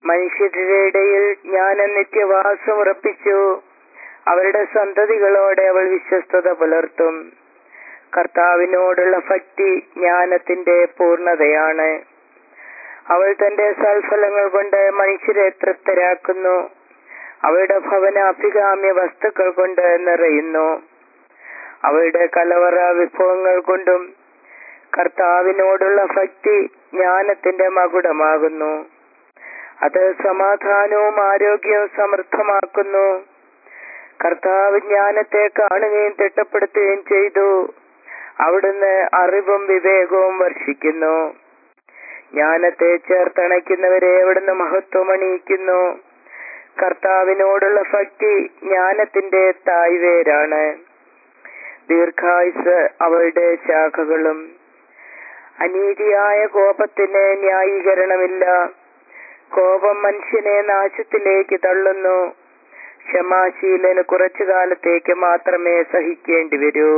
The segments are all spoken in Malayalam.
മനുഷ്യരുടെ ഇടയിൽ ഞാൻ നിത്യവാസം ഉറപ്പിച്ചു അവരുടെ സന്തതികളോടെ അവൾ വിശ്വസ്തത പുലർത്തും കർത്താവിനോടുള്ള ഭക്തി ജ്ഞാനത്തിന്റെ പൂർണ്ണതയാണ് അവൾ തന്റെ സൽഫലങ്ങൾ കൊണ്ട് മനുഷ്യരെ തൃപ്തരാക്കുന്നു അവളുടെ ഭവന അഭികാമ്യ വസ്തുക്കൾ കൊണ്ട് നിറയുന്നു അവളുടെ കലവറ വിഭവങ്ങൾ കൊണ്ടും കർത്താവിനോടുള്ള ഭക്തി ജ്ഞാനത്തിന്റെ മകുടമാകുന്നു അത് സമാധാനവും ആരോഗ്യവും സമൃദ്ധമാക്കുന്നു കർത്താവ് ജ്ഞാനത്തെ കാണുകയും തിട്ടപ്പെടുത്തുകയും ചെയ്തു അവിടുന്ന് അറിവും വിവേകവും വർഷിക്കുന്നു ജ്ഞാനത്തെ ചേർത്തണയ്ക്കുന്നവരെ അവിടുന്ന് മഹത്വം അണിയിക്കുന്നു കർത്താവിനോടുള്ള ഭക്തി ജ്ഞാനത്തിന്റെ തായ്വേരാണ് ദീർഘായുസ് അവളുടെ ശാഖകളും അനീതിയായ കോപത്തിന് ന്യായീകരണമില്ല കോപം മനുഷ്യനെ നാശത്തിലേക്ക് തള്ളുന്നു ക്ഷമാശീലന് കുറച്ചു കാലത്തേക്ക് മാത്രമേ സഹിക്കേണ്ടി വരൂ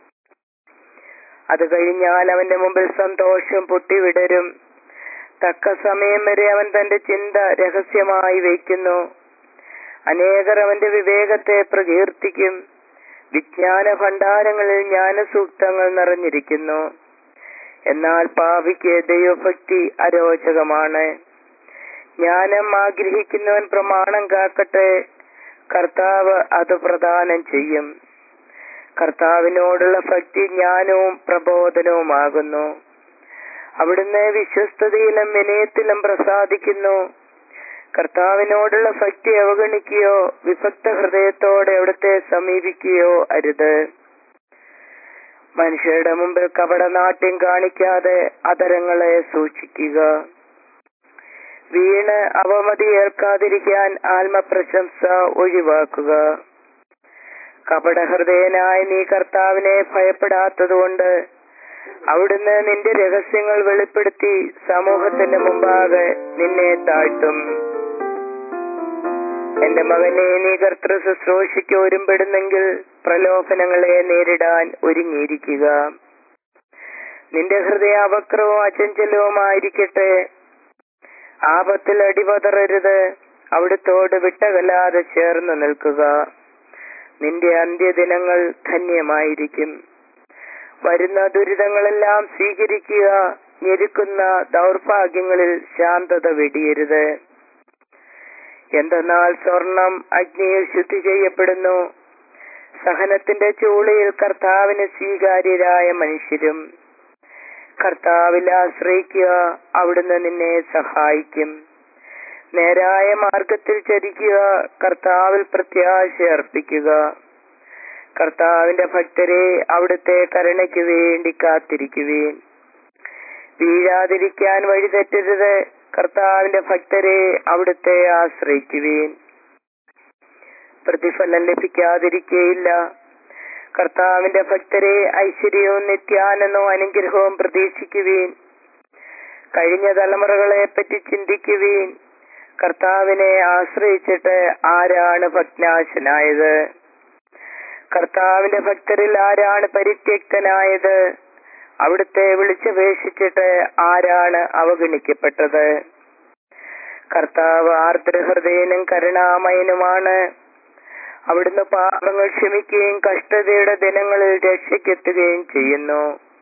അത് കഴിഞ്ഞാൽ അവന്റെ മുമ്പിൽ സന്തോഷം പൊട്ടിവിടരും തക്ക സമയം വരെ അവൻ തന്റെ ചിന്ത രഹസ്യമായി വയ്ക്കുന്നു അനേകർ അവന്റെ വിവേകത്തെ പ്രകീർത്തിക്കും വിജ്ഞാന ഭണ്ഡാരങ്ങളിൽ ജ്ഞാനസൂക്തങ്ങൾ നിറഞ്ഞിരിക്കുന്നു എന്നാൽ പാപിക്ക് ദൈവഭക്തി അരോചകമാണ് ജ്ഞാനം ആഗ്രഹിക്കുന്നവൻ പ്രമാണം കാക്കട്ടെ കർത്താവ് അത് പ്രദാനം ചെയ്യും കർത്താവിനോടുള്ള ഭക്തി ജ്ഞാനവും പ്രബോധനവുമാകുന്നു അവിടുന്ന് വിശ്വസ്തതയിലും വിനയത്തിലും പ്രസാദിക്കുന്നു കർത്താവിനോടുള്ള ഭക്തി അവഗണിക്കുകയോ വിഭക്ത ഹൃദയത്തോടെ അവിടുത്തെ സമീപിക്കുകയോ അരുത് മനുഷ്യരുടെ മുമ്പിൽ കപടനാട്യം കാണിക്കാതെ അതരങ്ങളെ സൂക്ഷിക്കുക വീണ് അവമതി ഏൽക്കാതിരിക്കാൻ ആത്മപ്രശംസ ഒഴിവാക്കുക കപടഹൃദയനായ നീ കർത്താവിനെ ഭയപ്പെടാത്തതുകൊണ്ട് അവിടുന്ന് നിന്റെ രഹസ്യങ്ങൾ വെളിപ്പെടുത്തി സമൂഹത്തിന്റെ മുമ്പാകെ നിന്നെ താഴ്ത്തും എന്റെ മകനെ നീ കർത്തൃ ശുശ്രൂഷയ്ക്ക് ഒരുമ്പെടുന്നെങ്കിൽ പ്രലോഭനങ്ങളെ നേരിടാൻ ഒരുങ്ങിയിരിക്കുക നിന്റെ ഹൃദയ അവക്രവും അചഞ്ചലവുമായിരിക്കട്ടെ ആപത്തിൽ അടിപതറരുത് അവിടുത്തോട് വിട്ടകലാതെ ചേർന്ന് നിൽക്കുക നിന്റെ അന്ത്യദിനങ്ങൾ ധന്യമായിരിക്കും വരുന്ന ദുരിതങ്ങളെല്ലാം സ്വീകരിക്കുക ഞെരുക്കുന്ന ദൗർഭാഗ്യങ്ങളിൽ ശാന്തത വെടിയരുത് എന്തെന്നാൽ സ്വർണം അഗ്നിയിൽ ശുദ്ധി ചെയ്യപ്പെടുന്നു സഹനത്തിന്റെ ചൂളയിൽ കർത്താവിന് സ്വീകാര്യരായ മനുഷ്യരും കർത്താവിൽ ആശ്രയിക്കുക അവിടുന്ന് നിന്നെ സഹായിക്കും നേരായ മാർഗത്തിൽ ചരിക്കുക കർത്താവിൽ പ്രത്യാശ അർപ്പിക്കുക കർത്താവിന്റെ ഭക്തരെ അവിടുത്തെ കരുണയ്ക്ക് വേണ്ടി കാത്തിരിക്കുവേൻ വീഴാതിരിക്കാൻ വഴിതെറ്റരുത് കർത്താവിന്റെ ഭക്തരെ അവിടുത്തെ ആശ്രയിക്കുവേൻ പ്രതിഫലം ലഭിക്കാതിരിക്കേയില്ല കർത്താവിന്റെ ഭക്തരെ ഐശ്വര്യവും നിത്യാനന്ദവും അനുഗ്രഹവും പ്രതീക്ഷിക്കുവീൻ കഴിഞ്ഞ തലമുറകളെ പറ്റി ചിന്തിക്കുവീൻ കർത്താവിനെ ആശ്രയിച്ചിട്ട് ആരാണ് ഭഗ്നാശനായത് കർത്താവിന്റെ ഭക്തരിൽ ആരാണ് പരിത്യക്തനായത് അവിടുത്തെ വിളിച്ചപേക്ഷിച്ചിട്ട് ആരാണ് അവഗണിക്കപ്പെട്ടത് കർത്താവ് ആർദ്രഹൃദയനും കരുണാമയനുമാണ് അവിടുന്ന് പാപങ്ങൾ ക്ഷമിക്കുകയും കഷ്ടതയുടെ ദിനങ്ങളിൽ രക്ഷയ്ക്കെത്തുകയും ചെയ്യുന്നു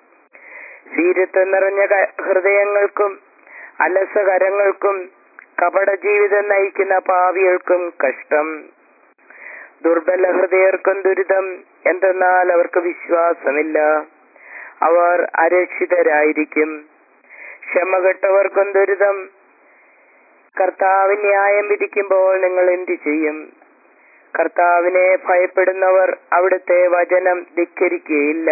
വീരത്വം നിറഞ്ഞ ക- ഹൃദയങ്ങൾക്കും അലസകരങ്ങൾക്കും കപട ജീവിതം നയിക്കുന്ന പാവികൾക്കും കഷ്ടം ദുർബല ഹൃദയർക്കും ദുരിതം എന്തെന്നാൽ അവർക്ക് വിശ്വാസമില്ല അവർ അരക്ഷിതരായിരിക്കും ക്ഷമകെട്ടവർക്കും ദുരിതം കർത്താവ് ന്യായം വിധിക്കുമ്പോൾ നിങ്ങൾ എന്തു ചെയ്യും കർത്താവിനെ ഭയപ്പെടുന്നവർ അവിടുത്തെ വചനം ധിക്കരിക്കുകയില്ല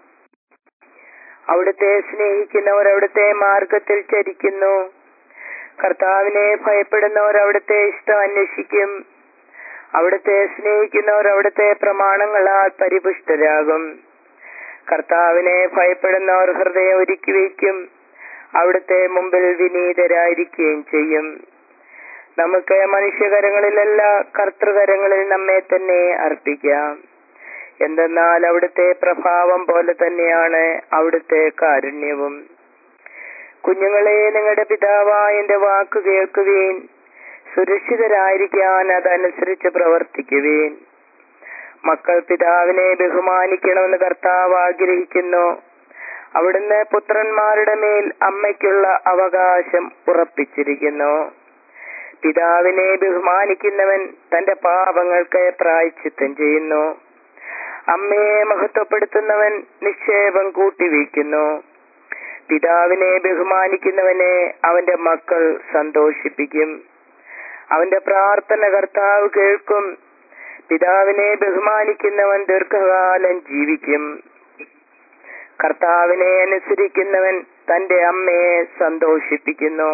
അവിടുത്തെ സ്നേഹിക്കുന്നവർ അവിടുത്തെ മാർഗത്തിൽ ചരിക്കുന്നു കർത്താവിനെ ഭയപ്പെടുന്നവർ അവിടുത്തെ ഇഷ്ടം അന്വേഷിക്കും അവിടുത്തെ സ്നേഹിക്കുന്നവർ അവിടുത്തെ പ്രമാണങ്ങളാൽ പരിപുഷ്ടരാകും കർത്താവിനെ ഭയപ്പെടുന്നവർ ഹൃദയം ഒരുക്കി വയ്ക്കും അവിടുത്തെ മുമ്പിൽ വിനീതരായിരിക്കുകയും ചെയ്യും നമുക്ക് മനുഷ്യകരങ്ങളിലല്ല കർത്തൃകരങ്ങളിൽ നമ്മെ തന്നെ അർപ്പിക്കാം എന്തെന്നാൽ അവിടുത്തെ പ്രഭാവം പോലെ തന്നെയാണ് അവിടുത്തെ കാരുണ്യവും കുഞ്ഞുങ്ങളെ നിങ്ങളുടെ പിതാവായ എന്റെ വാക്ക് കേൾക്കുവീൻ സുരക്ഷിതരായിരിക്കാൻ അതനുസരിച്ച് പ്രവർത്തിക്കുവേൻ മക്കൾ പിതാവിനെ ബഹുമാനിക്കണമെന്ന് കർത്താവ് ആഗ്രഹിക്കുന്നു അവിടുന്ന് പുത്രന്മാരുടെ മേൽ അമ്മയ്ക്കുള്ള അവകാശം ഉറപ്പിച്ചിരിക്കുന്നു പിതാവിനെ ബഹുമാനിക്കുന്നവൻ തന്റെ പാപങ്ങൾക്ക് പ്രായച്ചിത്തം ചെയ്യുന്നു അമ്മയെ മഹത്വപ്പെടുത്തുന്നവൻ നിക്ഷേപം കൂട്ടിവയ്ക്കുന്നു പിതാവിനെ ബഹുമാനിക്കുന്നവനെ അവന്റെ മക്കൾ സന്തോഷിപ്പിക്കും അവന്റെ പ്രാർത്ഥന കർത്താവ് കേൾക്കും പിതാവിനെ ബഹുമാനിക്കുന്നവൻ ദീർഘകാലം ജീവിക്കും കർത്താവിനെ അനുസരിക്കുന്നവൻ തന്റെ അമ്മയെ സന്തോഷിപ്പിക്കുന്നു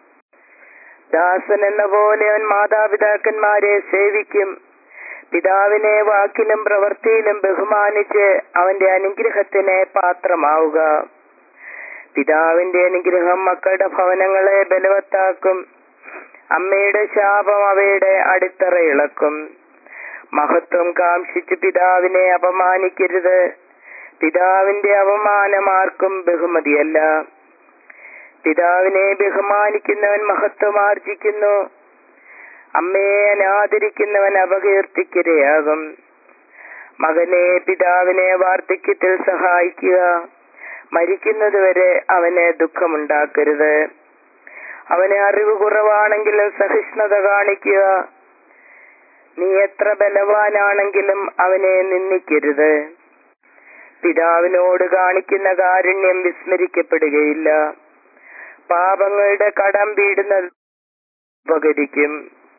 ദാസൻ എന്ന പോലെ അവൻ മാതാപിതാക്കന്മാരെ സേവിക്കും പിതാവിനെ വാക്കിലും പ്രവൃത്തിയിലും ബഹുമാനിച്ച് അവന്റെ അനുഗ്രഹത്തിന് പാത്രമാവുക പിതാവിന്റെ അനുഗ്രഹം മക്കളുടെ ഭവനങ്ങളെ ബലവത്താക്കും അമ്മയുടെ ശാപം അവയുടെ അടിത്തറ ഇളക്കും മഹത്വം കാംക്ഷിച്ച് പിതാവിനെ അപമാനിക്കരുത് പിതാവിന്റെ അപമാനം ആർക്കും ബഹുമതിയല്ല പിതാവിനെ ബഹുമാനിക്കുന്നവൻ മഹത്വം ആർജിക്കുന്നു അമ്മയെ അനാദരിക്കുന്നവൻ അപകീർത്തിക്കിരയാകും മകനെ പിതാവിനെ വാർദ്ധക്യത്തിൽ സഹായിക്കുക മരിക്കുന്നതുവരെ അവന് ദുഃഖമുണ്ടാക്കരുത് അവന് അറിവ് കുറവാണെങ്കിലും സഹിഷ്ണുത കാണിക്കുക നീ എത്ര ബലവാനാണെങ്കിലും അവനെ നിന്ദിക്കരുത് പിതാവിനോട് കാണിക്കുന്ന കാരുണ്യം വിസ്മരിക്കപ്പെടുകയില്ല പാപങ്ങളുടെ കടം വീടുന്നത് ഉപകരിക്കും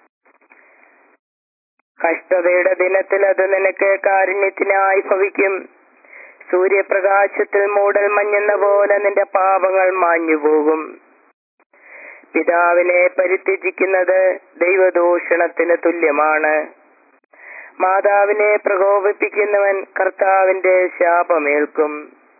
കഷ്ടതയുടെ ദിനത്തിൽ അത് നിനക്ക് കാരുണ്യത്തിനായി ഭവിക്കും സൂര്യപ്രകാശത്തിൽ മൂടൽ മഞ്ഞെന്ന പോലെ നിന്റെ പാപങ്ങൾ മാഞ്ഞുപോകും പിതാവിനെ പരിത്യജിക്കുന്നത് ദൈവദൂഷണത്തിന് തുല്യമാണ് മാതാവിനെ പ്രകോപിപ്പിക്കുന്നവൻ കർത്താവിന്റെ ശാപമേൽക്കും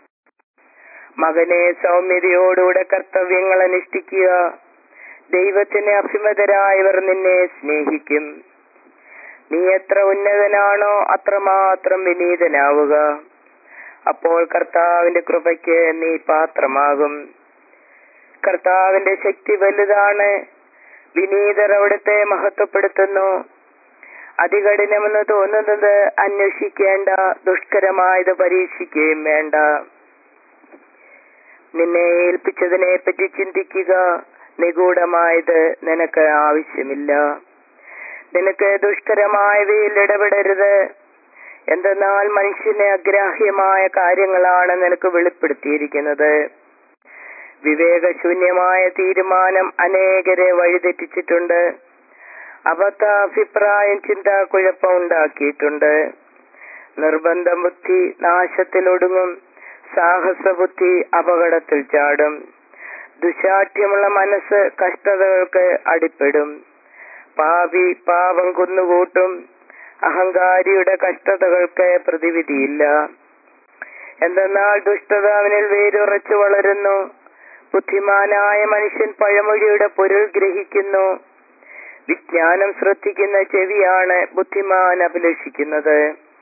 മകനെ സൗമ്യതയോടുകൂടെ കർത്തവ്യങ്ങൾ അനുഷ്ഠിക്കുക ദൈവത്തിന് അഭിമതരായവർ നിന്നെ സ്നേഹിക്കും നീ എത്ര ഉന്നതനാണോ അത്രമാത്രം വിനീതനാവുക അപ്പോൾ കർത്താവിന്റെ കൃപയ്ക്ക് നീ പാത്രമാകും കർത്താവിന്റെ ശക്തി വലുതാണ് വിനീതർ അവിടുത്തെ മഹത്വപ്പെടുത്തുന്നു അതികഠിനമെന്ന് തോന്നുന്നത് അന്വേഷിക്കേണ്ട ദുഷ്കരമായത് പരീക്ഷിക്കുകയും വേണ്ട നിന്നെ ഏൽപ്പിച്ചതിനെ പറ്റി ചിന്തിക്കുക നിഗൂഢമായത് നിനക്ക് ആവശ്യമില്ല നിനക്ക് ദുഷ്കരമായവയിൽ ഇടപെടരുത് എന്തെന്നാൽ മനുഷ്യനെ അഗ്രാഹ്യമായ കാര്യങ്ങളാണ് നിനക്ക് വെളിപ്പെടുത്തിയിരിക്കുന്നത് വിവേകശൂന്യമായ തീരുമാനം അനേകരെ വഴിതെറ്റിച്ചിട്ടുണ്ട് അബദ്ധ അഭിപ്രായം ചിന്താക്കുഴപ്പം ഉണ്ടാക്കിയിട്ടുണ്ട് നിർബന്ധ ബുദ്ധി നാശത്തിലൊടുങ്ങും സാഹസബുദ്ധി അപകടത്തിൽ ചാടും ദുശാഠ്യമുള്ള മനസ്സ് കഷ്ടതകൾക്ക് അടിപ്പെടും പാപി പാപം കുന്നുകൂട്ടും അഹങ്കാരിയുടെ കഷ്ടതകൾക്ക് പ്രതിവിധിയില്ല എന്തെന്നാൽ ദുഷ്ടത അവനിൽ വേരുറച്ചു വളരുന്നു ബുദ്ധിമാനായ മനുഷ്യൻ പഴമൊഴിയുടെ പൊരുൾ ഗ്രഹിക്കുന്നു വിജ്ഞാനം ശ്രദ്ധിക്കുന്ന ചെവിയാണ് ബുദ്ധിമാൻ അഭിലഷിക്കുന്നത്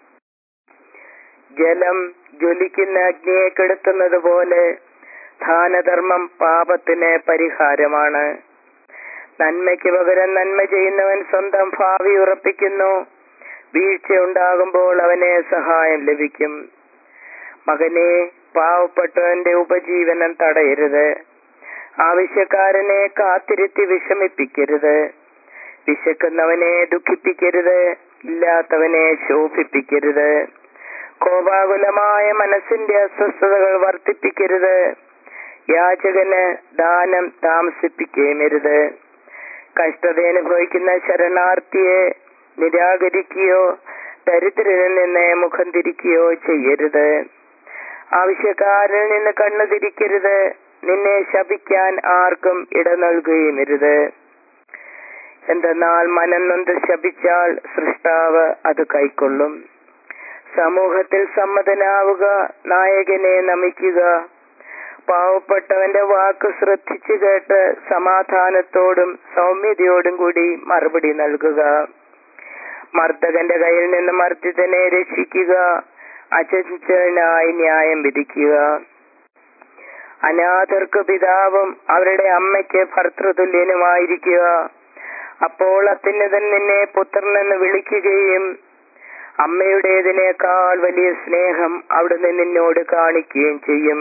ജലം ജ്വലിക്കുന്ന അഗ്നിയെ കെടുത്തുന്നത് പോലെ ദാനധർമ്മം പാപത്തിന് പരിഹാരമാണ് നന്മയ്ക്ക് പകരം നന്മ ചെയ്യുന്നവൻ സ്വന്തം ഭാവി ഉറപ്പിക്കുന്നു വീഴ്ച ഉണ്ടാകുമ്പോൾ അവന് സഹായം ലഭിക്കും മകനെ പാവപ്പെട്ടവന്റെ ഉപജീവനം തടയരുത് ആവശ്യക്കാരനെ കാത്തിരുത്തി വിഷമിപ്പിക്കരുത് വിശക്കുന്നവനെ ദുഃഖിപ്പിക്കരുത് ഇല്ലാത്തവനെ ശോഭിപ്പിക്കരുത് കോപാകുലമായ മനസ്സിന്റെ അസ്വസ്ഥതകൾ വർദ്ധിപ്പിക്കരുത് യാചകന് ദാനം താമസിപ്പിക്കുകയുമരുത് കഷ്ടത അനുഭവിക്കുന്ന ശരണാർത്ഥിയെ നിരാകരിക്കുകയോ ദരിദ്രനിൽ നിന്ന് മുഖം തിരിക്കുകയോ ചെയ്യരുത് ആവശ്യക്കാരിൽ നിന്ന് കണ്ണു തിരിക്കരുത് നിന്നെ ശപിക്കാൻ ആർക്കും ഇട നൽകുകയുമരുത് എന്തെന്നാൽ മനം നൊന്ത് ശപിച്ചാൽ സൃഷ്ടാവ് അത് കൈക്കൊള്ളും സമൂഹത്തിൽ സമ്മതനാവുക നായകനെ നമിക്കുക പാവപ്പെട്ടവന്റെ വാക്ക് ശ്രദ്ധിച്ചു കേട്ട് സമാധാനത്തോടും സൗമ്യതയോടും കൂടി മറുപടി നൽകുക മർദ്ദകന്റെ കയ്യിൽ നിന്ന് മർദ്ദിതനെ രക്ഷിക്കുക അചഞ്ചനായി ന്യായം വിധിക്കുക അനാഥർക്ക് പിതാവും അവരുടെ അമ്മയ്ക്ക് ഭർത്തൃതുല്യനുമായിരിക്കുക അപ്പോൾ അത്യുന്നതൻ നിന്നെ പുത്രനെന്ന് വിളിക്കുകയും അമ്മയുടേതിനേക്കാൾ വലിയ സ്നേഹം അവിടുന്ന് നിന്നോട് കാണിക്കുകയും ചെയ്യും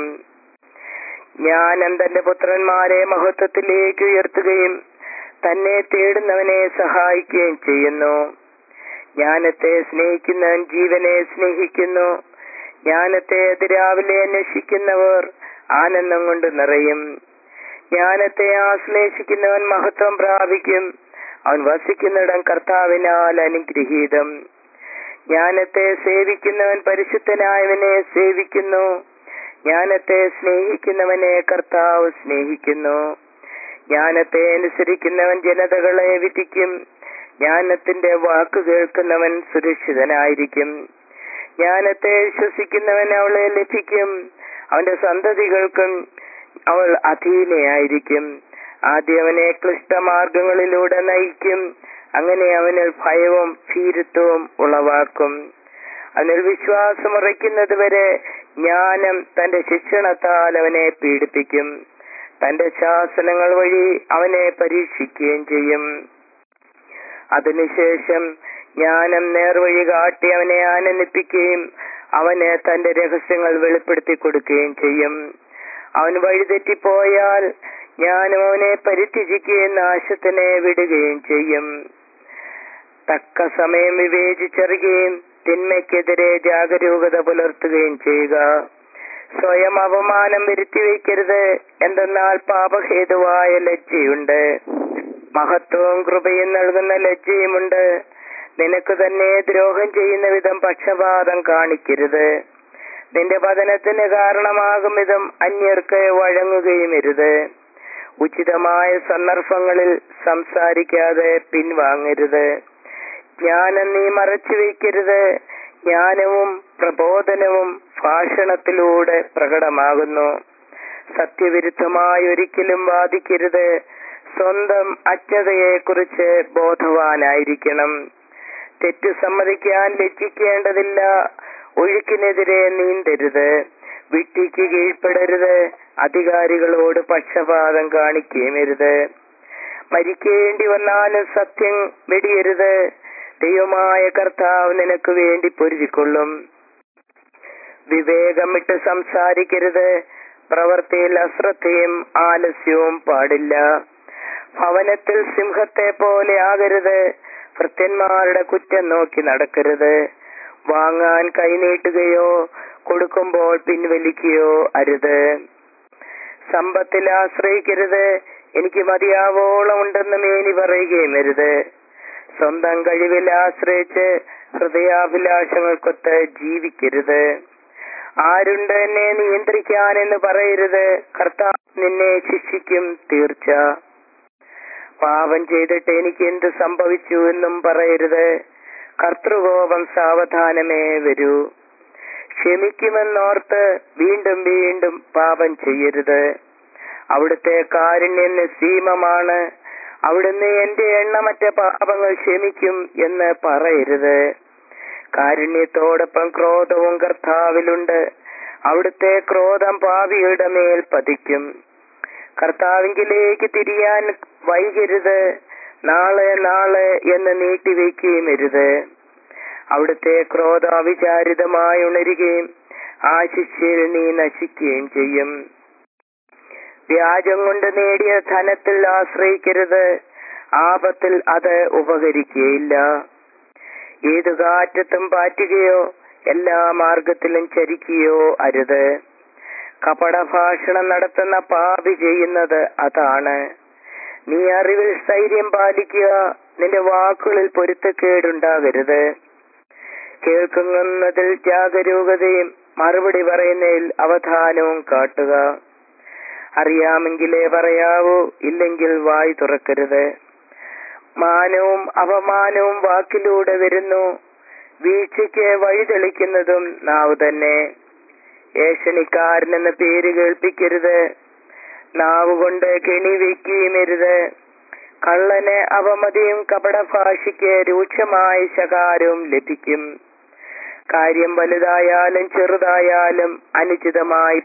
ജ്ഞാനം തന്റെ പുത്രന്മാരെ മഹത്വത്തിലേക്ക് ഉയർത്തുകയും തന്നെ തേടുന്നവനെ സഹായിക്കുകയും ചെയ്യുന്നു ജ്ഞാനത്തെ സ്നേഹിക്കുന്നവൻ ജീവനെ സ്നേഹിക്കുന്നു ജ്ഞാനത്തെ അതിരാവിലെ അന്വേഷിക്കുന്നവർ ആനന്ദം കൊണ്ട് നിറയും ജ്ഞാനത്തെ ആശ്ലേഷിക്കുന്നവൻ മഹത്വം പ്രാപിക്കും അവൻ വസിക്കുന്നിടം കർത്താവിനാൽ അനുഗ്രഹീതം ജ്ഞാനത്തെ സേവിക്കുന്നവൻ പരിശുദ്ധനായവനെ സേവിക്കുന്നു ജ്ഞാനത്തെ സ്നേഹിക്കുന്നവനെ കർത്താവ് സ്നേഹിക്കുന്നു ജ്ഞാനത്തെ അനുസരിക്കുന്നവൻ ജനതകളെ വിധിക്കും ജ്ഞാനത്തിന്റെ വാക്ക് കേൾക്കുന്നവൻ സുരക്ഷിതനായിരിക്കും ജ്ഞാനത്തെ വിശ്വസിക്കുന്നവൻ അവളെ ലഭിക്കും അവന്റെ സന്തതികൾക്കും അവൾ അധീനയായിരിക്കും ആദ്യം അവനെ ക്ലിഷ്ടമാർഗങ്ങളിലൂടെ നയിക്കും അങ്ങനെ അവനിൽ ഭയവും ഭീരുത്വവും ഉളവാക്കും അവനിൽ വിശ്വാസം ഉറയ്ക്കുന്നത് വരെ ജ്ഞാനം തന്റെ ശിക്ഷണത്താൽ അവനെ പീഡിപ്പിക്കും തന്റെ ശാസനങ്ങൾ വഴി അവനെ പരീക്ഷിക്കുകയും ചെയ്യും അതിനുശേഷം ജ്ഞാനം നേർവഴി കാട്ടി അവനെ ആനന്ദിപ്പിക്കുകയും അവന് തന്റെ രഹസ്യങ്ങൾ വെളിപ്പെടുത്തി കൊടുക്കുകയും ചെയ്യും അവൻ വഴിതെറ്റിപ്പോയാൽ ഞാനും അവനെ പരിത്യജിക്കുകയും നാശത്തിനെ വിടുകയും ചെയ്യും തക്ക സമയം വിവേചിച്ചറിയുകയും തിന്മയ്ക്കെതിരെ ജാഗരൂകത പുലർത്തുകയും ചെയ്യുക സ്വയം അപമാനം വരുത്തി വയ്ക്കരുത് എന്തെന്നാൽ പാപഹേതുവായ ലജ്ജയുണ്ട് മഹത്വവും കൃപയും നൽകുന്ന ലജ്ജയുമുണ്ട് നിനക്ക് തന്നെ ദ്രോഹം ചെയ്യുന്ന വിധം പക്ഷപാതം കാണിക്കരുത് നിന്റെ പതനത്തിന് കാരണമാകും വിധം അന്യർക്ക് വഴങ്ങുകയുമരുത് ഉചിതമായ സന്ദർഭങ്ങളിൽ സംസാരിക്കാതെ പിൻവാങ്ങരുത് ജ്ഞാനം നീ മറച്ചു വയ്ക്കരുത് ജ്ഞാനവും പ്രബോധനവും ഭാഷണത്തിലൂടെ പ്രകടമാകുന്നു സത്യവിരുദ്ധമായി ഒരിക്കലും വാദിക്കരുത് സ്വന്തം അജ്ഞതയെ കുറിച്ച് ബോധവാനായിരിക്കണം തെറ്റു സമ്മതിക്കാൻ ലജ്ജിക്കേണ്ടതില്ല ഒഴുക്കിനെതിരെ നീന്തരുത് വിട്ടിക്ക് കീഴ്പ്പെടരുത് അധികാരികളോട് പക്ഷപാതം കാണിക്കുകയുമരുത് മരിക്കേണ്ടി വന്നാലും സത്യം വെടിയരുത് ദൈവമായ കർത്താവ് നിനക്ക് വേണ്ടി പൊരുതിക്കൊള്ളും വിവേകം വിട്ട് സംസാരിക്കരുത് പ്രവൃത്തിയിൽ അശ്രദ്ധയും ആലസ്യവും പാടില്ല ഭവനത്തിൽ സിംഹത്തെ പോലെ ആകരുത് ഭൃത്യന്മാരുടെ കുറ്റം നോക്കി നടക്കരുത് വാങ്ങാൻ കൈനീട്ടുകയോ കൊടുക്കുമ്പോൾ പിൻവലിക്കുകയോ അരുത് സമ്പത്തിൽ ആശ്രയിക്കരുത് എനിക്ക് മതിയാവോളം ഉണ്ടെന്ന് മേനി പറയുകയും അരുത് സ്വന്തം കഴിവിൽ ആശ്രയിച്ച് ഹൃദയാഭിലാഷങ്ങൾക്കൊത്ത് ജീവിക്കരുത് ആരുണ്ട് എന്നെ നിയന്ത്രിക്കാനെന്ന് പറയരുത് കർത്താവ് നിന്നെ ശിക്ഷിക്കും തീർച്ച പാപം ചെയ്തിട്ട് എനിക്ക് എന്ത് സംഭവിച്ചു എന്നും പറയരുത് കർത്തൃകോപം സാവധാനമേ വരൂ ക്ഷമിക്കുമെന്നോർത്ത് വീണ്ടും വീണ്ടും പാപം ചെയ്യരുത് അവിടുത്തെ കാരുണ്യം നിസ്സീമമാണ് അവിടുന്ന് എന്റെ എണ്ണമറ്റ പാപങ്ങൾ ക്ഷമിക്കും എന്ന് പറയരുത് കാരുണ്യത്തോടൊപ്പം ക്രോധവും കർത്താവിലുണ്ട് അവിടുത്തെ ക്രോധം പാപിയുടെ മേൽ പതിക്കും കർത്താവിങ്കിലേക്ക് തിരിയാൻ വൈകരുത് നാളെ നാളെ എന്ന് നീട്ടിവെക്കുകയും അരുത് അവിടുത്തെ ക്രോധം അവിചാരിതമായി ഉണരുകയും ആ ശിക്ഷയിൽ നീ നശിക്കുകയും ചെയ്യും വ്യാജം കൊണ്ട് നേടിയ ധനത്തിൽ ആശ്രയിക്കരുത് ആപത്തിൽ അത് ഉപകരിക്കുകയില്ല ഏതു കാറ്റത്തും പാറ്റുകയോ എല്ലാ മാർഗത്തിലും ചരിക്കുകയോ അരുത് കപടഭാഷണം നടത്തുന്ന പാപി ചെയ്യുന്നത് അതാണ് നീ അറിവിൽ സ്ഥൈര്യം പാലിക്കുക നിന്റെ വാക്കുകളിൽ പൊരുത്തക്കേടുണ്ടാകരുത് കേൾക്കുന്നതിൽ ജാഗരൂകതയും മറുപടി പറയുന്നതിൽ അവധാനവും കാട്ടുക അറിയാമെങ്കിലേ പറയാവൂ ഇല്ലെങ്കിൽ വായി തുറക്കരുത് മാനവും അപമാനവും വാക്കിലൂടെ വരുന്നു വീഴ്ചയ്ക്ക് വഴിതെളിക്കുന്നതും നാവ് തന്നെ ഏഷണിക്കാരനെന്ന പേര് കേൾപ്പിക്കരുത് നാവ് കൊണ്ട് കെണി വെക്കുകയുമരുത് കള്ളന് അവമതിയും കപടഭാഷയ്ക്ക് രൂക്ഷമായ ശകാരവും ലഭിക്കും കാര്യം വലുതായാലും ചെറുതായാലും അനുചിതമായി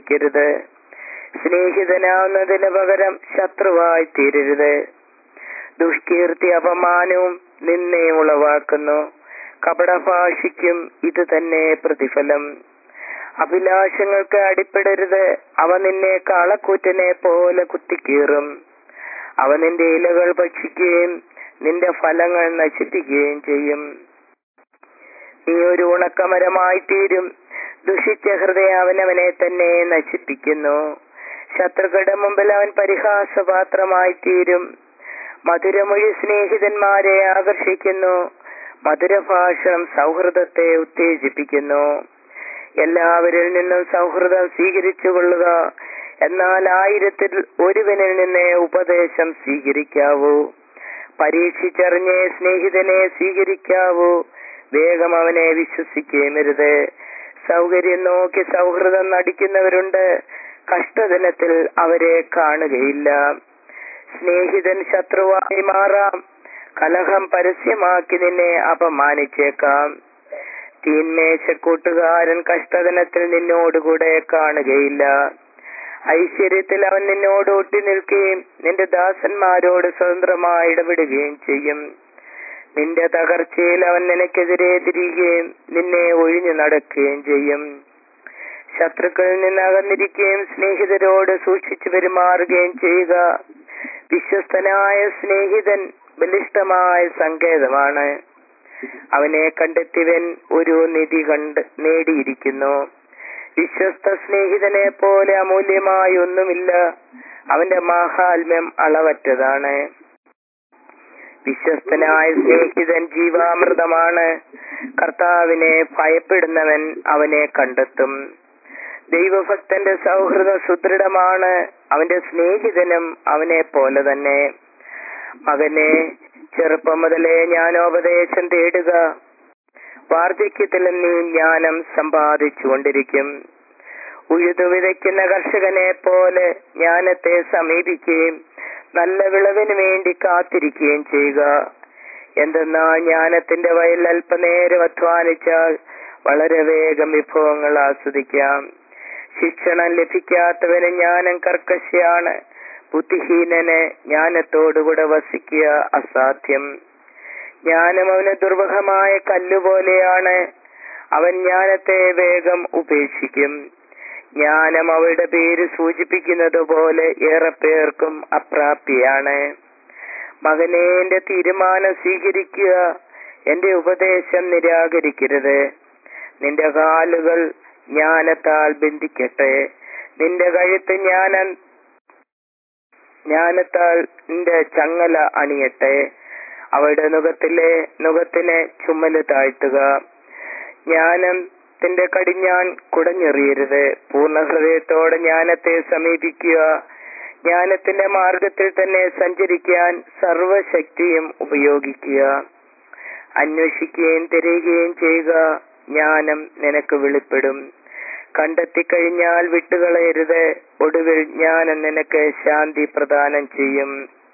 പ്രവർത്തിക്കരുത് സ്നേഹിതനാവുന്നതിന് പകരം ശത്രുവായി തീരരുത് ദുഷ്കീർത്തി അപമാനവും നിന്നെയും ഉളവാക്കുന്നു കപടഭാഷിക്കും ഇത് തന്നെ പ്രതിഫലം അഭിലാഷങ്ങൾക്ക് അടിപ്പെടരുത് അവ നിന്നെ കാളക്കൂറ്റനെ പോലെ കുത്തിക്കീറും അവ നിന്റെ ഇലകൾ ഭക്ഷിക്കുകയും നിന്റെ ഫലങ്ങൾ നശിപ്പിക്കുകയും ചെയ്യും നീ ഒരു ഉണക്കമരമായി തീരും ദുഷിച്ച ഹൃദയം അവനവനെ തന്നെ നശിപ്പിക്കുന്നു ശത്രുക്കളുടെ മുമ്പിൽ അവൻ പരിഹാസപാത്രമായി തീരും മധുരമൊഴി സ്നേഹിതന്മാരെ ആകർഷിക്കുന്നു മധുരഭാഷണം സൗഹൃദത്തെ ഉത്തേജിപ്പിക്കുന്നു എല്ലാവരിൽ നിന്നും സൗഹൃദം സ്വീകരിച്ചു കൊള്ളുക എന്നാൽ ആയിരത്തിൽ ഒരുവനിൽ നിന്ന് ഉപദേശം സ്വീകരിക്കാവൂ പരീക്ഷിച്ചറിഞ്ഞേ സ്നേഹിതനെ സ്വീകരിക്കാവൂ വേഗം അവനെ വിശ്വസിക്കേമരുത് സൗകര്യം നോക്കി സൗഹൃദം നടിക്കുന്നവരുണ്ട് കഷ്ടദിനത്തിൽ അവരെ കാണുകയില്ല സ്നേഹിതൻ ശത്രുവായി മാറാം കലഹം പരസ്യമാക്കി നിന്നെ അപമാനിച്ചേക്കാം തീന്മേശക്കൂട്ടുകാരൻ കഷ്ടദിനത്തിൽ നിന്നോടുകൂടെ കാണുകയില്ല ഐശ്വര്യത്തിൽ അവൻ നിന്നോട് ഒട്ടി നിൽക്കുകയും നിന്റെ ദാസന്മാരോട് സ്വതന്ത്രമായി ഇടപെടുകയും ചെയ്യും നിന്റെ തകർച്ചയിൽ അവൻ നിനക്കെതിരെ തിരികുകയും നിന്നെ ഒഴിഞ്ഞു നടക്കുകയും ചെയ്യും ശത്രുക്കളിൽ നിന്ന് അകന്നിരിക്കുകയും സ്നേഹിതരോട് സൂക്ഷിച്ചു പെരുമാറുകയും ചെയ്യുക വിശ്വസ്തനായ സ്നേഹിതൻ ബലിഷ്ഠമായ സങ്കേതമാണ് അവനെ കണ്ടെത്തിയവൻ ഒരു നിധി കണ്ട് നേടിയിരിക്കുന്നു വിശ്വസ്ത സ്നേഹിതനെ പോലെ അമൂല്യമായി ഒന്നുമില്ല അവന്റെ മാഹാത്മ്യം അളവറ്റതാണ് വിശ്വസ്തനായ സ്നേഹിതൻ ജീവാമൃതമാണ് കർത്താവിനെ ഭയപ്പെടുന്നവൻ അവനെ കണ്ടെത്തും ദൈവഭക്തന്റെ സൗഹൃദം സുദൃഢമാണ് അവന്റെ സ്നേഹിതനും അവനെ പോലെ തന്നെ മകനെ ചെറുപ്പം മുതലേ ജ്ഞാനോപദേശം തേടുക വാർദ്ധക്യത്തിലും നീ ജ്ഞാനം സമ്പാദിച്ചുകൊണ്ടിരിക്കും ഉഴുതു വിതയ്ക്കുന്ന കർഷകനെ പോലെ ജ്ഞാനത്തെ സമീപിക്കുകയും നല്ല വിളവിന് വേണ്ടി കാത്തിരിക്കുകയും ചെയ്യുക എന്തെന്നാ ജ്ഞാനത്തിന്റെ വയൽ അല്പനേരം അധ്വാനിച്ചാൽ വളരെ വേഗം വിഭവങ്ങൾ ആസ്വദിക്കാം ശിക്ഷണം ലഭിക്കാത്തവന് ജ്ഞാനം കർക്കശയാണ് ബുദ്ധിഹീനന് ജ്ഞാനത്തോടുകൂടെ വസിക്കുക അസാധ്യം ജ്ഞാനം അവന് ദുർവഹമായ കല്ലുപോലെയാണ് അവൻ ജ്ഞാനത്തെ വേഗം ഉപേക്ഷിക്കും ജ്ഞാനം അവയുടെ പേര് സൂചിപ്പിക്കുന്നത് പോലെ ഏറെ പേർക്കും അപ്രാപ്തിയാണ് മകനെ എന്റെ തീരുമാനം സ്വീകരിക്കുക എന്റെ ഉപദേശം നിരാകരിക്കരുത് നിന്റെ കാലുകൾ ജ്ഞാനത്താൽ ബന്ധിക്കട്ടെ നിന്റെ കഴുത്ത് ജ്ഞാനം ജ്ഞാനത്താൽ നിന്റെ ചങ്ങല അണിയട്ടെ അവയുടെ നുഖത്തിലെ നുഖത്തിനെ ചുമല് താഴ്ത്തുക ജ്ഞാനത്തിന്റെ കടിഞ്ഞാൻ കുടഞ്ഞെറിയരുത് പൂർണ്ണ ഹൃദയത്തോടെ ജ്ഞാനത്തെ സമീപിക്കുക ജ്ഞാനത്തിന്റെ മാർഗത്തിൽ തന്നെ സഞ്ചരിക്കാൻ സർവശക്തിയും ഉപയോഗിക്കുക അന്വേഷിക്കുകയും തിരയുകയും ചെയ്യുക ജ്ഞാനം നിനക്ക് വെളിപ്പെടും കണ്ടെത്തിക്കഴിഞ്ഞാൽ വിട്ടുകളയരുത് ഒടുവിൽ ജ്ഞാനം നിനക്ക് ശാന്തി പ്രദാനം ചെയ്യും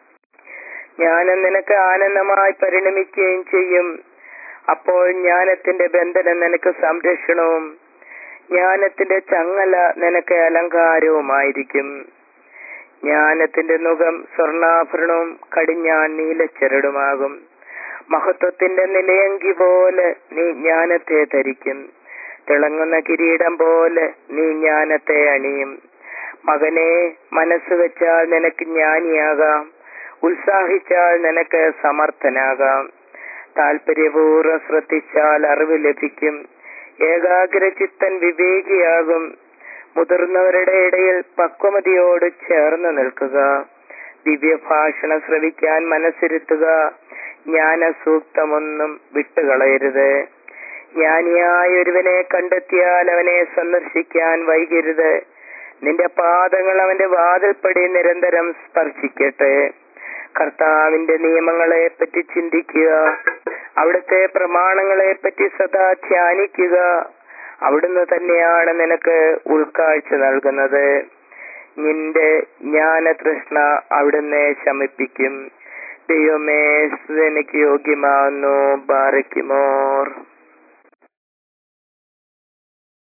ജ്ഞാനം നിനക്ക് ആനന്ദമായി പരിണമിക്കുകയും ചെയ്യും അപ്പോൾ ജ്ഞാനത്തിന്റെ ബന്ധനം നിനക്ക് സംരക്ഷണവും ജ്ഞാനത്തിന്റെ ചങ്ങല നിനക്ക് അലങ്കാരവുമായിരിക്കും ജ്ഞാനത്തിന്റെ മുഖം സ്വർണാഭരണവും കടിഞ്ഞാൻ നീലച്ചരടുമാകും മഹത്വത്തിന്റെ നിലയങ്കി പോലെ നീ ജ്ഞാനത്തെ ധരിക്കും തിളങ്ങുന്ന കിരീടം പോലെ നീ ജ്ഞാനത്തെ അണിയും മകനെ മനസ്സ് വെച്ചാൽ നിനക്ക് ജ്ഞാനിയാകാം ഉത്സാഹിച്ചാൽ നിനക്ക് സമർത്ഥനാകാം താല്പര്യപൂർവ്വം ശ്രദ്ധിച്ചാൽ അറിവ് ലഭിക്കും ഏകാഗ്രചിത്തൻ വിവേകിയാകും മുതിർന്നവരുടെ ഇടയിൽ പക്വമതിയോട് ചേർന്ന് നിൽക്കുക ദിവ്യഭാഷണം ശ്രവിക്കാൻ മനസ്സിരുത്തുക ജ്ഞാന സൂക്തമൊന്നും വിട്ടുകളയരുത് ജ്ഞാനിയായ ഒരുവനെ കണ്ടെത്തിയാൽ അവനെ സന്ദർശിക്കാൻ വൈകരുത് നിന്റെ പാദങ്ങൾ അവന്റെ വാതിൽപ്പടി നിരന്തരം സ്പർശിക്കട്ടെ കർത്താവിന്റെ നിയമങ്ങളെ പറ്റി ചിന്തിക്കുക അവിടുത്തെ പ്രമാണങ്ങളെ പറ്റി സദാ ധ്യാനിക്കുക അവിടുന്ന് തന്നെയാണ് നിനക്ക് ഉൾക്കാഴ്ച നൽകുന്നത് നിന്റെ ജ്ഞാനതൃഷ്ണ അവിടുന്ന് ശമിപ്പിക്കും ദൈവമേ എനിക്ക് യോഗ്യമാവുന്നു ബാറയ്ക്കുമോർ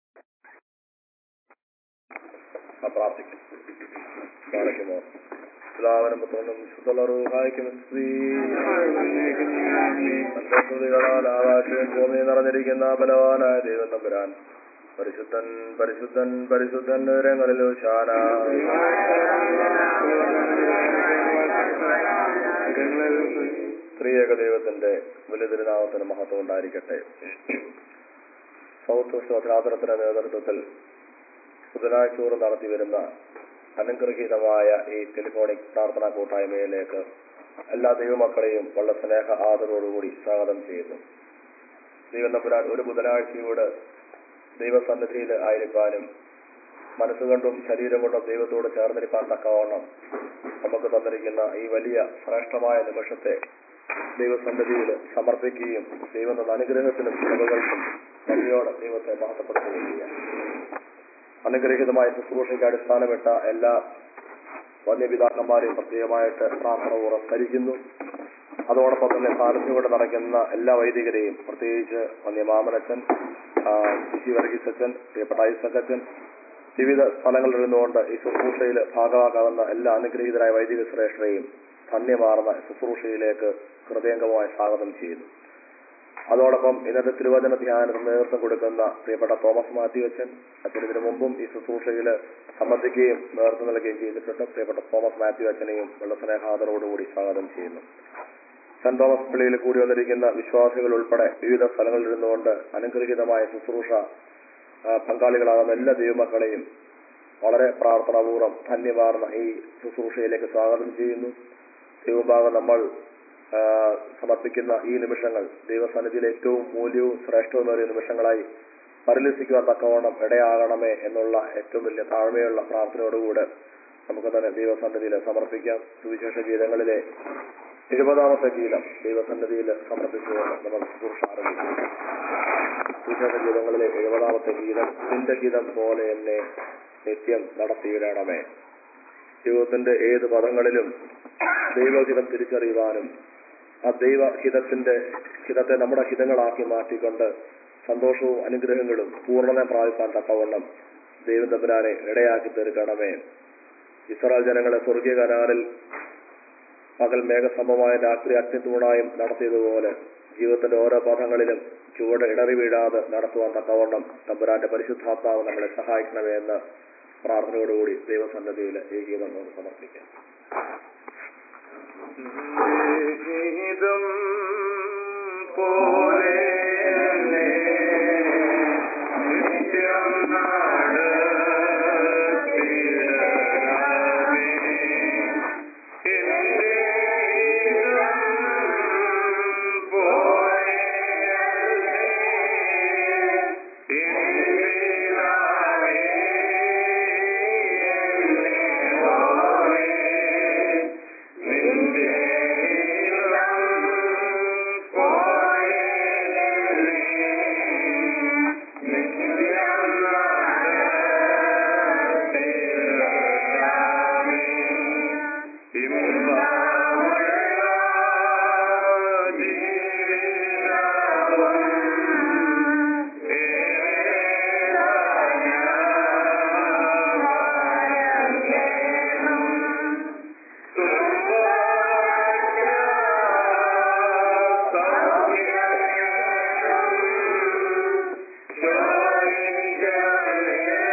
പ്രാർത്ഥിക്കും ബാലയ്ക്കുമോ സ്ലാവനം പുത്രനും ശുദ്ധളറുഹായിക്കും സ്ത്രീ സന്തോഷങ്ങളാൽ ആകാശവും ഭൂമിയും നിറഞ്ഞിരിക്കുന്ന ബലവാനായ ദൈവം തമ്പുരാൻ പരിശുദ്ധൻ പരിശുദ്ധൻ പരിശുദ്ധൻ വിവരങ്ങളിലോ ശാന സ്ത്രീയേക ദൈവത്തിന്റെ വലിയ തിരുനാമത്തിന് മഹത്വം ഉണ്ടായിരിക്കട്ടെ സൗത്ത് സ്വതന്ത്രത്തിന്റെ നേതൃത്വത്തിൽ ബുധനാഴ്ചയോട് നടത്തി വരുന്ന അനുഗ്രഹീതമായ ഈ ടെലിഫോണിക് പ്രാർത്ഥനാ കൂട്ടായ്മയിലേക്ക് എല്ലാ ദൈവമക്കളെയും വളരെ സ്നേഹ ആദരവോടുകൂടി സ്വാഗതം ചെയ്യുന്നു ദൈവം തമ്പുരാൻ ഒരു ബുധനാഴ്ചയോട് ദൈവസന്നിധിയിൽ ആയിരിക്കാനും മനസ്സുകൊണ്ടും ശരീരം കൊണ്ടും ദൈവത്തോട് ചേർന്നിരിക്കാൻ തക്കവണ്ണം നമുക്ക് തന്നിരിക്കുന്ന ഈ വലിയ ശ്രേഷ്ഠമായ നിമിഷത്തെ ദൈവസന്നിധിയിൽ സമർപ്പിക്കുകയും ദൈവം തന്ന അനുഗ്രഹത്തിനും ചിലവുകൾക്കും നന്ദിയോടെ ദൈവത്തെ മഹത്വപ്പെടുത്തുകയും ചെയ്യാം അനുഗ്രഹീതമായ ശുശ്രൂഷയ്ക്ക് അടിസ്ഥാനമിട്ട എല്ലാ വന്യപിതാക്കന്മാരെയും പ്രത്യേകമായിട്ട് പ്രാർത്ഥനപൂർവ്വം സ്മരിക്കുന്നു അതോടൊപ്പം തന്നെ സാന്നിധ്യം കൊണ്ട് നടക്കുന്ന എല്ലാ വൈദികരെയും പ്രത്യേകിച്ച് വന്യമാമനച്ചൻ ശിശി വർഗീസ് അച്ഛൻ പ്രിയപ്പെട്ട ഐസക്കച്ചൻ വിവിധ സ്ഥലങ്ങളിൽ ഇരുന്നുകൊണ്ട് ഈ ശുശ്രൂഷയിൽ ഭാഗമാകാവുന്ന എല്ലാ അനുഗ്രഹീതരായ വൈദിക ശ്രേഷ്ഠരെയും ധന്യമാർന്ന ശുശ്രൂഷയിലേക്ക് ഹൃദയംഗമായി സ്വാഗതം ചെയ്യുന്നു അതോടൊപ്പം ഇന്നത്തെ തിരുവചന ധ്യാനത്തിന് നേതൃത്വം കൊടുക്കുന്ന പ്രിയപ്പെട്ട തോമസ് മാത്യു അച്ഛൻ അച്ഛൻ ഇതിനു മുമ്പും ഈ ശുശ്രൂഷയിൽ സംബന്ധിക്കുകയും നേതൃത്വം നൽകുകയും ചെയ്തിട്ടുണ്ട് പ്രിയപ്പെട്ട തോമസ് മാത്യു അച്ഛനെയും വെള്ള സ്നേഹാദരോടുകൂടി സ്വാഗതം ചെയ്യുന്നു സെന്റ് തോമസ് പള്ളിയിൽ കൂടി വന്നിരിക്കുന്ന വിശ്വാസികൾ ഉൾപ്പെടെ വിവിധ സ്ഥലങ്ങളിൽ ഇരുന്നുകൊണ്ട് അനുഗ്രഹീതമായ ശുശ്രൂഷ ആ, പങ്കാളികളാകുന്ന എല്ലാ ദൈവമക്കളെയും വളരെ പ്രാർത്ഥനാപൂർവ്വം ധന്യമാർന്ന ഈ ശുശ്രൂഷയിലേക്ക് സ്വാഗതം ചെയ്യുന്നു ദൈവഭാഗം നമ്മൾ ആ, സമർപ്പിക്കുന്ന ഈ നിമിഷങ്ങൾ ദൈവസന്നിധിയിൽ ഏറ്റവും മൂല്യവും ശ്രേഷ്ഠവുമേറിയ നിമിഷങ്ങളായി പരിലസിക്കുവാൻ തക്കവണ്ണം ഇടയാകണമേ എന്നുള്ള ഏറ്റവും വലിയ താഴ്മയുള്ള പ്രാർത്ഥനയോടുകൂടെ നമുക്ക് തന്നെ ദൈവസന്നിധിയിൽ സമർപ്പിക്കാം സുവിശേഷ ഗീതങ്ങളിലെ എഴുപതാമത്തെ ഗീതം ദൈവസന്നിധിയിൽ സമർപ്പിച്ചുകൊണ്ട് നമുക്ക് ശുശ്രൂഷ ആരംഭിക്കും സുവിശേഷ ഗീതങ്ങളിലെ എഴുപതാമത്തെ ഗീതം നിന്റെ ഗീതം പോലെ എന്നെ നിത്യം നടത്തിയിടണമേ ജീവിതത്തിന്റെ ഏത് പദങ്ങളിലും ദൈവഹിതം തിരിച്ചറിയുവാനും ആ ദൈവഹിതത്തിന്റെ ഹിതത്തെ നമ്മുടെ ഹിതങ്ങളാക്കി മാറ്റിക്കൊണ്ട് സന്തോഷവും അനുഗ്രഹങ്ങളും പൂർണ്ണത പ്രാപിക്കാൻ തക്കവണ്ണം ദൈവം തമ്പുരാനെ ഇടയാക്കി തീർക്കണമേ ഇസ്രായേൽ ജനങ്ങളെ സ്വർഗീയ കനാലിൽ പകൽ മേഘസ്തംഭമായ രാത്രി അഗ്നിത്തൂണായും നടത്തിയതുപോലെ ജീവിതത്തിന്റെ ഓരോ പദങ്ങളിലും ചുവട് ഇടറി വീഴാതെ നടത്തുവാൻ തക്കവണ്ണം തമ്പുരാന്റെ പരിശുദ്ധാത്മാവ് നമ്മളെ സഹായിക്കണമേ എന്ന് പ്രാർത്ഥനയോടുകൂടി ദൈവസന്നദ്ധിയിൽ ഈ ഗീതം നമുക്ക് സമർപ്പിക്കാം ഗീതം പോലെ എന്നെ നിത്യം നടത്തിയിടണമേ. എന്റെ ഗീതം പോലെ എന്റെ പിതാവേ, എന്നെ പോലെ നിന്റെ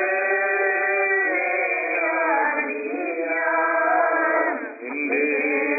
നിന്റെ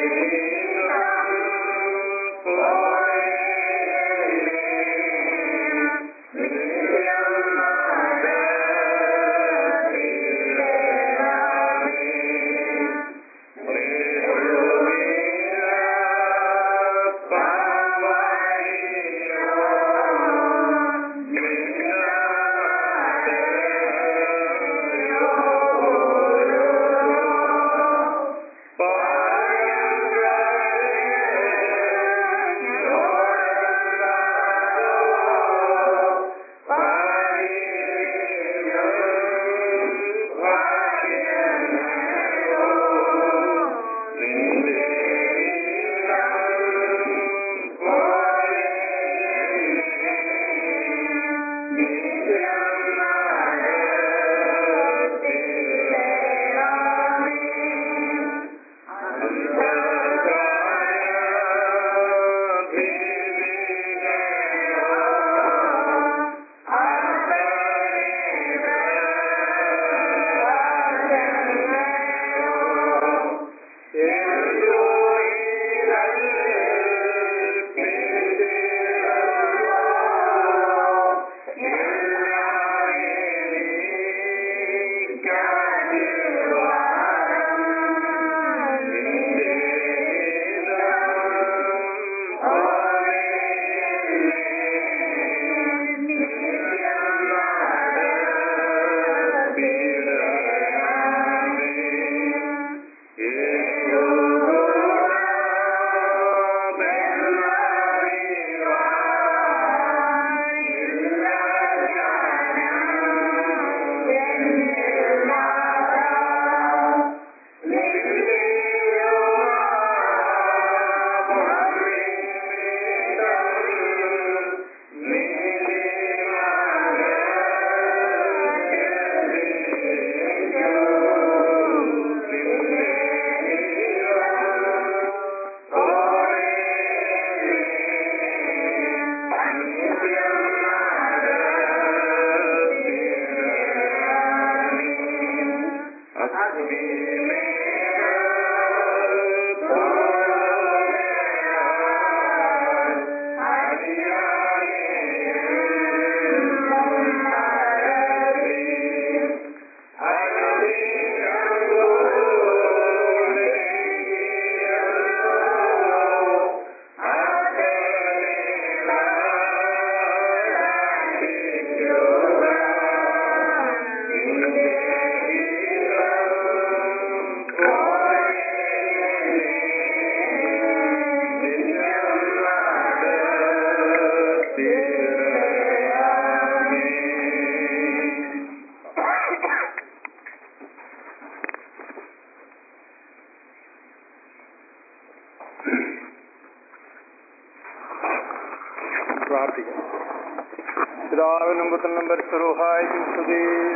പ്രാർത്ഥിക്കാം പിതാവിനും പുത്രനും പരിശുഹായും സ്തുതി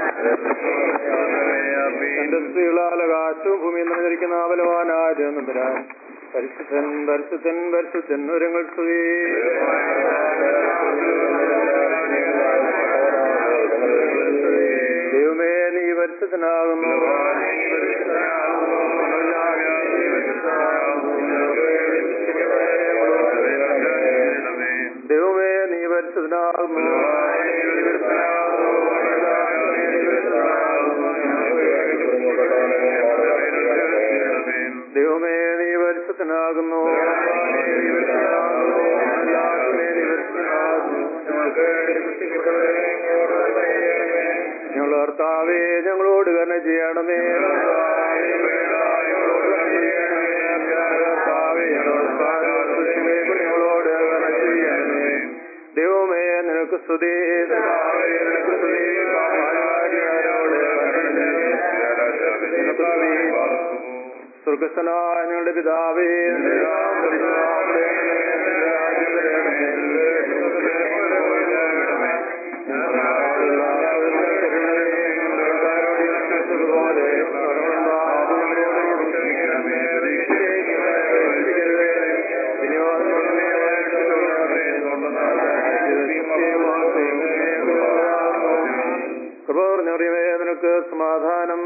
എന്റെ സ്ത്രീകളാൽ ആകാശവും ഭൂമിയിൽ നിറഞ്ഞിരിക്കുന്ന ബലവാനായ ദേവനന്ദരാൻ പരിശുദ്ധൻ പരിശുദ്ധൻ പരിശുദ്ധൻ ഒരുങ്ങൾ സ്തുതി ദൈവമേ നീ പരിശുദ്ധനാകുന്നു ദൈവമേ നീ പരിശുദ്ധനാകുന്നു ദൈവമേ നീ പരിശുദ്ധനാകുന്നു ഞങ്ങൾ കർത്താവേ ഞങ്ങളോട് തന്നെ ചെയ്യണമേ കർത്താവേ ഞങ്ങളോട് തന്നെ ചെയ്യണമേ ദൈവമേ നിനക്ക് സ്തുതി നിനക്ക് സ്തുതി സ്വർഗസ്ഥനായ ഞങ്ങളുടെ പിതാവേ നിന്റെ നാമം പരിശുദ്ധമാകണമേ. നിന്റെ രാജ്യം വരണമേ. നിന്റെ തിരുമനസ് ഞങ്ങളുടെ നാടുകളിൽ കരുണയും ഞങ്ങൾക്കാരോട് ക്ഷമിച്ചതുപോലെ ഞങ്ങളോട് ഞങ്ങളോട് ക്ഷമിക്കണമേ. പരീക്ഷയിലേക്ക് ഞങ്ങളെ പ്രവേശിപ്പിക്കരുതേ. വിനിയോഗങ്ങളെ രക്ഷിക്കണമേ. കൃപ നിറയവേ നിനക്ക് സമാധാനം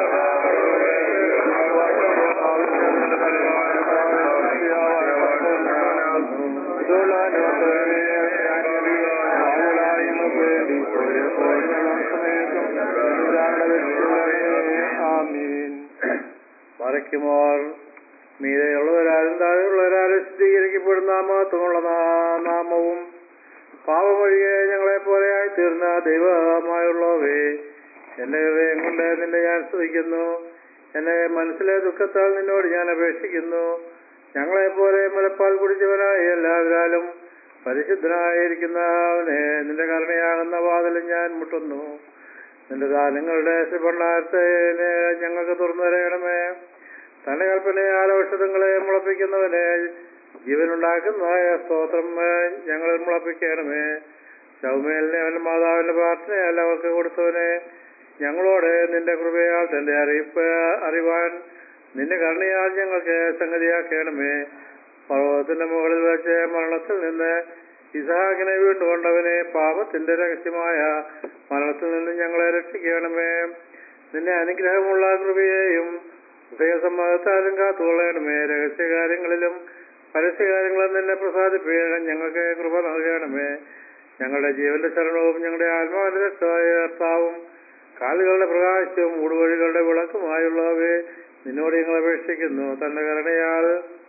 മറയ്ക്കുമോർ മീതെയുള്ളവരാലും താഴെയുള്ളവരാലും സ്ഥിരീകരിക്കപ്പെടുന്ന മഹത്വമുള്ള നാ- നാമവും പാപമൊഴികെ ഞങ്ങളെ പോലെയായി തീർന്ന ദൈവമായുള്ളവേ എന്റെ ഹൃദയം കൊണ്ട് നിന്നെ ഞാൻ സ്തുതിക്കുന്നു എന്റെ മനസ്സിലെ ദുഃഖത്താൽ നിന്നോട് ഞാൻ അപേക്ഷിക്കുന്നു ഞങ്ങളെ പോലെ മുലപ്പാൽ കുടിച്ചവനായ എല്ലാവരാലും പരിശുദ്ധനായിരിക്കുന്നവനെ നിന്റെ കരുണയാകുന്ന വാതിലും ഞാൻ മുട്ടുന്നു നിന്റെ ദാനങ്ങളുടെ ഭണ്ഡാരത്തെ ഞങ്ങൾക്ക് തുറന്നു തരയണമേ തന്റെ കൽപ്പനയാൽ ഔഷധങ്ങളെ മുളപ്പിക്കുന്നവനെ ജീവനുണ്ടാക്കുന്നതായ സ്തോത്രം ഞങ്ങൾ മുളപ്പിക്കണമേ സൗമ്യലിനെ അവന്റെ മാതാവിന്റെ പ്രാർത്ഥനയല്ല അവർക്ക് കൊടുത്തവനെ ഞങ്ങളോട് നിന്റെ കൃപയാൽ തന്റെ അറിയിപ്പ് അറിവാൻ നിന്റെ കരുണയാൽ ഞങ്ങൾക്ക് സംഗതിയാക്കണമേ പർവ്വതത്തിന്റെ മുകളിൽ വെച്ച് മരണത്തിൽ നിന്ന് ഇസഹാക്കിനെ വീണ്ടുകൊണ്ടവനെ പാപത്തിന്റെ രഹസ്യമായ മരണത്തിൽ നിന്ന് ഞങ്ങളെ രക്ഷിക്കണമേ നിന്റെ അനുഗ്രഹമുള്ള കൃപയെയും ഉഭയസമ്മതത്താലും കാത്തുകൊള്ളണമേ രഹസ്യകാര്യങ്ങളിലും പരസ്യകാര്യങ്ങളും നിന്നെ പ്രസാദിപ്പിക്കണം ഞങ്ങൾക്ക് കൃപ നൽകണമേ ഞങ്ങളുടെ ജീവന്റെ ശരണവും ഞങ്ങളുടെ ആത്മാവിന്റെ രക്ഷമായ കർത്താവും കാലുകളുടെ പ്രകാശവും ഊടുവഴികളുടെ വിളക്കുമായുള്ളവയെ നിന്നോട് ഞങ്ങൾ അപേക്ഷിക്കുന്നു തന്റെ കരുണയാൽ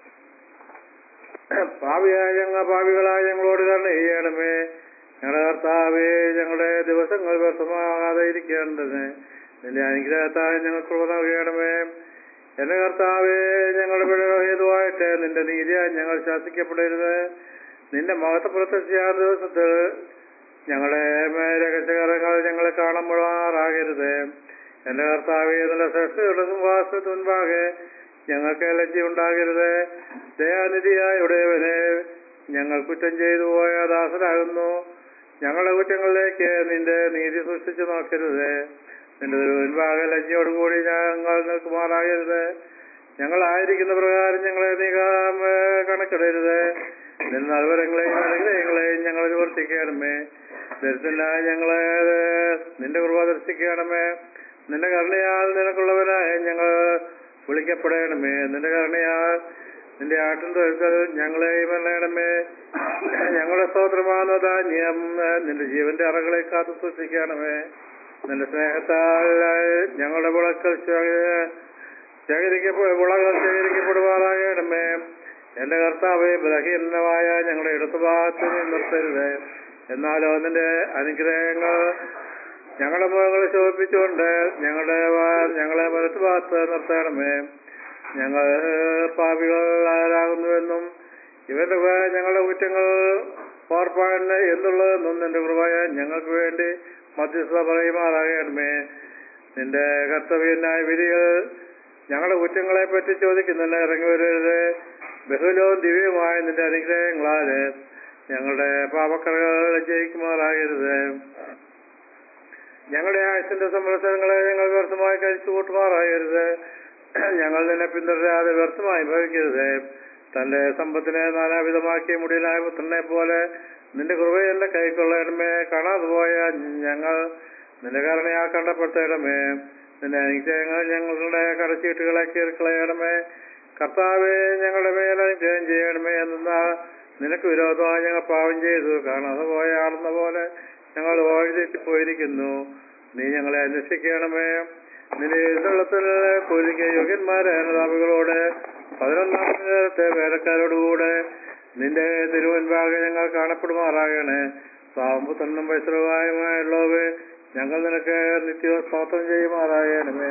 പാവിയായ ഞങ്ങൾ പാവികളായ ഞങ്ങളോട് കരുണ ചെയ്യണമേ ഞങ്ങളുടെ കർത്താവേ ഞങ്ങളുടെ ദിവസങ്ങൾ വ്യർത്ഥമാകാതെ ഇരിക്കേണ്ടതിന് നിന്റെ അനുഗ്രഹത്താൽ ഞങ്ങൾ കൃപ നൽകണമേ എന്റെ കർത്താവേ ഞങ്ങളുടെ പിഴഹേതുവായിട്ട് നിന്റെ നീതിയാൽ ഞങ്ങൾ ശാസിക്കപ്പെടരുത് നിന്റെ മഹത്വ പ്രത്യക്ഷ ദിവസത്തിൽ ഞങ്ങളുടെ രഹസ്യകരങ്ങൾ ഞങ്ങളെ കാണുമ്പോഴാറാകരുത് എന്റെ കർത്താവേ നിന്റെ ശ്രേഷ്ഠയുടെ സിംഹാസനത്തിന് മുൻപാകെ ഞങ്ങൾക്ക് ലജ്ജ ഉണ്ടാകരുത് ദയാനിധിയായ ഉടയവനെ ഞങ്ങൾ കുറ്റം ചെയ്തു പോയ ദാസരാകുന്നു ഞങ്ങളുടെ കുറ്റങ്ങളിലേക്ക് നിന്റെ നീതി സൃഷ്ടിച്ചു നോക്കരുത് നിന്റെ മുൻപാകെ ലജ്ജയോടുകൂടി ഞങ്ങൾ നിൽക്കുമാറാകരുത് ഞങ്ങളായിരിക്കുന്ന പ്രകാരം ഞങ്ങളെ നീ കാ- കണക്കിടരുത് നിന്റെ നൽവരങ്ങളെയും അനുഗ്രഹങ്ങളെയും ഞങ്ങൾ നിവർത്തിക്കണമേ ദരിദ്രനായ ഞങ്ങളെ നിന്റെ കൃപ ദർശിക്കണമേ നിന്റെ കരുണയാൽ നിനക്കുള്ളവനായ ഞങ്ങൾ വിളിക്കപ്പെടണമേ നിന്റെ കരുണയാൽ നിന്റെ ആട്ടിൻ തൊഴുക്കൽ ഞങ്ങളെ വരണമേ ഞങ്ങളുടെ സ്തോത്രമാകുന്ന ധാന്യം നിന്റെ ജീവന്റെ അറകളെ കാത്തു സൂക്ഷിക്കണമേ നിന്റെ സ്നേഹത്താൽ ഞങ്ങളുടെ വിളക്കൽ ശേഖ- ശേഖരിക്കപ്പെ വിളകൾ ശേഖരിക്കപ്പെടുവാറാകണമേ എന്റെ കർത്താവെ ബലഹീനമായ ഞങ്ങളുടെ ഇടത്തുഭാഗത്ത് നീ നിർത്തരുത് എന്നാലോ നിന്റെ അനുഗ്രഹങ്ങൾ ഞങ്ങളുടെ മുഖങ്ങളെ ശോഭിപ്പിച്ചുകൊണ്ട് ഞങ്ങളുടെ വാ- ഞങ്ങളെ വലത്തുഭാഗത്ത് നിർത്തണമേ ഞങ്ങൾ പാപികളാകുന്നുവെന്നും ഇവന്റെ വ- ഞങ്ങളുടെ കുറ്റങ്ങൾ പാർപ്പാൻ എന്നുള്ളതെന്നും നിന്റെ കൃപയ ഞങ്ങൾക്ക് വേണ്ടി മധ്യസ്ഥത പറയുമാറാകണമേ നിന്റെ കർത്തവ്യനായ വിധികൾ ഞങ്ങളുടെ കുറ്റങ്ങളെ പറ്റി ചോദിക്കുന്നില്ല ഇറങ്ങി വരരുത് ബഹുലവും ദിവ്യവുമായ നിന്റെ അനുഗ്രഹങ്ങളാല് ഞങ്ങളുടെ പാപക്കറകൾ ജയിക്കുമാറാകരുത് ഞങ്ങളുടെ ആയുസിന്റെ സംവത്സരങ്ങളെ ഞങ്ങൾ വ്യർത്ഥമായി കഴിച്ചു കൂട്ടുമാറാകരുത് ഞങ്ങൾ നിന്നെ പിന്തുടരാതെ വ്യർത്ഥമായി ഭവിക്കരുത് തന്റെ സമ്പത്തിനെ നാനാവിധമാക്കിയ മുടിയിലായ പുത്രനെ പോലെ നിന്റെ കൃപയെല്ലാം കൈക്കൊള്ളണമേ കാണാതെ പോയ ഞങ്ങൾ നിന്റെ കരുണയാൽ കണ്ടപ്പെടുത്തണമേ നിന്റെ അനുഗ്രഹങ്ങൾ ഞങ്ങളുടെ കടച്ചീട്ടുകളെ കീറിക്കളയണമേ കർത്താവെ ഞങ്ങളുടെ മേൽ അനുഗ്രഹം ചെയ്യണമേ എന്നാൽ നിനക്ക് വിരോധമായി ഞങ്ങൾ പാവം ചെയ്തു കാണാതെ പോയ ആളുന്ന പോലെ ഞങ്ങൾ വഴിതെറ്റിപ്പോയിരിക്കുന്നു നീ ഞങ്ങളെ അന്വേഷിക്കണമേ നിന്റെ എഴുന്നള്ളത്തിൽ കൂലിക്ക് യോഗ്യന്മാരായ അനുതാപികളോട് പതിനൊന്നാം നേരത്തെ വേലക്കാരോടുകൂടെ നിന്റെ തിരുവൻപാകെ ഞങ്ങൾ കാണപ്പെടുമാറാകണേ സാമ്പുത്രനും വൈശ്രവായുമായുള്ളവേ ഞങ്ങൾ നിനക്ക് നിത്യ സ്തോത്രം ചെയ്യുമാറാകണമേ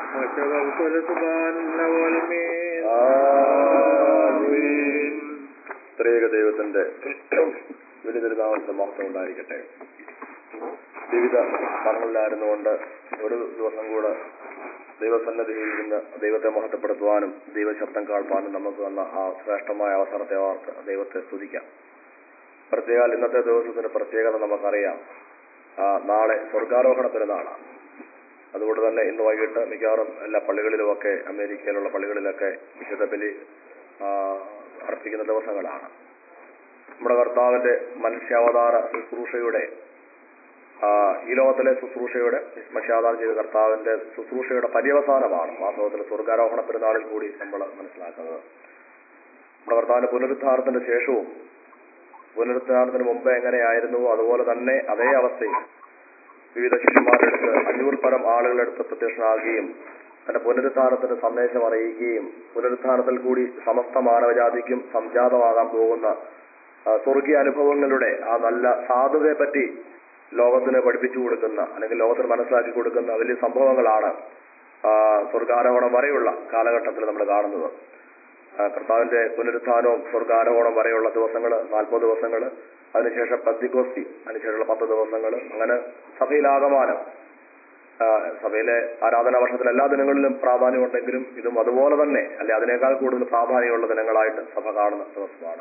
ത്രേക ദൈവത്തിന്റെ വിനിതിരുനാമത്തിന്റെ മഹത്വം ഉണ്ടായിരിക്കട്ടെ വിവിധ സ്ഥലങ്ങളിലായിരുന്നുകൊണ്ട് ഒരു ദിവസം കൂടെ ദൈവസന്നദ്ധിയിൽ നിന്ന് ദൈവത്തെ മഹത്വപ്പെടുത്തുവാനും ദൈവശബ്ദം കേൾപ്പാനും നമുക്ക് വന്ന ആ ശ്രേഷ്ഠമായ അവസരത്തെ ഓർത്ത് ദൈവത്തെ സ്തുതിക്കാം പ്രത്യേക ഇന്നത്തെ ദിവസത്തിന്റെ പ്രത്യേകത നമുക്കറിയാം ആ, നാളെ സ്വർഗാരോഹണ പെരുന്നാളാണ് അതുകൊണ്ട് തന്നെ ഇന്ന് വൈകിട്ട് മിക്കവാറും എല്ലാ പള്ളികളിലുമൊക്കെ അമേരിക്കയിലുള്ള പള്ളികളിലൊക്കെ വിശുദ്ധ ബലി ആ, അർപ്പിക്കുന്ന ദിവസങ്ങളാണ് നമ്മുടെ കർത്താവിന്റെ മനുഷ്യാവതാര ശുശ്രൂഷയുടെ ആ, ഈ ലോകത്തിലെ ശുശ്രൂഷയുടെ മനുഷ്യാവതാരം ചെയ്ത കർത്താവിന്റെ ശുശ്രൂഷയുടെ പര്യവസാനമാണ് വാസ്തവത്തിൽ സ്വർഗാരോഹണ പെരുന്നാളിൽ കൂടി നമ്മൾ മനസ്സിലാക്കുന്നത് നമ്മുടെ കർത്താവിന്റെ പുനരുദ്ധാരത്തിന്റെ ശേഷവും പുനരുദ്ധാരണത്തിന് മുമ്പ് എങ്ങനെയായിരുന്നുവോ അതുപോലെ തന്നെ അതേ അവസ്ഥയിൽ വിവിധ ശിഷ്യന്മാരുടെ അടുത്ത് അഞ്ഞൂറ് പരം ആളുകളുടെ അടുത്ത് പ്രത്യക്ഷനാകുകയും തന്റെ പുനരുദ്ധാരണത്തിന്റെ സന്ദേശം അറിയിക്കുകയും പുനരുദ്ധാരണത്തിൽ കൂടി സമസ്ത മാനവജാതിക്കും സംജാതമാകാൻ പോകുന്ന ആ, സ്വർഗീയ അനുഭവങ്ങളുടെ ആ നല്ല സാധുതയെ പറ്റി ലോകത്തിന് പഠിപ്പിച്ചു കൊടുക്കുന്ന അല്ലെങ്കിൽ ലോകത്തിന് മനസ്സിലാക്കി കൊടുക്കുന്ന വലിയ സംഭവങ്ങളാണ് ആ, സ്വർഗാരോഹണം വരെയുള്ള കാലഘട്ടത്തിൽ നമ്മൾ കാണുന്നത് ആ, കർത്താവിന്റെ പുനരുത്ഥാനവും സ്വർഗാരോഹണം വരെയുള്ള ദിവസങ്ങൾ നാൽപ്പത് ദിവസങ്ങൾ അതിനുശേഷം പത്തിക്കോസ്തി അതിനുശേഷമുള്ള പത്ത് ദിവസങ്ങൾ അങ്ങനെ സഭയിലാകമാനം ആ, സഭയിലെ ആരാധനാ വർഷത്തിൽ എല്ലാ ദിനങ്ങളിലും പ്രാധാന്യമുണ്ടെങ്കിലും ഇതും അതുപോലെ തന്നെ അല്ലെ അതിനേക്കാൾ കൂടുതൽ പ്രാധാന്യമുള്ള ദിനങ്ങളായിട്ട് സഭ കാണുന്ന ദിവസമാണ്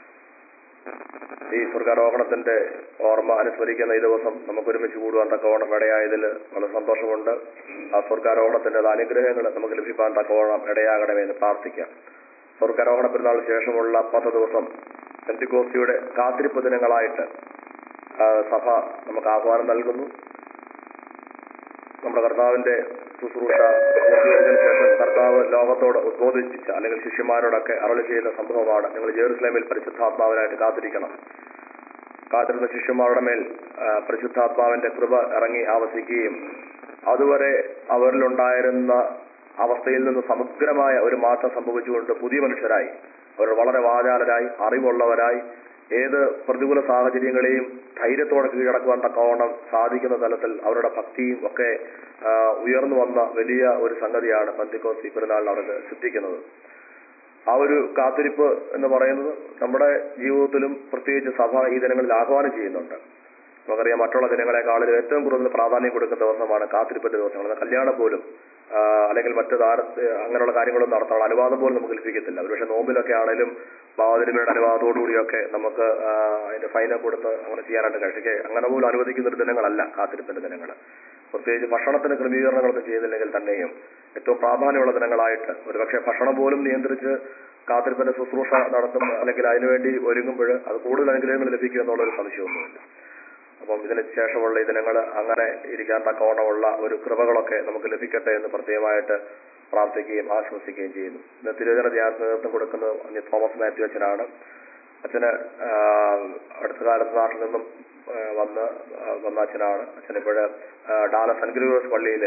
ഈ സ്വർഗാരോഹണത്തിന്റെ ഓർമ്മ അനുസ്മരിക്കുന്ന ഈ ദിവസം നമുക്ക് ഒരുമിച്ച് കൂടുവാൻ തക്കവണ്ണം ഇടയായതിൽ വളരെ സന്തോഷമുണ്ട് ആ സ്വർഗാരോഹണത്തിന്റെ അനുഗ്രഹങ്ങൾ നമുക്ക് ലഭിക്കാൻ തക്കവണ്ണം ഇടയാകണമേ എന്ന് പ്രാർത്ഥിക്കാം സ്വർഗാരോഹണ പെരുന്നാളിന് ശേഷമുള്ള പത്ത് ദിവസം പെന്തിക്കോസ്തിയുടെ കാത്തിരിപ്പ് ദിനങ്ങളായിട്ട് ആ, സഭ നമുക്ക് ആഹ്വാനം നൽകുന്നു നമ്മുടെ കർത്താവിന്റെ ശുശ്രൂഷ പൂർത്തീകരിച്ചതിന് ശേഷം കർത്താവ് ലോകത്തോട് ഉദ്ബോധിച്ച അല്ലെങ്കിൽ ശിഷ്യന്മാരോടൊക്കെ അരളി ചെയ്യുന്ന സംഭവമാണ് നിങ്ങൾ ജെറുസലേമിൽ പരിശുദ്ധാത്മാവിനായിട്ട് കാത്തിരിക്കണം കാത്തിരുന്ന ശിഷ്യന്മാരുടെ മേൽ ആ, പരിശുദ്ധാത്മാവിന്റെ കൃപ ഇറങ്ങി ആവസിക്കുകയും അതുവരെ അവരിലുണ്ടായിരുന്ന അവസ്ഥയിൽ നിന്ന് സമഗ്രമായ ഒരു മാറ്റം സംഭവിച്ചുകൊണ്ട് പുതിയ മനുഷ്യരായി അവർ വളരെ വാചാലരായി അറിവുള്ളവരായി ഏത് പ്രതികൂല സാഹചര്യങ്ങളെയും ധൈര്യത്തോടെ കീഴടക്കുവാൻ തക്കവണ്ണം സാധിക്കുന്ന തലത്തിൽ അവരുടെ ഭക്തിയും ഒക്കെ ആ, ഉയർന്നു വന്ന വലിയ ഒരു സംഗതിയാണ് പന്തിക്കോസ്തി പെരുന്നാളിൽ അവർക്ക് സിദ്ധിക്കുന്നത് ആ ഒരു കാത്തിരിപ്പ് എന്ന് പറയുന്നത് നമ്മുടെ ജീവിതത്തിലും പ്രത്യേകിച്ച് സഭ ഈ ദിനങ്ങളിൽ ആഹ്വാനം ചെയ്യുന്നുണ്ട് നമുക്കറിയാം മറ്റുള്ള ദിനങ്ങളെക്കാളിലും ഏറ്റവും കൂടുതൽ പ്രാധാന്യം കൊടുക്കുന്ന ദിവസമാണ് കാത്തിരിപ്പിന്റെ ദിവസങ്ങൾ കല്യാണം പോലും ആ, അല്ലെങ്കിൽ മറ്റ് താര അങ്ങനെയുള്ള കാര്യങ്ങളൊന്നും നടത്താനുള്ള അനുവാദം പോലും നമുക്ക് ലഭിക്കത്തില്ല ഒരുപക്ഷെ നോമ്പിലൊക്കെ ആണെങ്കിലും മാതിരിമയുടെ അനുവാദത്തോടുകൂടിയൊക്കെ നമുക്ക് ആ, അതിന്റെ ഫൈനൊക്കെ കൊടുത്ത് അങ്ങനെ ചെയ്യാനായിട്ട് കഴിക്കെ അങ്ങനെ പോലും അനുവദിക്കുന്ന ഒരു ദിനങ്ങളല്ല കാത്തിരിപ്പിന്റെ ദിനങ്ങൾ പ്രത്യേകിച്ച് ഭക്ഷണത്തിന് ക്രമീകരണങ്ങളൊക്കെ ചെയ്യുന്നില്ലെങ്കിൽ തന്നെയും ഏറ്റവും പ്രാധാന്യമുള്ള ദിനങ്ങളായിട്ട് ഒരുപക്ഷെ ഭക്ഷണം പോലും നിയന്ത്രിച്ച് കാത്തിരിപ്പിന്റെ ശുശ്രൂഷ നടത്തും അല്ലെങ്കിൽ അതിനുവേണ്ടി ഒരുങ്ങുമ്പോൾ അത് കൂടുതൽ അനുഗ്രഹങ്ങൾ ലഭിക്കും എന്നുള്ളൊരു സംശയമൊന്നുമില്ല അപ്പം ഇതിന് ശേഷമുള്ള ഈ ദിനങ്ങൾ അങ്ങനെ ഇരിക്കാൻ തക്കവണ്ണമുള്ള ഒരു കൃപകളൊക്കെ നമുക്ക് ലഭിക്കട്ടെ എന്ന് പ്രത്യേകമായിട്ട് പ്രാർത്ഥിക്കുകയും ആശ്വസിക്കുകയും ചെയ്യുന്നു ഇന്ന് തിരുവചന ധ്യാനത്തിന് നേതൃത്വം കൊടുക്കുന്നത് അന്യ തോമസ് മാത്യു അച്ഛനാണ് അച്ഛന് ആ, അടുത്ത കാലത്ത് നാട്ടിൽ നിന്നും ആ, വന്ന് ആ, വന്ന അച്ഛനാണ് അച്ഛനിപ്പോഴ് ഡാല സെന്റ് ഗ്രൂവേഴ്സ് പള്ളിയിൽ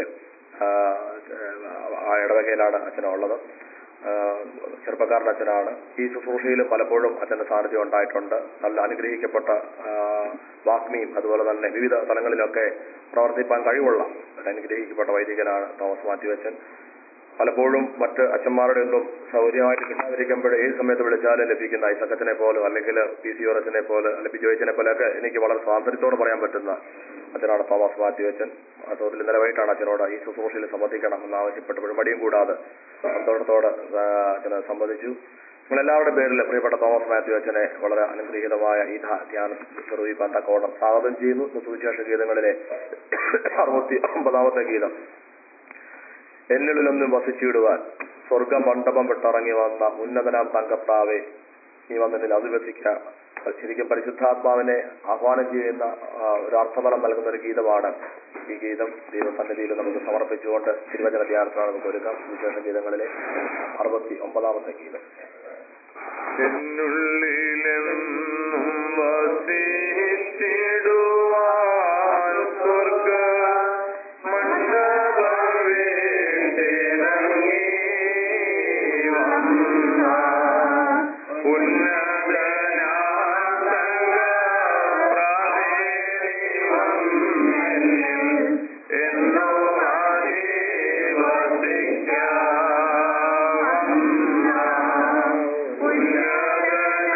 ആ ഇടവകയിലാണ് അച്ഛനുള്ളത് ആഹ് ചെറുപ്പക്കാരൻ്റെ അച്ഛനാണ് ഈ ശുശ്രൂഷയിലും പലപ്പോഴും അച്ഛന്റെ സാന്നിധ്യം ഉണ്ടായിട്ടുണ്ട് നല്ല അനുഗ്രഹിക്കപ്പെട്ട ആഹ് വാഗ്മിയും അതുപോലെ തന്നെ വിവിധ തലങ്ങളിലൊക്കെ പ്രവർത്തിപ്പാൻ കഴിവുള്ള ഒരു അനുഗ്രഹിക്കപ്പെട്ട വൈദികനാണ് തോമസ് മാത്യു അച്ഛൻ പലപ്പോഴും മറ്റ് അച്ഛന്മാരുടെ ഒന്നും സൗകര്യമായിട്ട് കിട്ടാതിരിക്കുമ്പോൾ ഏത് സമയത്ത് വിളിച്ചാലും ലഭിക്കുന്ന ഐസക്കച്ചനെ പോലെ അല്ലെങ്കിൽ പി സി ഓറച്ചനെ പോലെ അല്ലെങ്കിൽ ബിജോയച്ചനെ പോലെയൊക്കെ എനിക്ക് വളരെ സ്വാതന്ത്ര്യത്തോടെ പറയാൻ പറ്റുന്ന അച്ഛനാണ് തോമസ് മാത്യു അച്ഛൻ വാസ്തവത്തിൽ ഇന്നലെ വൈകിട്ടാണ് അച്ഛനോട് ഈ ശുശ്രൂഷയിൽ സംബന്ധിക്കണം എന്ന് ആവശ്യപ്പെട്ടപ്പോൾ മടിയും കൂടാതെ സന്തോഷത്തോടെ ആ, അച്ഛനെ സംബന്ധിച്ചു നിങ്ങളെല്ലാവരുടെ പേരിൽ പ്രിയപ്പെട്ട തോമസ് മാത്യു അച്ഛനെ വളരെ അനുഗ്രഹീതമായ ഈ ധ്യാ- ധ്യാനം നിർവഹിക്കാൻ തക്കോണം സ്വാഗതം ചെയ്യുന്നു ഇന്ന് സുവിശേഷ ഗീതങ്ങളിലെ അറുപത്തി ഒമ്പതാമത്തെ ഗീതം എന്നിലൊന്നും വസിച്ചിടുവാൻ സ്വർഗ മണ്ഡപം വിട്ടിറങ്ങി വന്ന ഉന്നതനാം തങ്കപ്രാവെ നീ വന്നതിൽ അധിവസിക്ക ശരിക്കും പരിശുദ്ധാത്മാവിനെ ആഹ്വാനം ചെയ്യുന്ന ആ, ഒരു അർത്ഥബലം നൽകുന്ന ഒരു ഗീതമാണ് ഈ ഗീതം ദൈവസന്നിധിയിൽ നമുക്ക് സമർപ്പിച്ചുകൊണ്ട് തിരുവചന ധ്യാനത്തിനാണ് നമുക്ക് ഒരുക്കാം വിശേഷ ഗീതങ്ങളിലെ അറുപത്തി ഒമ്പതാമത്തെ ഗീതം എന്നുള്ളിലെന്നും വസിച്ചിടുവാൻ സ്വർഗ മണ്ഡപവേണ്ടിറങ്ങി വന്ന ഉന്നതനാഥ എന്നും ആദിവസിക്കാം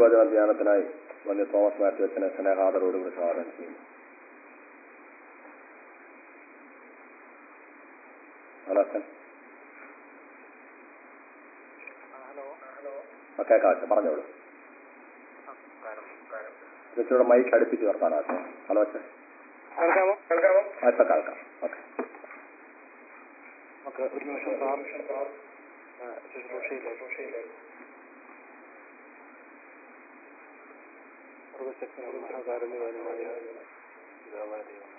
തിരുവചന ധ്യാനത്തിനായി വന്യ തോമസ് മാത്യു അച്ഛനെ സ്നേഹാദരോട് കൂടി സ്വാഗതം ചെയ്യുന്നു ഹലോ അച്ഛൻ ആ, കേൾക്കാം അച്ഛൻ പറഞ്ഞോളൂ ഇച്ചിരി മൈക്ക് അടുപ്പിച്ച് വർത്താനോ അച്ഛൻ ഹലോ അച്ഛൻ കേൾക്കാമോ കേൾക്കാമോ ആ, ഇപ്പൊ കേൾക്കാം ഓക്കെ നമുക്ക് ഒരു നിമിഷം പ്രാർത്ഥന ആ, ശുശ്രൂഷയിലേക്ക് സർവശക്തനും മഹാകാരുണ്യവാനുമായ പിതാവായ ദൈവമേ,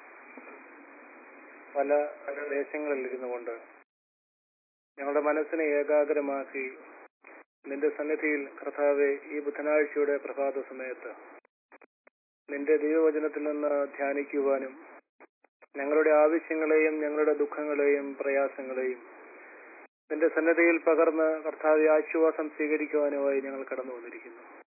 പല ദേശങ്ങളിൽ ഇരുന്നു കൊണ്ട് ഞങ്ങളുടെ മനസ്സിനെ ഏകാഗ്രമാക്കി നിന്റെ സന്നിധിയിൽ കർത്താവെ ഈ ബുധനാഴ്ചയുടെ പ്രഭാത സമയത്ത് നിന്റെ ദൈവവചനത്തിൽ നിന്ന് ധ്യാനിക്കുവാനും ഞങ്ങളുടെ ആവശ്യങ്ങളെയും ഞങ്ങളുടെ ദുഃഖങ്ങളെയും പ്രയാസങ്ങളെയും നിന്റെ സന്നദ്ധയിൽ പകർന്ന് കർത്താവെ ആശ്വാസം സ്വീകരിക്കുവാനുമായി ഞങ്ങൾ കടന്നു വന്നിരിക്കുന്നു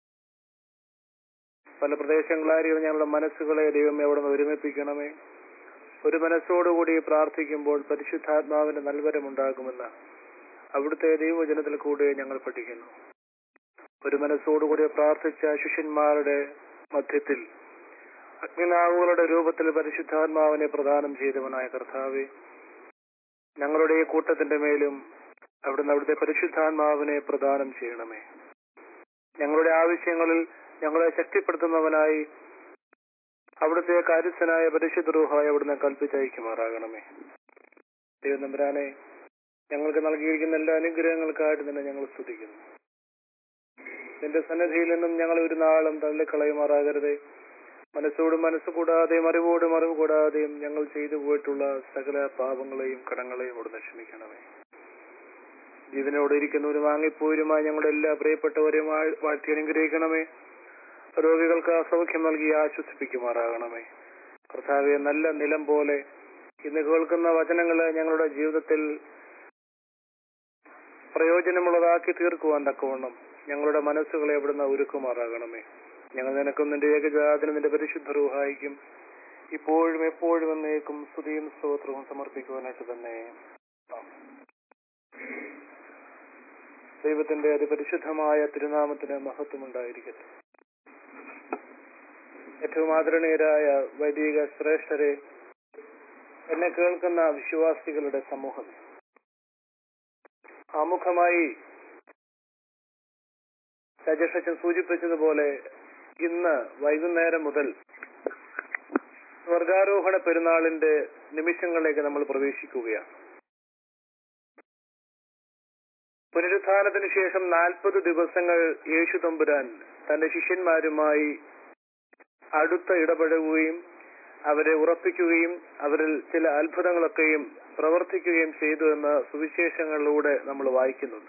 പല പ്രദേശങ്ങളായിരിക്കും ഞങ്ങളുടെ മനസ്സുകളെ ദൈവമേ അവിടെ നിന്ന് ഒരുമിപ്പിക്കണമേ ഒരു മനസ്സോടുകൂടി പ്രാർത്ഥിക്കുമ്പോൾ പരിശുദ്ധാത്മാവിന്റെ നൽവരമുണ്ടാകുമെന്ന് അവിടുത്തെ ദൈവവചനത്തിൽ കൂടെ ഞങ്ങൾ പഠിക്കുന്നു ഒരു മനസ്സോടുകൂടി പ്രാർത്ഥിച്ച ശിഷ്യന്മാരുടെ മധ്യത്തിൽ അഗ്നിനാവുകളുടെ രൂപത്തിൽ പരിശുദ്ധാത്മാവിനെ പ്രദാനം ചെയ്തവനായ കർത്താവെ ഞങ്ങളുടെ ഈ കൂട്ടത്തിന്റെ മേലും അവിടുന്ന് അവിടുത്തെ പരിശുദ്ധാത്മാവിനെ പ്രദാനം ചെയ്യണമേ ഞങ്ങളുടെ ആവശ്യങ്ങളിൽ ഞങ്ങളെ ശക്തിപ്പെടുത്തുന്നവനായി അവിടുത്തെ കാര്യസ്ഥനായ പരിശുദ്ധ റൂഹായി അവിടുന്ന് കൽപ്പിച്ചയക്കുമാറാകണമേ ദൈവനമ്പരാനെ ഞങ്ങൾക്ക് നൽകിയിരിക്കുന്ന എല്ലാ അനുഗ്രഹങ്ങൾക്കായിട്ട് തന്നെ ഞങ്ങൾ സ്തുതിക്കുന്നു നിന്റെ സന്നദ്ധിയിൽ നിന്നും ഞങ്ങൾ ഒരു നാളും തള്ളിക്കളയുമാറാകരുതേ മനസ്സോടും മനസ്സ് കൂടാതെയും അറിവോടും അറിവ് കൂടാതെയും ഞങ്ങൾ ചെയ്തു പോയിട്ടുള്ള സകല പാപങ്ങളെയും കടങ്ങളെയും അവിടുന്ന് ക്ഷമിക്കണമേ ജീവനോട് ഇരിക്കുന്നവരും വാങ്ങിപ്പോരുമായി ഞങ്ങളുടെ എല്ലാ പ്രിയപ്പെട്ടവരെയും വാഴ്- വാഴ്ത്തി അനുഗ്രഹിക്കണമേ രോഗികൾക്ക് അസൗഖ്യം നൽകി ആശ്വസിപ്പിക്കുമാറാകണമേ കർത്താവെ നല്ല നിലം പോലെ ഇന്ന് കേൾക്കുന്ന വചനങ്ങള് ഞങ്ങളുടെ ജീവിതത്തിൽ പ്രയോജനമുള്ളതാക്കി തീർക്കുവാൻ തക്കവണ്ണം ഞങ്ങളുടെ മനസ്സുകളെ അവിടുന്ന് ഒരുക്കുമാറാകണമേ ഞങ്ങൾ നിനക്കും നിന്റെ ഏകജാതിനും നിന്റെ പരിശുദ്ധ റൂഹായിക്കും ഇപ്പോഴും എപ്പോഴും എന്നേക്കും സ്തുതിയും സ്തോത്രവും സമർപ്പിക്കുവാനായിട്ട് തന്നെ ആമേൻ. ദൈവത്തിന്റെ അതിപരിശുദ്ധമായ തിരുനാമത്തിന് മഹത്വമുണ്ടായിരിക്കട്ടെ ഏറ്റവും ആദരണീയരായ വൈദിക ശ്രേഷ്ഠരെ എന്നെ കേൾക്കുന്ന വിശ്വാസികളുടെ സമൂഹം ആമുഖമായി രജേഷച്ചൻ സൂചിപ്പിച്ചതുപോലെ ഇന്ന് വൈകുന്നേരം മുതൽ സ്വർഗാരോഹണ പെരുന്നാളിന്റെ നിമിഷങ്ങളിലേക്ക് നമ്മൾ പ്രവേശിക്കുകയാണ് പുനരുത്ഥാനത്തിന് ശേഷം നാൽപ്പത് ദിവസങ്ങൾ യേശു തമ്പുരാൻ തന്റെ ശിഷ്യന്മാരുമായി അടുത്ത ഇടപെടുകയും അവരെ ഉറപ്പിക്കുകയും അവരിൽ ചില അത്ഭുതങ്ങളൊക്കെയും പ്രവർത്തിക്കുകയും ചെയ്തു എന്ന് സുവിശേഷങ്ങളിലൂടെ നമ്മൾ വായിക്കുന്നുണ്ട്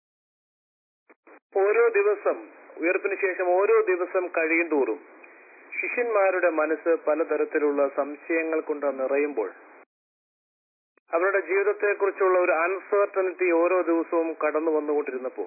ഓരോ ദിവസം ഉയർപ്പിന് ശേഷം ഓരോ ദിവസം കഴിയും തോറും ശിഷ്യന്മാരുടെ മനസ്സ് പലതരത്തിലുള്ള സംശയങ്ങൾ കൊണ്ട് നിറയുമ്പോൾ അവരുടെ ജീവിതത്തെക്കുറിച്ചുള്ള ഒരു അൺസർട്ടനിറ്റി ഓരോ ദിവസവും കടന്നു വന്നുകൊണ്ടിരുന്നപ്പോ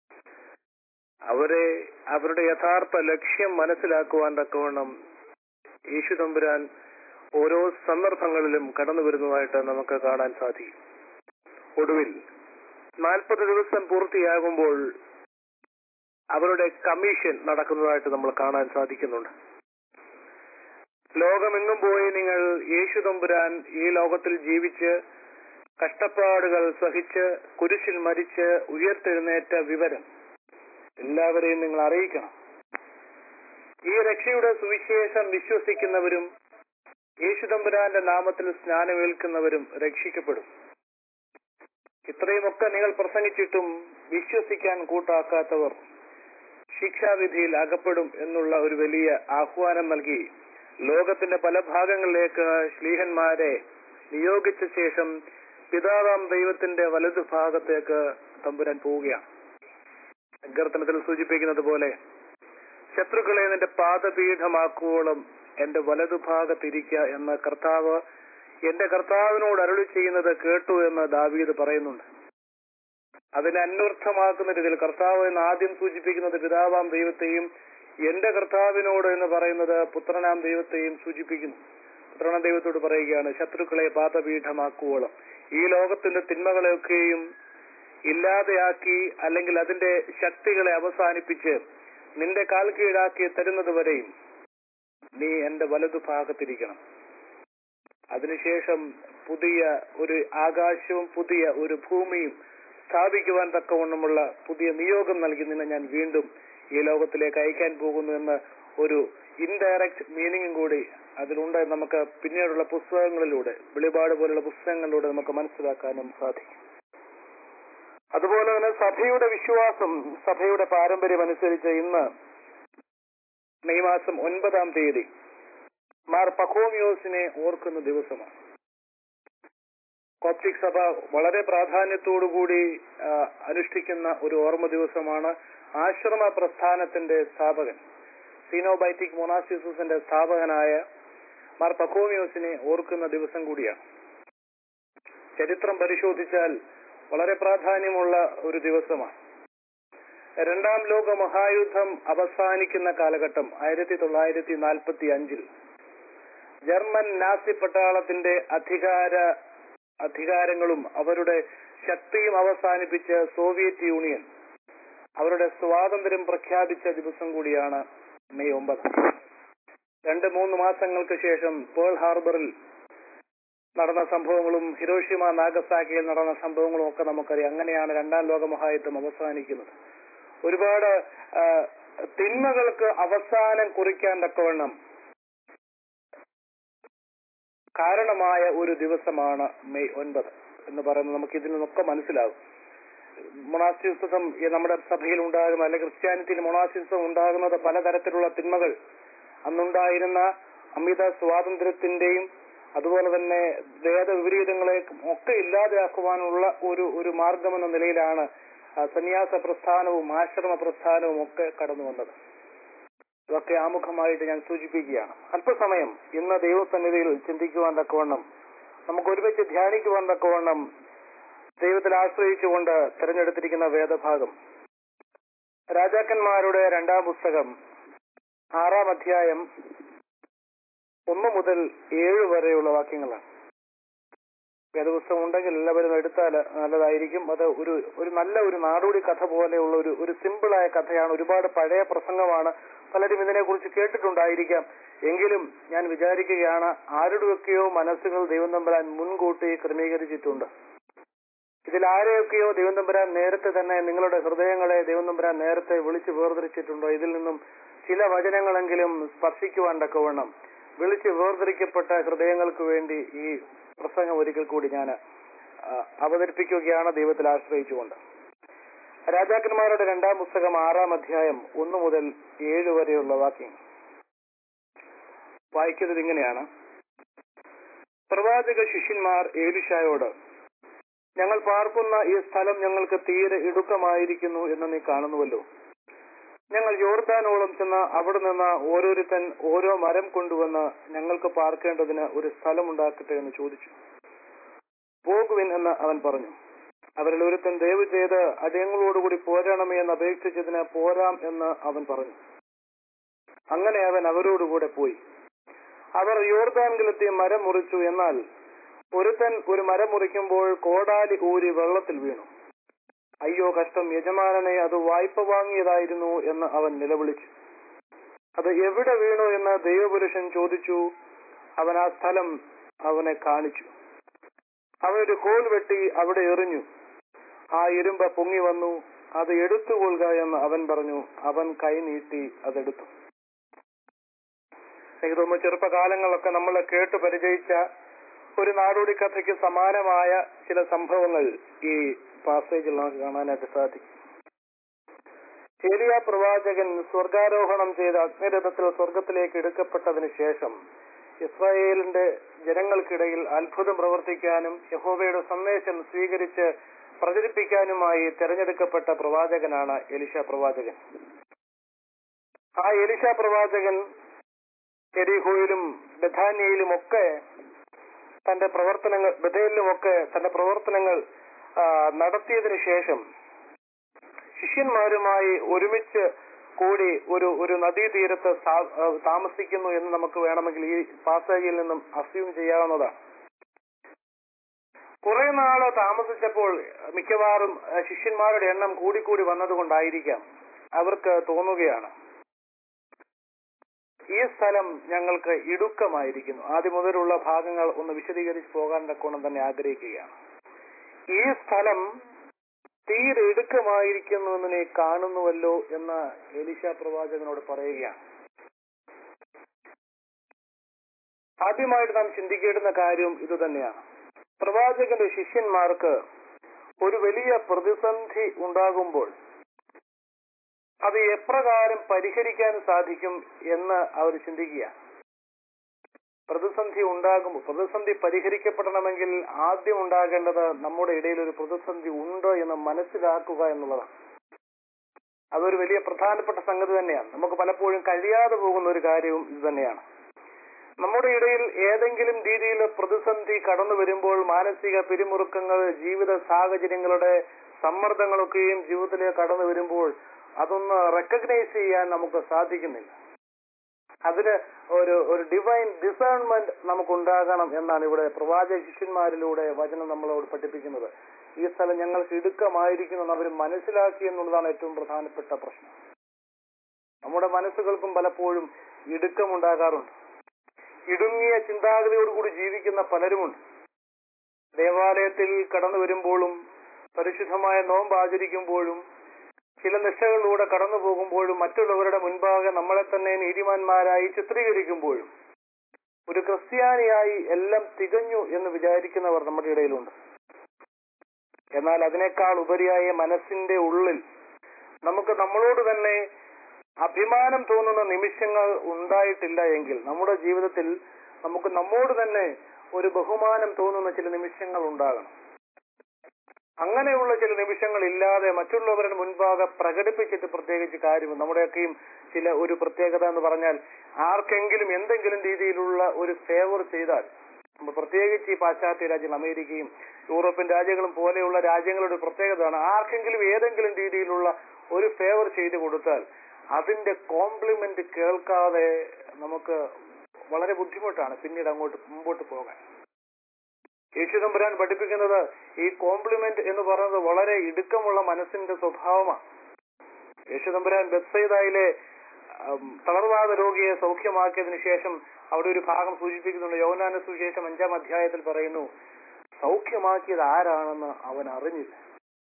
അവരെ അവരുടെ യഥാർത്ഥ ലക്ഷ്യം മനസ്സിലാക്കുവാൻ തക്കവണ്ണം യേശു തമ്പുരാൻ ഓരോ സന്ദർഭങ്ങളിലും കടന്നു വരുന്നതായിട്ട് നമുക്ക് കാണാൻ സാധിക്കും ഒടുവിൽ നാൽപ്പത് ദിവസം പൂർത്തിയാകുമ്പോൾ അവരുടെ കമ്മീഷൻ നടക്കുന്നതായിട്ട് നമ്മൾ കാണാൻ സാധിക്കുന്നുണ്ട് ലോകമെങ്ങും പോയി നിങ്ങൾ യേശു തമ്പുരാൻ ഈ ലോകത്തിൽ ജീവിച്ച് കഷ്ടപ്പാടുകൾ സഹിച്ച് കുരിശിൽ മരിച്ച് ഉയർത്തെഴുന്നേറ്റ വിവരം എല്ലാവരെയും നിങ്ങൾ അറിയിക്കണം ഈ രക്ഷയുടെ സുവിശേഷം വിശ്വസിക്കുന്നവരും യേശുതമ്പുരാന്റെ നാമത്തിൽ സ്നാനമേൽക്കുന്നവരും രക്ഷിക്കപ്പെടും ഇത്രയുമൊക്കെ നിങ്ങൾ പ്രസംഗിച്ചിട്ടും വിശ്വസിക്കാൻ കൂട്ടാക്കാത്തവർ ശിക്ഷാവിധിയിൽ അകപ്പെടും എന്നുള്ള ഒരു വലിയ ആഹ്വാനം നൽകി ലോകത്തിന്റെ പല ഭാഗങ്ങളിലേക്ക് ശ്ലീഹന്മാരെ നിയോഗിച്ച ശേഷം പിതാവാം ദൈവത്തിന്റെ വലതുഭാഗത്തേക്ക് തമ്പുരാൻ പോവുകയാണ് സങ്കീർത്തനത്തിൽ സൂചിപ്പിക്കുന്നത് പോലെ ശത്രുക്കളെ നിന്റെ പാദപീഠമാക്കുവോളം എന്റെ വലതുഭാഗത്തിരിക്ക എന്ന കർത്താവ് എന്റെ കർത്താവിനോട് അരുളി ചെയ്യുന്നത് കേട്ടു എന്ന് ദാവീദ് പറയുന്നുണ്ട് അതിനെ അന്വർത്ഥമാക്കുന്ന രീതിയിൽ കർത്താവ് എന്ന് ആദ്യം സൂചിപ്പിക്കുന്നത് പിതാവാം ദൈവത്തെയും എന്റെ കർത്താവിനോട് എന്ന് പറയുന്നത് പുത്രനാം ദൈവത്തെയും സൂചിപ്പിക്കുന്നു പുത്രനാം ദൈവത്തോട് പറയുകയാണ് ശത്രുക്കളെ പാദപീഠമാക്കുവോളം ഈ ലോകത്തിന്റെ തിന്മകളെയൊക്കെയും ഇല്ലാതെയാക്കി അല്ലെങ്കിൽ അതിന്റെ ശക്തികളെ അവസാനിപ്പിച്ച് നിന്റെ കാൽ കീഴാക്കി തരുന്നത് വരെയും നീ എന്റെ വലതുഭാഗത്തിരിക്കണം അതിനുശേഷം പുതിയ ഒരു ആകാശവും പുതിയ ഒരു ഭൂമിയും സ്ഥാപിക്കുവാൻ തക്കവണ്ണമുള്ള പുതിയ നിയോഗം നൽകി നിന്നെ ഞാൻ വീണ്ടും ഈ ലോകത്തിലേക്ക് അയക്കാൻ പോകുന്നു എന്ന ഒരു ഇൻഡയറക്റ്റ് മീനിങ്ങും കൂടി അതിലുണ്ട് നമുക്ക് പിന്നീടുള്ള പുസ്തകങ്ങളിലൂടെ വെളിപാട് പോലുള്ള പുസ്തകങ്ങളിലൂടെ നമുക്ക് മനസ്സിലാക്കാനും സാധിക്കും അതുപോലെ തന്നെ സഭയുടെ വിശ്വാസം സഭയുടെ പാരമ്പര്യം അനുസരിച്ച് ഇന്ന് മെയ് മാസം ഒൻപതാം തീയതി മാർ പക്കോമിയോസിനെ ഓർക്കുന്ന ദിവസമാണ് കോപ്റ്റിക് സഭ വളരെ പ്രാധാന്യത്തോടുകൂടി ആ, അനുഷ്ഠിക്കുന്ന ഒരു ഓർമ്മ ദിവസമാണ് ആശ്രമ പ്രസ്ഥാനത്തിന്റെ സ്ഥാപകൻ സീനോബൈറ്റിക് മൊണാസിസസിന്റെ സ്ഥാപകനായ മാർ പക്കോമിയോസിനെ ഓർക്കുന്ന ദിവസം കൂടിയാണ് ചരിത്രം പരിശോധിച്ചാൽ വളരെ പ്രാധാന്യമുള്ള ഒരു ദിവസമാണ് രണ്ടാം ലോക മഹായുദ്ധം അവസാനിക്കുന്ന കാലഘട്ടം ആയിരത്തി തൊള്ളായിരത്തി നാൽപ്പത്തി അഞ്ചിൽ ജർമ്മൻ നാസി പട്ടാളത്തിന്റെ അധികാര അധികാരങ്ങളും അവരുടെ ശക്തിയും അവസാനിപ്പിച്ച സോവിയറ്റ് യൂണിയൻ അവരുടെ സ്വാതന്ത്ര്യം പ്രഖ്യാപിച്ച ദിവസം കൂടിയാണ് മെയ് ഒമ്പത് രണ്ട് മൂന്ന് മാസങ്ങൾക്ക് ശേഷം പേൾ ഹാർബറിൽ നടന്ന സംഭവങ്ങളും ഹിരോഷിമ നാഗസാക്കിയിൽ നടന്ന സംഭവങ്ങളും ഒക്കെ നമുക്കറിയാം അങ്ങനെയാണ് രണ്ടാം ലോക മഹായുദ്ധം അവസാനിക്കുന്നത് ഒരുപാട് ആ, തിന്മകൾക്ക് അവസാനം കുറിക്കാൻ തക്കവണ്ണം കാരണമായ ഒരു ദിവസമാണ് മെയ് ഒൻപത് എന്ന് പറയുന്നത് നമുക്ക് ഇതിൽ നിന്നൊക്കെ മനസ്സിലാകും മൊണാസ്റ്റിസം നമ്മുടെ സഭയിൽ ഉണ്ടാകുന്ന അല്ലെങ്കിൽ ക്രിസ്ത്യാനിറ്റിയിൽ മൊണാസ്റ്റിസം ഉണ്ടാകുന്നത് പലതരത്തിലുള്ള തിന്മകൾ അന്നുണ്ടായിരുന്ന അമിത സ്വാതന്ത്ര്യത്തിന്റെയും അതുപോലെ തന്നെ വേദവിപരീതങ്ങളെ ഒക്കെ ഇല്ലാതെയാക്കുവാനുള്ള ഒരു ഒരു മാർഗമെന്ന നിലയിലാണ് ആ, സന്യാസ പ്രസ്ഥാനവും ആശ്രമ പ്രസ്ഥാനവും ഒക്കെ കടന്നു വന്നത് ഇതൊക്കെ ആമുഖമായിട്ട് ഞാൻ സൂചിപ്പിക്കുകയാണ് അല്പസമയം ഇന്ന് ദൈവസന്നിധിയിൽ ചിന്തിക്കുവാൻ തക്കവണ്ണം നമുക്ക് ഒരുമിച്ച് ധ്യാനിക്കുവാൻ തക്കവണ്ണം ദൈവത്തിൽ ആശ്രയിച്ചുകൊണ്ട് തിരഞ്ഞെടുത്തിരിക്കുന്ന വേദഭാഗം രാജാക്കന്മാരുടെ രണ്ടാം പുസ്തകം ആറാം അധ്യായം ഒന്ന് മുതൽ ഏഴ് വരെയുള്ള വാക്യങ്ങളാണ് വേദപുസ്തകം ഉണ്ടെങ്കിൽ എല്ലാവരും എടുത്താൽ നല്ലതായിരിക്കും അത് ഒരു ഒരു നല്ല ഒരു നാടോടി കഥ പോലെയുള്ള ഒരു ഒരു സിമ്പിളായ കഥയാണ് ഒരുപാട് പഴയ പ്രസംഗമാണ് പലരും ഇതിനെക്കുറിച്ച് കേട്ടിട്ടുണ്ടായിരിക്കാം എങ്കിലും ഞാൻ വിചാരിക്കുകയാണ് ആരുടെയൊക്കെയോ മനസ്സുകൾ ദൈവം തമ്പരാൻ മുൻകൂട്ടി ക്രമീകരിച്ചിട്ടുണ്ട് ഇതിൽ ആരെയൊക്കെയോ ദൈവം തമ്പരാൻ നേരത്തെ തന്നെ നിങ്ങളുടെ ഹൃദയങ്ങളെ ദൈവം തമ്പരാൻ നേരത്തെ വിളിച്ചു വേർതിരിച്ചിട്ടുണ്ടോ ഇതിൽ നിന്നും ചില വചനങ്ങളെങ്കിലും സ്പർശിക്കുവാൻ തക്കവണ്ണം വിളിച്ച് വേർതിരിക്കപ്പെട്ട ഹൃദയങ്ങൾക്ക് വേണ്ടി ഈ പ്രസംഗം ഒരിക്കൽ കൂടി ഞാൻ അവതരിപ്പിക്കുകയാണ് ദൈവത്തിൽ ആശ്രയിച്ചുകൊണ്ട് രാജാക്കന്മാരുടെ രണ്ടാം പുസ്തകം ആറാം അധ്യായം ഒന്ന് മുതൽ ഏഴ് വരെയുള്ള വാക്യം വായിക്കുന്നത് ഇങ്ങനെയാണ് പ്രവാചക ശിഷ്യന്മാർ ഏലിഷായോട് ഞങ്ങൾ പാർക്കുന്ന ഈ സ്ഥലം ഞങ്ങൾക്ക് തീരെ ഇടുക്കമായിരിക്കുന്നു എന്ന് നീ കാണുന്നുവല്ലോ ഞങ്ങൾ യോർദാനോളം ചെന്ന് അവിടെ നിന്ന് ഓരോരുത്തൻ ഓരോ മരം കൊണ്ടുവന്ന് ഞങ്ങൾക്ക് പാർക്കേണ്ടതിന് ഒരു സ്ഥലം ഉണ്ടാക്കട്ടെ എന്ന് ചോദിച്ചു പോകുവിൻ എന്ന് അവൻ പറഞ്ഞു അവരിൽ ഒരുത്തൻ ദയവ് ചെയ്ത് അടിയങ്ങളോടുകൂടി പോരണമേ എന്ന് അപേക്ഷിച്ചതിന് പോരാം എന്ന് അവൻ പറഞ്ഞു അങ്ങനെ അവൻ അവരോടുകൂടെ പോയി അവർ യോർദാൻകിലെത്തി മരം മുറിച്ചു എന്നാൽ ഒരുത്തൻ ഒരു മരം മുറിക്കുമ്പോൾ കോടാലി ഊരി വെള്ളത്തിൽ വീണു അയ്യോ കഷ്ടം യജമാനനെ അത് വായ്പ വാങ്ങിയതായിരുന്നു എന്ന് അവൻ നിലവിളിച്ചു അത് എവിടെ വീണു എന്ന് ദൈവപുരുഷൻ ചോദിച്ചു അവൻ ആ സ്ഥലം അവനെ കാണിച്ചു അവനൊരു കോൽ വെട്ടി അവിടെ എറിഞ്ഞു ആ ഇരുമ്പ പൊങ്ങി വന്നു അത് എടുത്തുകൊള്ളുക എന്ന് അവൻ പറഞ്ഞു അവൻ കൈ നീട്ടി അതെടുത്തു എനിക്ക് തോന്നുന്നു ചെറുപ്പകാലങ്ങളൊക്കെ നമ്മൾ കേട്ട് പരിചയിച്ച ഒരു നാടോടി കഥയ്ക്ക് സമാനമായ ചില സംഭവങ്ങൾ ഈ പാസേജിൽ നമുക്ക് കാണാനായിട്ട് സാധിക്കും ഏലിയ പ്രവാചകൻ സ്വർഗാരോഹണം ചെയ്ത അഗ്നിരഥത്തിൽ സ്വർഗത്തിലേക്ക് എടുക്കപ്പെട്ടതിന് ശേഷം ഇസ്രായേലിന്റെ ജനങ്ങൾക്കിടയിൽ അത്ഭുതം പ്രവർത്തിക്കാനും യഹോവയുടെ സന്ദേശം സ്വീകരിച്ച് പ്രചരിപ്പിക്കാനുമായി തെരഞ്ഞെടുക്കപ്പെട്ട പ്രവാചകനാണ് എലിഷ പ്രവാചകൻ ആ എലിഷ പ്രവാചകൻ എരിഹോയിലും ബഥാനിയയിലും ഒക്കെ തന്റെ പ്രവർത്തനങ്ങൾ ബഥേലിലുമൊക്കെ തന്റെ പ്രവർത്തനങ്ങൾ ആ, നടത്തിയതിനു ശേഷം ശിഷ്യന്മാരുമായി ഒരുമിച്ച് കൂടി ഒരു ഒരു നദീതീരത്ത് സാ- ആ, താമസിക്കുന്നു എന്ന് നമുക്ക് വേണമെങ്കിൽ ഈ പാസേജിൽ നിന്നും അസ്യൂം ചെയ്യാവുന്നതാണ് കുറെ നാള് താമസിച്ചപ്പോൾ മിക്കവാറും ആ, ശിഷ്യന്മാരുടെ എണ്ണം കൂടിക്കൂടി വന്നതുകൊണ്ടായിരിക്കാം അവർക്ക് തോന്നുകയാണ് ഈ സ്ഥലം ഞങ്ങൾക്ക് ഇടുക്കമായിരിക്കുന്നു ആദ്യം മുതലുള്ള ഭാഗങ്ങൾ ഒന്ന് വിശദീകരിച്ച് പോകാൻ തക്കോണം തന്നെ ആഗ്രഹിക്കുകയാണ് ഈ സ്ഥലം തീരെ ഇടുക്കമായിരിക്കുന്നു എന്ന് നീ കാണുന്നുവല്ലോ എന്ന് എലിശ പ്രവാചകനോട് പറയുകയാണ് ആദ്യമായിട്ട് നാം ചിന്തിക്കേണ്ടുന്ന കാര്യം ഇത് തന്നെയാണ് പ്രവാചകന്റെ ശിഷ്യന്മാർക്ക് ഒരു വലിയ പ്രതിസന്ധി ഉണ്ടാകുമ്പോൾ അത് എപ്രകാരം പരിഹരിക്കാൻ സാധിക്കും എന്ന് അവർ ചിന്തിക്കുക പ്രതിസന്ധി ഉണ്ടാകുമ്പോൾ പ്രതിസന്ധി പരിഹരിക്കപ്പെടണമെങ്കിൽ ആദ്യം ഉണ്ടാകേണ്ടത് നമ്മുടെ ഇടയിൽ ഒരു പ്രതിസന്ധി ഉണ്ട് എന്ന് മനസ്സിലാക്കുക എന്നുള്ളതാണ് അതൊരു വലിയ പ്രധാനപ്പെട്ട സംഗതി തന്നെയാണ് നമുക്ക് പലപ്പോഴും കഴിയാതെ പോകുന്ന ഒരു കാര്യവും ഇത് തന്നെയാണ് നമ്മുടെ ഇടയിൽ ഏതെങ്കിലും രീതിയിൽ പ്രതിസന്ധി കടന്നു വരുമ്പോൾ മാനസിക പിരിമുറുക്കങ്ങൾ ജീവിത സാഹചര്യങ്ങളുടെ സമ്മർദ്ദങ്ങളൊക്കെയും ജീവിതത്തിലേക്ക് കടന്നു വരുമ്പോൾ അതൊന്ന് റെക്കഗ്നൈസ് ചെയ്യാൻ നമുക്ക് സാധിക്കുന്നില്ല അതിന് ഒരു ഒരു ഡിവൈൻ ഡിസേൺമെന്റ് നമുക്കുണ്ടാകണം എന്നാണ് ഇവിടെ പ്രവാചക ശിഷ്യന്മാരിലൂടെ വചനം നമ്മളോട് പഠിപ്പിക്കുന്നത് ഈ സ്ഥലം ഞങ്ങൾക്ക് ഇടുക്കമായിരിക്കുന്നു എന്ന് അവർ മനസ്സിലാക്കി എന്നുള്ളതാണ് ഏറ്റവും പ്രധാനപ്പെട്ട പ്രശ്നം നമ്മുടെ മനസ്സുകൾക്കും പലപ്പോഴും ഇടുക്കമുണ്ടാകാറുണ്ട് ഇടുങ്ങിയ ചിന്താഗതിയോടുകൂടി ജീവിക്കുന്ന പലരുമുണ്ട് ദേവാലയത്തിൽ കടന്നു വരുമ്പോഴും പരിശുദ്ധമായ നോമ്പ് ആചരിക്കുമ്പോഴും ചില നിഷ്ഠകളിലൂടെ കടന്നു പോകുമ്പോഴും മറ്റുള്ളവരുടെ മുൻപാകെ നമ്മളെ തന്നെ നീതിമാന്മാരായി ചിത്രീകരിക്കുമ്പോഴും ഒരു ക്രിസ്ത്യാനിയായി എല്ലാം തികഞ്ഞു എന്ന് വിചാരിക്കുന്നവർ നമ്മുടെ ഇടയിലുണ്ട് എന്നാൽ അതിനേക്കാൾ ഉപരിയായ മനസ്സിന്റെ ഉള്ളിൽ നമുക്ക് നമ്മളോട് തന്നെ അഭിമാനം തോന്നുന്ന നിമിഷങ്ങൾ ഉണ്ടായിട്ടില്ല എങ്കിൽ നമ്മുടെ ജീവിതത്തിൽ നമുക്ക് നമ്മോട് തന്നെ ഒരു ബഹുമാനം തോന്നുന്ന ചില നിമിഷങ്ങൾ ഉണ്ടാകണം അങ്ങനെയുള്ള ചില നിമിഷങ്ങൾ ഇല്ലാതെ മറ്റുള്ളവരുടെ മുൻപാകെ പ്രകടിപ്പിച്ചിട്ട് പ്രത്യേകിച്ച് കാര്യം നമ്മുടെയൊക്കെയും ചില ഒരു പ്രത്യേകത എന്ന് പറഞ്ഞാൽ ആർക്കെങ്കിലും എന്തെങ്കിലും രീതിയിലുള്ള ഒരു ഫേവർ ചെയ്താൽ നമ്മൾ പ്രത്യേകിച്ച് ഈ പാശ്ചാത്യ രാജ്യങ്ങൾ അമേരിക്കയും യൂറോപ്യൻ രാജ്യങ്ങളും പോലെയുള്ള രാജ്യങ്ങളുടെ ഒരു പ്രത്യേകതയാണ് ആർക്കെങ്കിലും ഏതെങ്കിലും രീതിയിലുള്ള ഒരു ഫേവർ ചെയ്തു കൊടുത്താൽ അതിന്റെ കോംപ്ലിമെന്റ് കേൾക്കാതെ നമുക്ക് വളരെ ബുദ്ധിമുട്ടാണ് പിന്നീട് അങ്ങോട്ട് മുമ്പോട്ട് പോകാൻ യേശുദമ്പുരാൻ പഠിപ്പിക്കുന്നത് ഈ കോംപ്ലിമെന്റ് എന്ന് പറയുന്നത് വളരെ ഇടുക്കമുള്ള മനസ്സിന്റെ സ്വഭാവമാണ് യേശുദമ്പുരാൻ ബെത്സൈദായിലെ ഉം, തളർവാദ രോഗിയെ സൗഖ്യമാക്കിയതിനു ശേഷം അവിടെ ഒരു ഭാഗം സൂചിപ്പിക്കുന്നുണ്ട് യൗനാന സുവിശേഷം അഞ്ചാം അധ്യായത്തിൽ പറയുന്നു സൗഖ്യമാക്കിയത് ആരാണെന്ന് അവൻ അറിഞ്ഞില്ല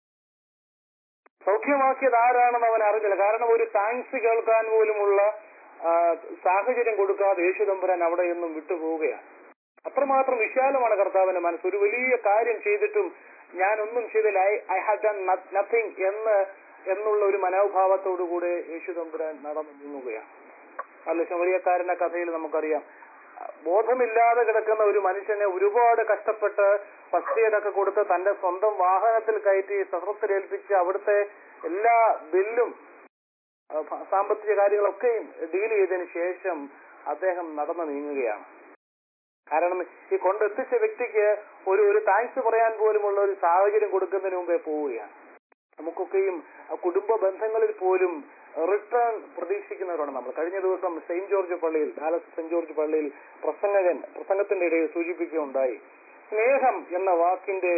സൗഖ്യമാക്കിയത് ആരാണെന്ന് അവൻ അറിഞ്ഞില്ല കാരണം ഒരു താങ്ക്സ് കേൾക്കാൻ പോലുമുള്ള ആ, സാഹചര്യം കൊടുക്കാതെ യേശുദമ്പുരാൻ അവിടെ നിന്നും വിട്ടുപോവുകയാണ് അത്രമാത്രം വിശാലമാണ് കർത്താവിന്റെ മനസ്സ് ഒരു വലിയ കാര്യം ചെയ്തിട്ടും ഞാൻ ഒന്നും ചെയ്തില്ല I I have done nothing എന്ന് എന്നുള്ള ഒരു മനോഭാവത്തോടുകൂടെ യേശു തമ്പുരാൻ നടന്നു നീങ്ങുകയാണ് അല്ല ശമരിയക്കാരന്റെ കഥയിൽ നമുക്കറിയാം ബോധമില്ലാതെ കിടക്കുന്ന ഒരു മനുഷ്യനെ ഒരുപാട് കഷ്ടപ്പെട്ട് പസ്തിയതൊക്കെ കൊടുത്ത് തന്റെ സ്വന്തം വാഹനത്തിൽ കയറ്റി സഹൃത്തിലേൽപ്പിച്ച് അവിടുത്തെ എല്ലാ ബില്ലും ആ, ഭ- സാമ്പത്തിക കാര്യങ്ങളൊക്കെയും ഡീൽ ചെയ്തതിന് ശേഷം അദ്ദേഹം നടന്നു നീങ്ങുകയാണ് കാരണം ഈ കൊണ്ടെത്തിച്ച വ്യക്തിക്ക് ഒരു ഒരു താങ്ക്സ് പറയാൻ പോലുമുള്ള ഒരു സാഹചര്യം കൊടുക്കുന്നതിന് മുമ്പേ പോവുകയാണ് നമുക്കൊക്കെയും ആ കുടുംബ ബന്ധങ്ങളിൽ പോലും റിട്ടേൺ പ്രതീക്ഷിക്കുന്നവരാണ് നമ്മൾ കഴിഞ്ഞ ദിവസം സെയിന്റ് ജോർജ് പള്ളിയിൽ ഡാലസ് സെന്റ് ജോർജ് പള്ളിയിൽ പ്രസംഗകൻ പ്രസംഗത്തിന്റെ ഇടയിൽ സൂചിപ്പിക്കുകയുണ്ടായി സ്നേഹം എന്ന വാക്കിന്റെ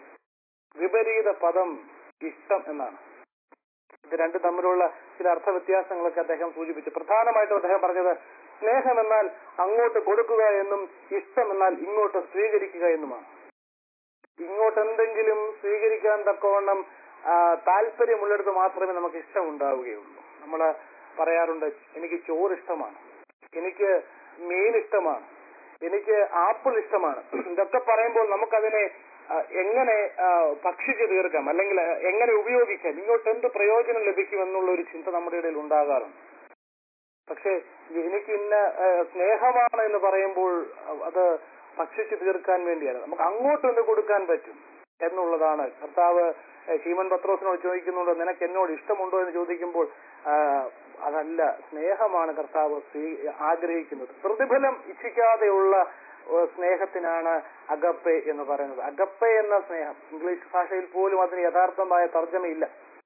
വിപരീത പദം ഇഷ്ടം എന്നാണ് ഇത് രണ്ടും തമ്മിലുള്ള ചില അർത്ഥവ്യത്യാസങ്ങളൊക്കെ അദ്ദേഹം സൂചിപ്പിച്ചു പ്രധാനമായിട്ടും അദ്ദേഹം പറഞ്ഞത് സ്നേഹം എന്നാൽ അങ്ങോട്ട് കൊടുക്കുക എന്നും ഇഷ്ടം എന്നാൽ ഇങ്ങോട്ട് സ്വീകരിക്കുക എന്നുമാണ് ഇങ്ങോട്ട് എന്തെങ്കിലും സ്വീകരിക്കാൻ തക്കവണ്ണം ആ, താല്പര്യമുള്ളിടത്ത് മാത്രമേ നമുക്ക് ഇഷ്ടം ഉണ്ടാവുകയുള്ളൂ നമ്മൾ പറയാറുണ്ട് എനിക്ക് ചോറ് ഇഷ്ടമാണ് എനിക്ക് മീൻ ഇഷ്ടമാണ് എനിക്ക് ആപ്പിൾ ഇഷ്ടമാണ് ഇതൊക്കെ പറയുമ്പോൾ നമുക്കതിനെ ആ, എങ്ങനെ ആ, ഭക്ഷിച്ചു തീർക്കാം അല്ലെങ്കിൽ ആ, എങ്ങനെ ഉപയോഗിക്കാം ഇങ്ങോട്ട് എന്ത് പ്രയോജനം ലഭിക്കും എന്നുള്ള ഒരു ചിന്ത നമ്മുടെ ഇടയിൽ ഉണ്ടാകാറുണ്ട് പക്ഷേ എനിക്ക് ഇന്ന ആ, സ്നേഹമാണ് എന്ന് പറയുമ്പോൾ ആ, അത് ഭക്ഷിച്ചു തീർക്കാൻ വേണ്ടിയാണ് നമുക്ക് അങ്ങോട്ട് എന്ത് കൊടുക്കാൻ പറ്റും എന്നുള്ളതാണ് കർത്താവ് ആ, ശീമൻ പത്രോസിനോട് ചോദിക്കുന്നുണ്ട് നിനക്ക് എന്നോട് ഇഷ്ടമുണ്ടോ എന്ന് ചോദിക്കുമ്പോൾ ആ, അതല്ല സ്നേഹമാണ് കർത്താവ് സ്വീ- ആഗ്രഹിക്കുന്നത് പ്രതിഫലം ഇച്ഛിക്കാതെയുള്ള ആ, സ്നേഹത്തിനാണ് അഗപ്പെ എന്ന് പറയുന്നത് അഗപ്പെ എന്ന സ്നേഹം ഇംഗ്ലീഷ് ഭാഷയിൽ പോലും അതിന് യഥാർത്ഥമായ തർജ്ജമയില്ല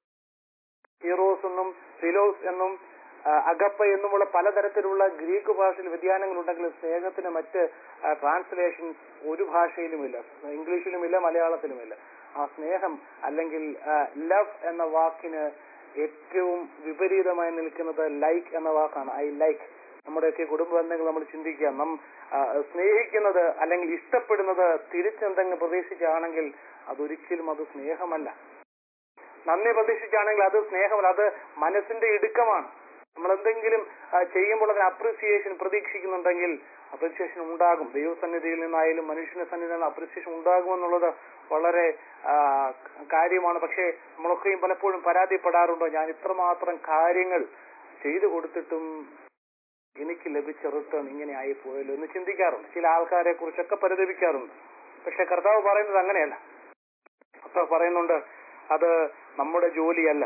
ഹീറോസ് എന്നും ഫിലോസ് എന്നും ആ, അഗപ്പ എന്നുമുള്ള പലതരത്തിലുള്ള ഗ്രീക്ക് ഭാഷയിൽ വ്യതിയാനങ്ങൾ ഉണ്ടെങ്കിലും സ്നേഹത്തിന് മറ്റ് ട്രാൻസ്ലേഷൻ ഒരു ഭാഷയിലുമില്ല ഇംഗ്ലീഷിലുമില്ല മലയാളത്തിലുമില്ല ആ സ്നേഹം അല്ലെങ്കിൽ ലവ് എന്ന വാക്കിന് ഏറ്റവും വിപരീതമായി നിൽക്കുന്നത് ലൈക്ക് എന്ന വാക്കാണ് ഐ ലൈക്ക് നമ്മുടെയൊക്കെ കുടുംബ ബന്ധങ്ങൾ നമ്മൾ ചിന്തിക്കുക നാം ആ, സ്നേഹിക്കുന്നത് അല്ലെങ്കിൽ ഇഷ്ടപ്പെടുന്നത് തിരിച്ചെന്തെങ്കിലും പ്രതീക്ഷിച്ചാണെങ്കിൽ അതൊരിക്കലും അത് സ്നേഹമല്ല നന്ദി പ്രതീക്ഷിച്ചാണെങ്കിൽ അത് സ്നേഹമല്ല അത് മനസ്സിന്റെ ഇടുക്കമാണ് നമ്മൾ എന്തെങ്കിലും ആ, ചെയ്യുമ്പോൾ അതിന് അപ്രിസിയേഷൻ പ്രതീക്ഷിക്കുന്നുണ്ടെങ്കിൽ അപ്രിസിയേഷൻ ഉണ്ടാകും ദൈവസന്നിധിയിൽ നിന്നായാലും മനുഷ്യന്റെ സന്നിധിയിൽ നിന്ന് അപ്രിസിയേഷൻ ഉണ്ടാകുമെന്നുള്ളത് വളരെ ആ, കാര്യമാണ് പക്ഷേ നമ്മളൊക്കെയും പലപ്പോഴും പരാതിപ്പെടാറുണ്ടോ ഞാൻ ഇത്രമാത്രം കാര്യങ്ങൾ ചെയ്തു കൊടുത്തിട്ടും എനിക്ക് ലഭിച്ച റിട്ടേൺ ഇങ്ങനെ ആയി പോയല്ലോ എന്ന് ചിന്തിക്കാറുണ്ട് ചില ആൾക്കാരെ കുറിച്ചൊക്കെ പരിതപിക്കാറുണ്ട് പക്ഷെ കർത്താവ് പറയുന്നത് അങ്ങനെയല്ല കർത്താവ് പറയുന്നുണ്ട് അത് നമ്മുടെ ജോലിയല്ല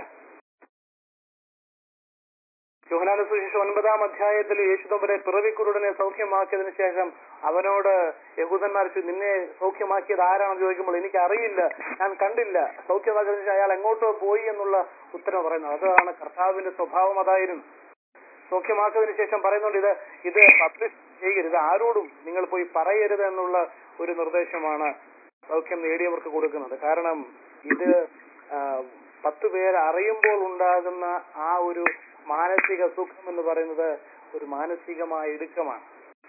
യോഹനാന സുശേഷം ഒൻപതാം അധ്യായത്തിൽ യേശുദമ്പരെ പിറവിക്കുരുടനെ സൗഖ്യമാക്കിയതിനു ശേഷം അവനോട് യഹൂദന്മാർ ചോദിച്ചു, നിന്നെ സൗഖ്യമാക്കിയത് ആരാണെന്ന് ചോദിക്കുമ്പോൾ എനിക്ക് അറിയില്ല ഞാൻ കണ്ടില്ല സൗഖ്യമാക്കിയതിനു ശേഷം അയാൾ എങ്ങോട്ടോ പോയി എന്നുള്ള ഉത്തരം പറയുന്നത് അതാണ് കർത്താവിന്റെ സ്വഭാവം അതായിരുന്നു സൗഖ്യമാക്കിയതിനു ശേഷം പറയുന്നുണ്ട് ഇത് ഇത് പബ്ലിഷ് ചെയ്യരുത് ആരോടും നിങ്ങൾ പോയി പറയരുത് എന്നുള്ള ഒരു നിർദ്ദേശമാണ് സൗഖ്യം നേടിയവർക്ക് കൊടുക്കുന്നത് കാരണം ഇത് ആ, പത്ത് പേര് അറിയുമ്പോൾ ഉണ്ടാകുന്ന ആ ഒരു മാനസിക സുഖം എന്ന് പറയുന്നത് ഒരു മാനസികമായ ഇടുക്കമാണ്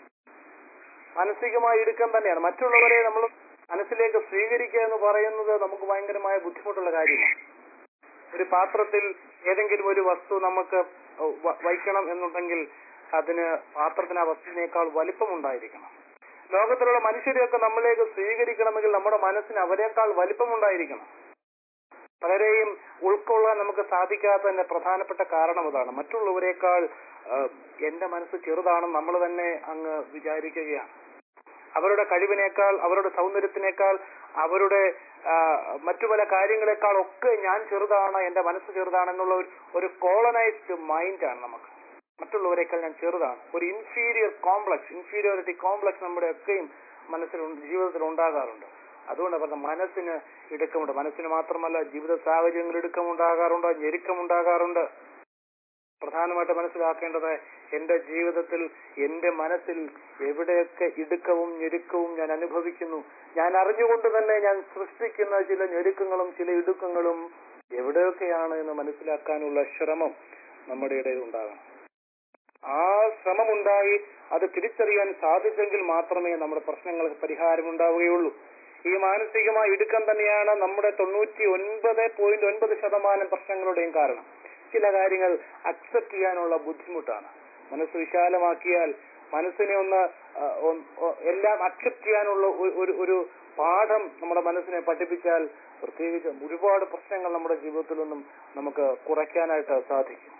മാനസികമായ ഇടുക്കം തന്നെയാണ് മറ്റുള്ളവരെ നമ്മൾ മനസ്സിലേക്ക് സ്വീകരിക്കുക എന്ന് പറയുന്നത് നമുക്ക് ഭയങ്കരമായ ബുദ്ധിമുട്ടുള്ള കാര്യമാണ് ഒരു പാത്രത്തിൽ ഏതെങ്കിലും ഒരു വസ്തു നമുക്ക് വ- വയ്ക്കണം എന്നുണ്ടെങ്കിൽ അതിന് പാത്രത്തിന് ആ വസ്തുവിനേക്കാൾ വലിപ്പമുണ്ടായിരിക്കണം ലോകത്തിലുള്ള മനുഷ്യരെയൊക്കെ നമ്മളിലേക്ക് സ്വീകരിക്കണമെങ്കിൽ നമ്മുടെ മനസ്സിന് അവരെക്കാൾ വലിപ്പമുണ്ടായിരിക്കണം പലരെയും ഉൾക്കൊള്ളാൻ നമുക്ക് സാധിക്കാത്തതിന്റെ പ്രധാനപ്പെട്ട കാരണം അതാണ് മറ്റുള്ളവരെക്കാൾ ആ, എന്റെ മനസ്സ് ചെറുതാണെന്ന് നമ്മൾ തന്നെ അങ്ങ് വിചാരിക്കുകയാണ് അവരുടെ കഴിവിനേക്കാൾ അവരുടെ സൗന്ദര്യത്തിനേക്കാൾ അവരുടെ ആ, മറ്റു പല കാര്യങ്ങളെക്കാൾ ഒക്കെ ഞാൻ ചെറുതാണ് എന്റെ മനസ്സ് ചെറുതാണെന്നുള്ള ഒരു ഒരു കോളനൈസ്ഡ് മൈൻഡാണ് നമുക്ക് മറ്റുള്ളവരെക്കാൾ ഞാൻ ചെറുതാണ് ഒരു ഇൻഫീരിയർ കോംപ്ലക്സ് ഇൻഫീരിയോറിറ്റി കോംപ്ലക്സ് നമ്മുടെ ഒക്കെയും മനസ്സിൽ ഉണ്ട്- ജീവിതത്തിൽ ഉണ്ടാകാറുണ്ട് അതുകൊണ്ട് പറഞ്ഞ മനസ്സിന് ഇടുക്കമുണ്ട് മനസ്സിന് മാത്രമല്ല ജീവിത സാഹചര്യങ്ങൾ ഇടുക്കമുണ്ടാകാറുണ്ട് ഞെരുക്കമുണ്ടാകാറുണ്ട് പ്രധാനമായിട്ട് മനസ്സിലാക്കേണ്ടത് എന്റെ ജീവിതത്തിൽ എന്റെ മനസ്സിൽ എവിടെയൊക്കെ ഇടുക്കവും ഞെരുക്കവും ഞാൻ അനുഭവിക്കുന്നു ഞാൻ അറിഞ്ഞുകൊണ്ട് തന്നെ ഞാൻ സൃഷ്ടിക്കുന്ന ചില ഞെരുക്കങ്ങളും ചില ഇടുക്കങ്ങളും എവിടെയൊക്കെയാണ് എന്ന് മനസ്സിലാക്കാനുള്ള ശ്രമം നമ്മുടെ ഇടയിൽ ഉണ്ടാകണം ആ ശ്രമമുണ്ടായി അത് തിരിച്ചറിയാൻ സാധിച്ചെങ്കിൽ മാത്രമേ നമ്മുടെ പ്രശ്നങ്ങൾക്ക് പരിഹാരം ഉണ്ടാവുകയുള്ളൂ ഈ മാനസികമായ ഇടുക്കം തന്നെയാണ് നമ്മുടെ തൊണ്ണൂറ്റി ഒൻപത് പോയിന്റ് ഒൻപത് ശതമാനം പ്രശ്നങ്ങളുടെയും കാരണം ചില കാര്യങ്ങൾ അക്സെപ്റ്റ് ചെയ്യാനുള്ള ബുദ്ധിമുട്ടാണ് മനസ്സ് വിശാലമാക്കിയാൽ മനസ്സിനെ ഒന്ന് ആ, ഒന്ന് ഒ- എല്ലാം അക്സെപ്റ്റ് ചെയ്യാനുള്ള ഒരു- ഒരു ഒരു പാഠം നമ്മുടെ മനസ്സിനെ പഠിപ്പിച്ചാൽ പ്രത്യേകിച്ച് ഒരുപാട് പ്രശ്നങ്ങൾ നമ്മുടെ ജീവിതത്തിൽ നിന്നും നമുക്ക് കുറയ്ക്കാനായിട്ട് സാധിക്കും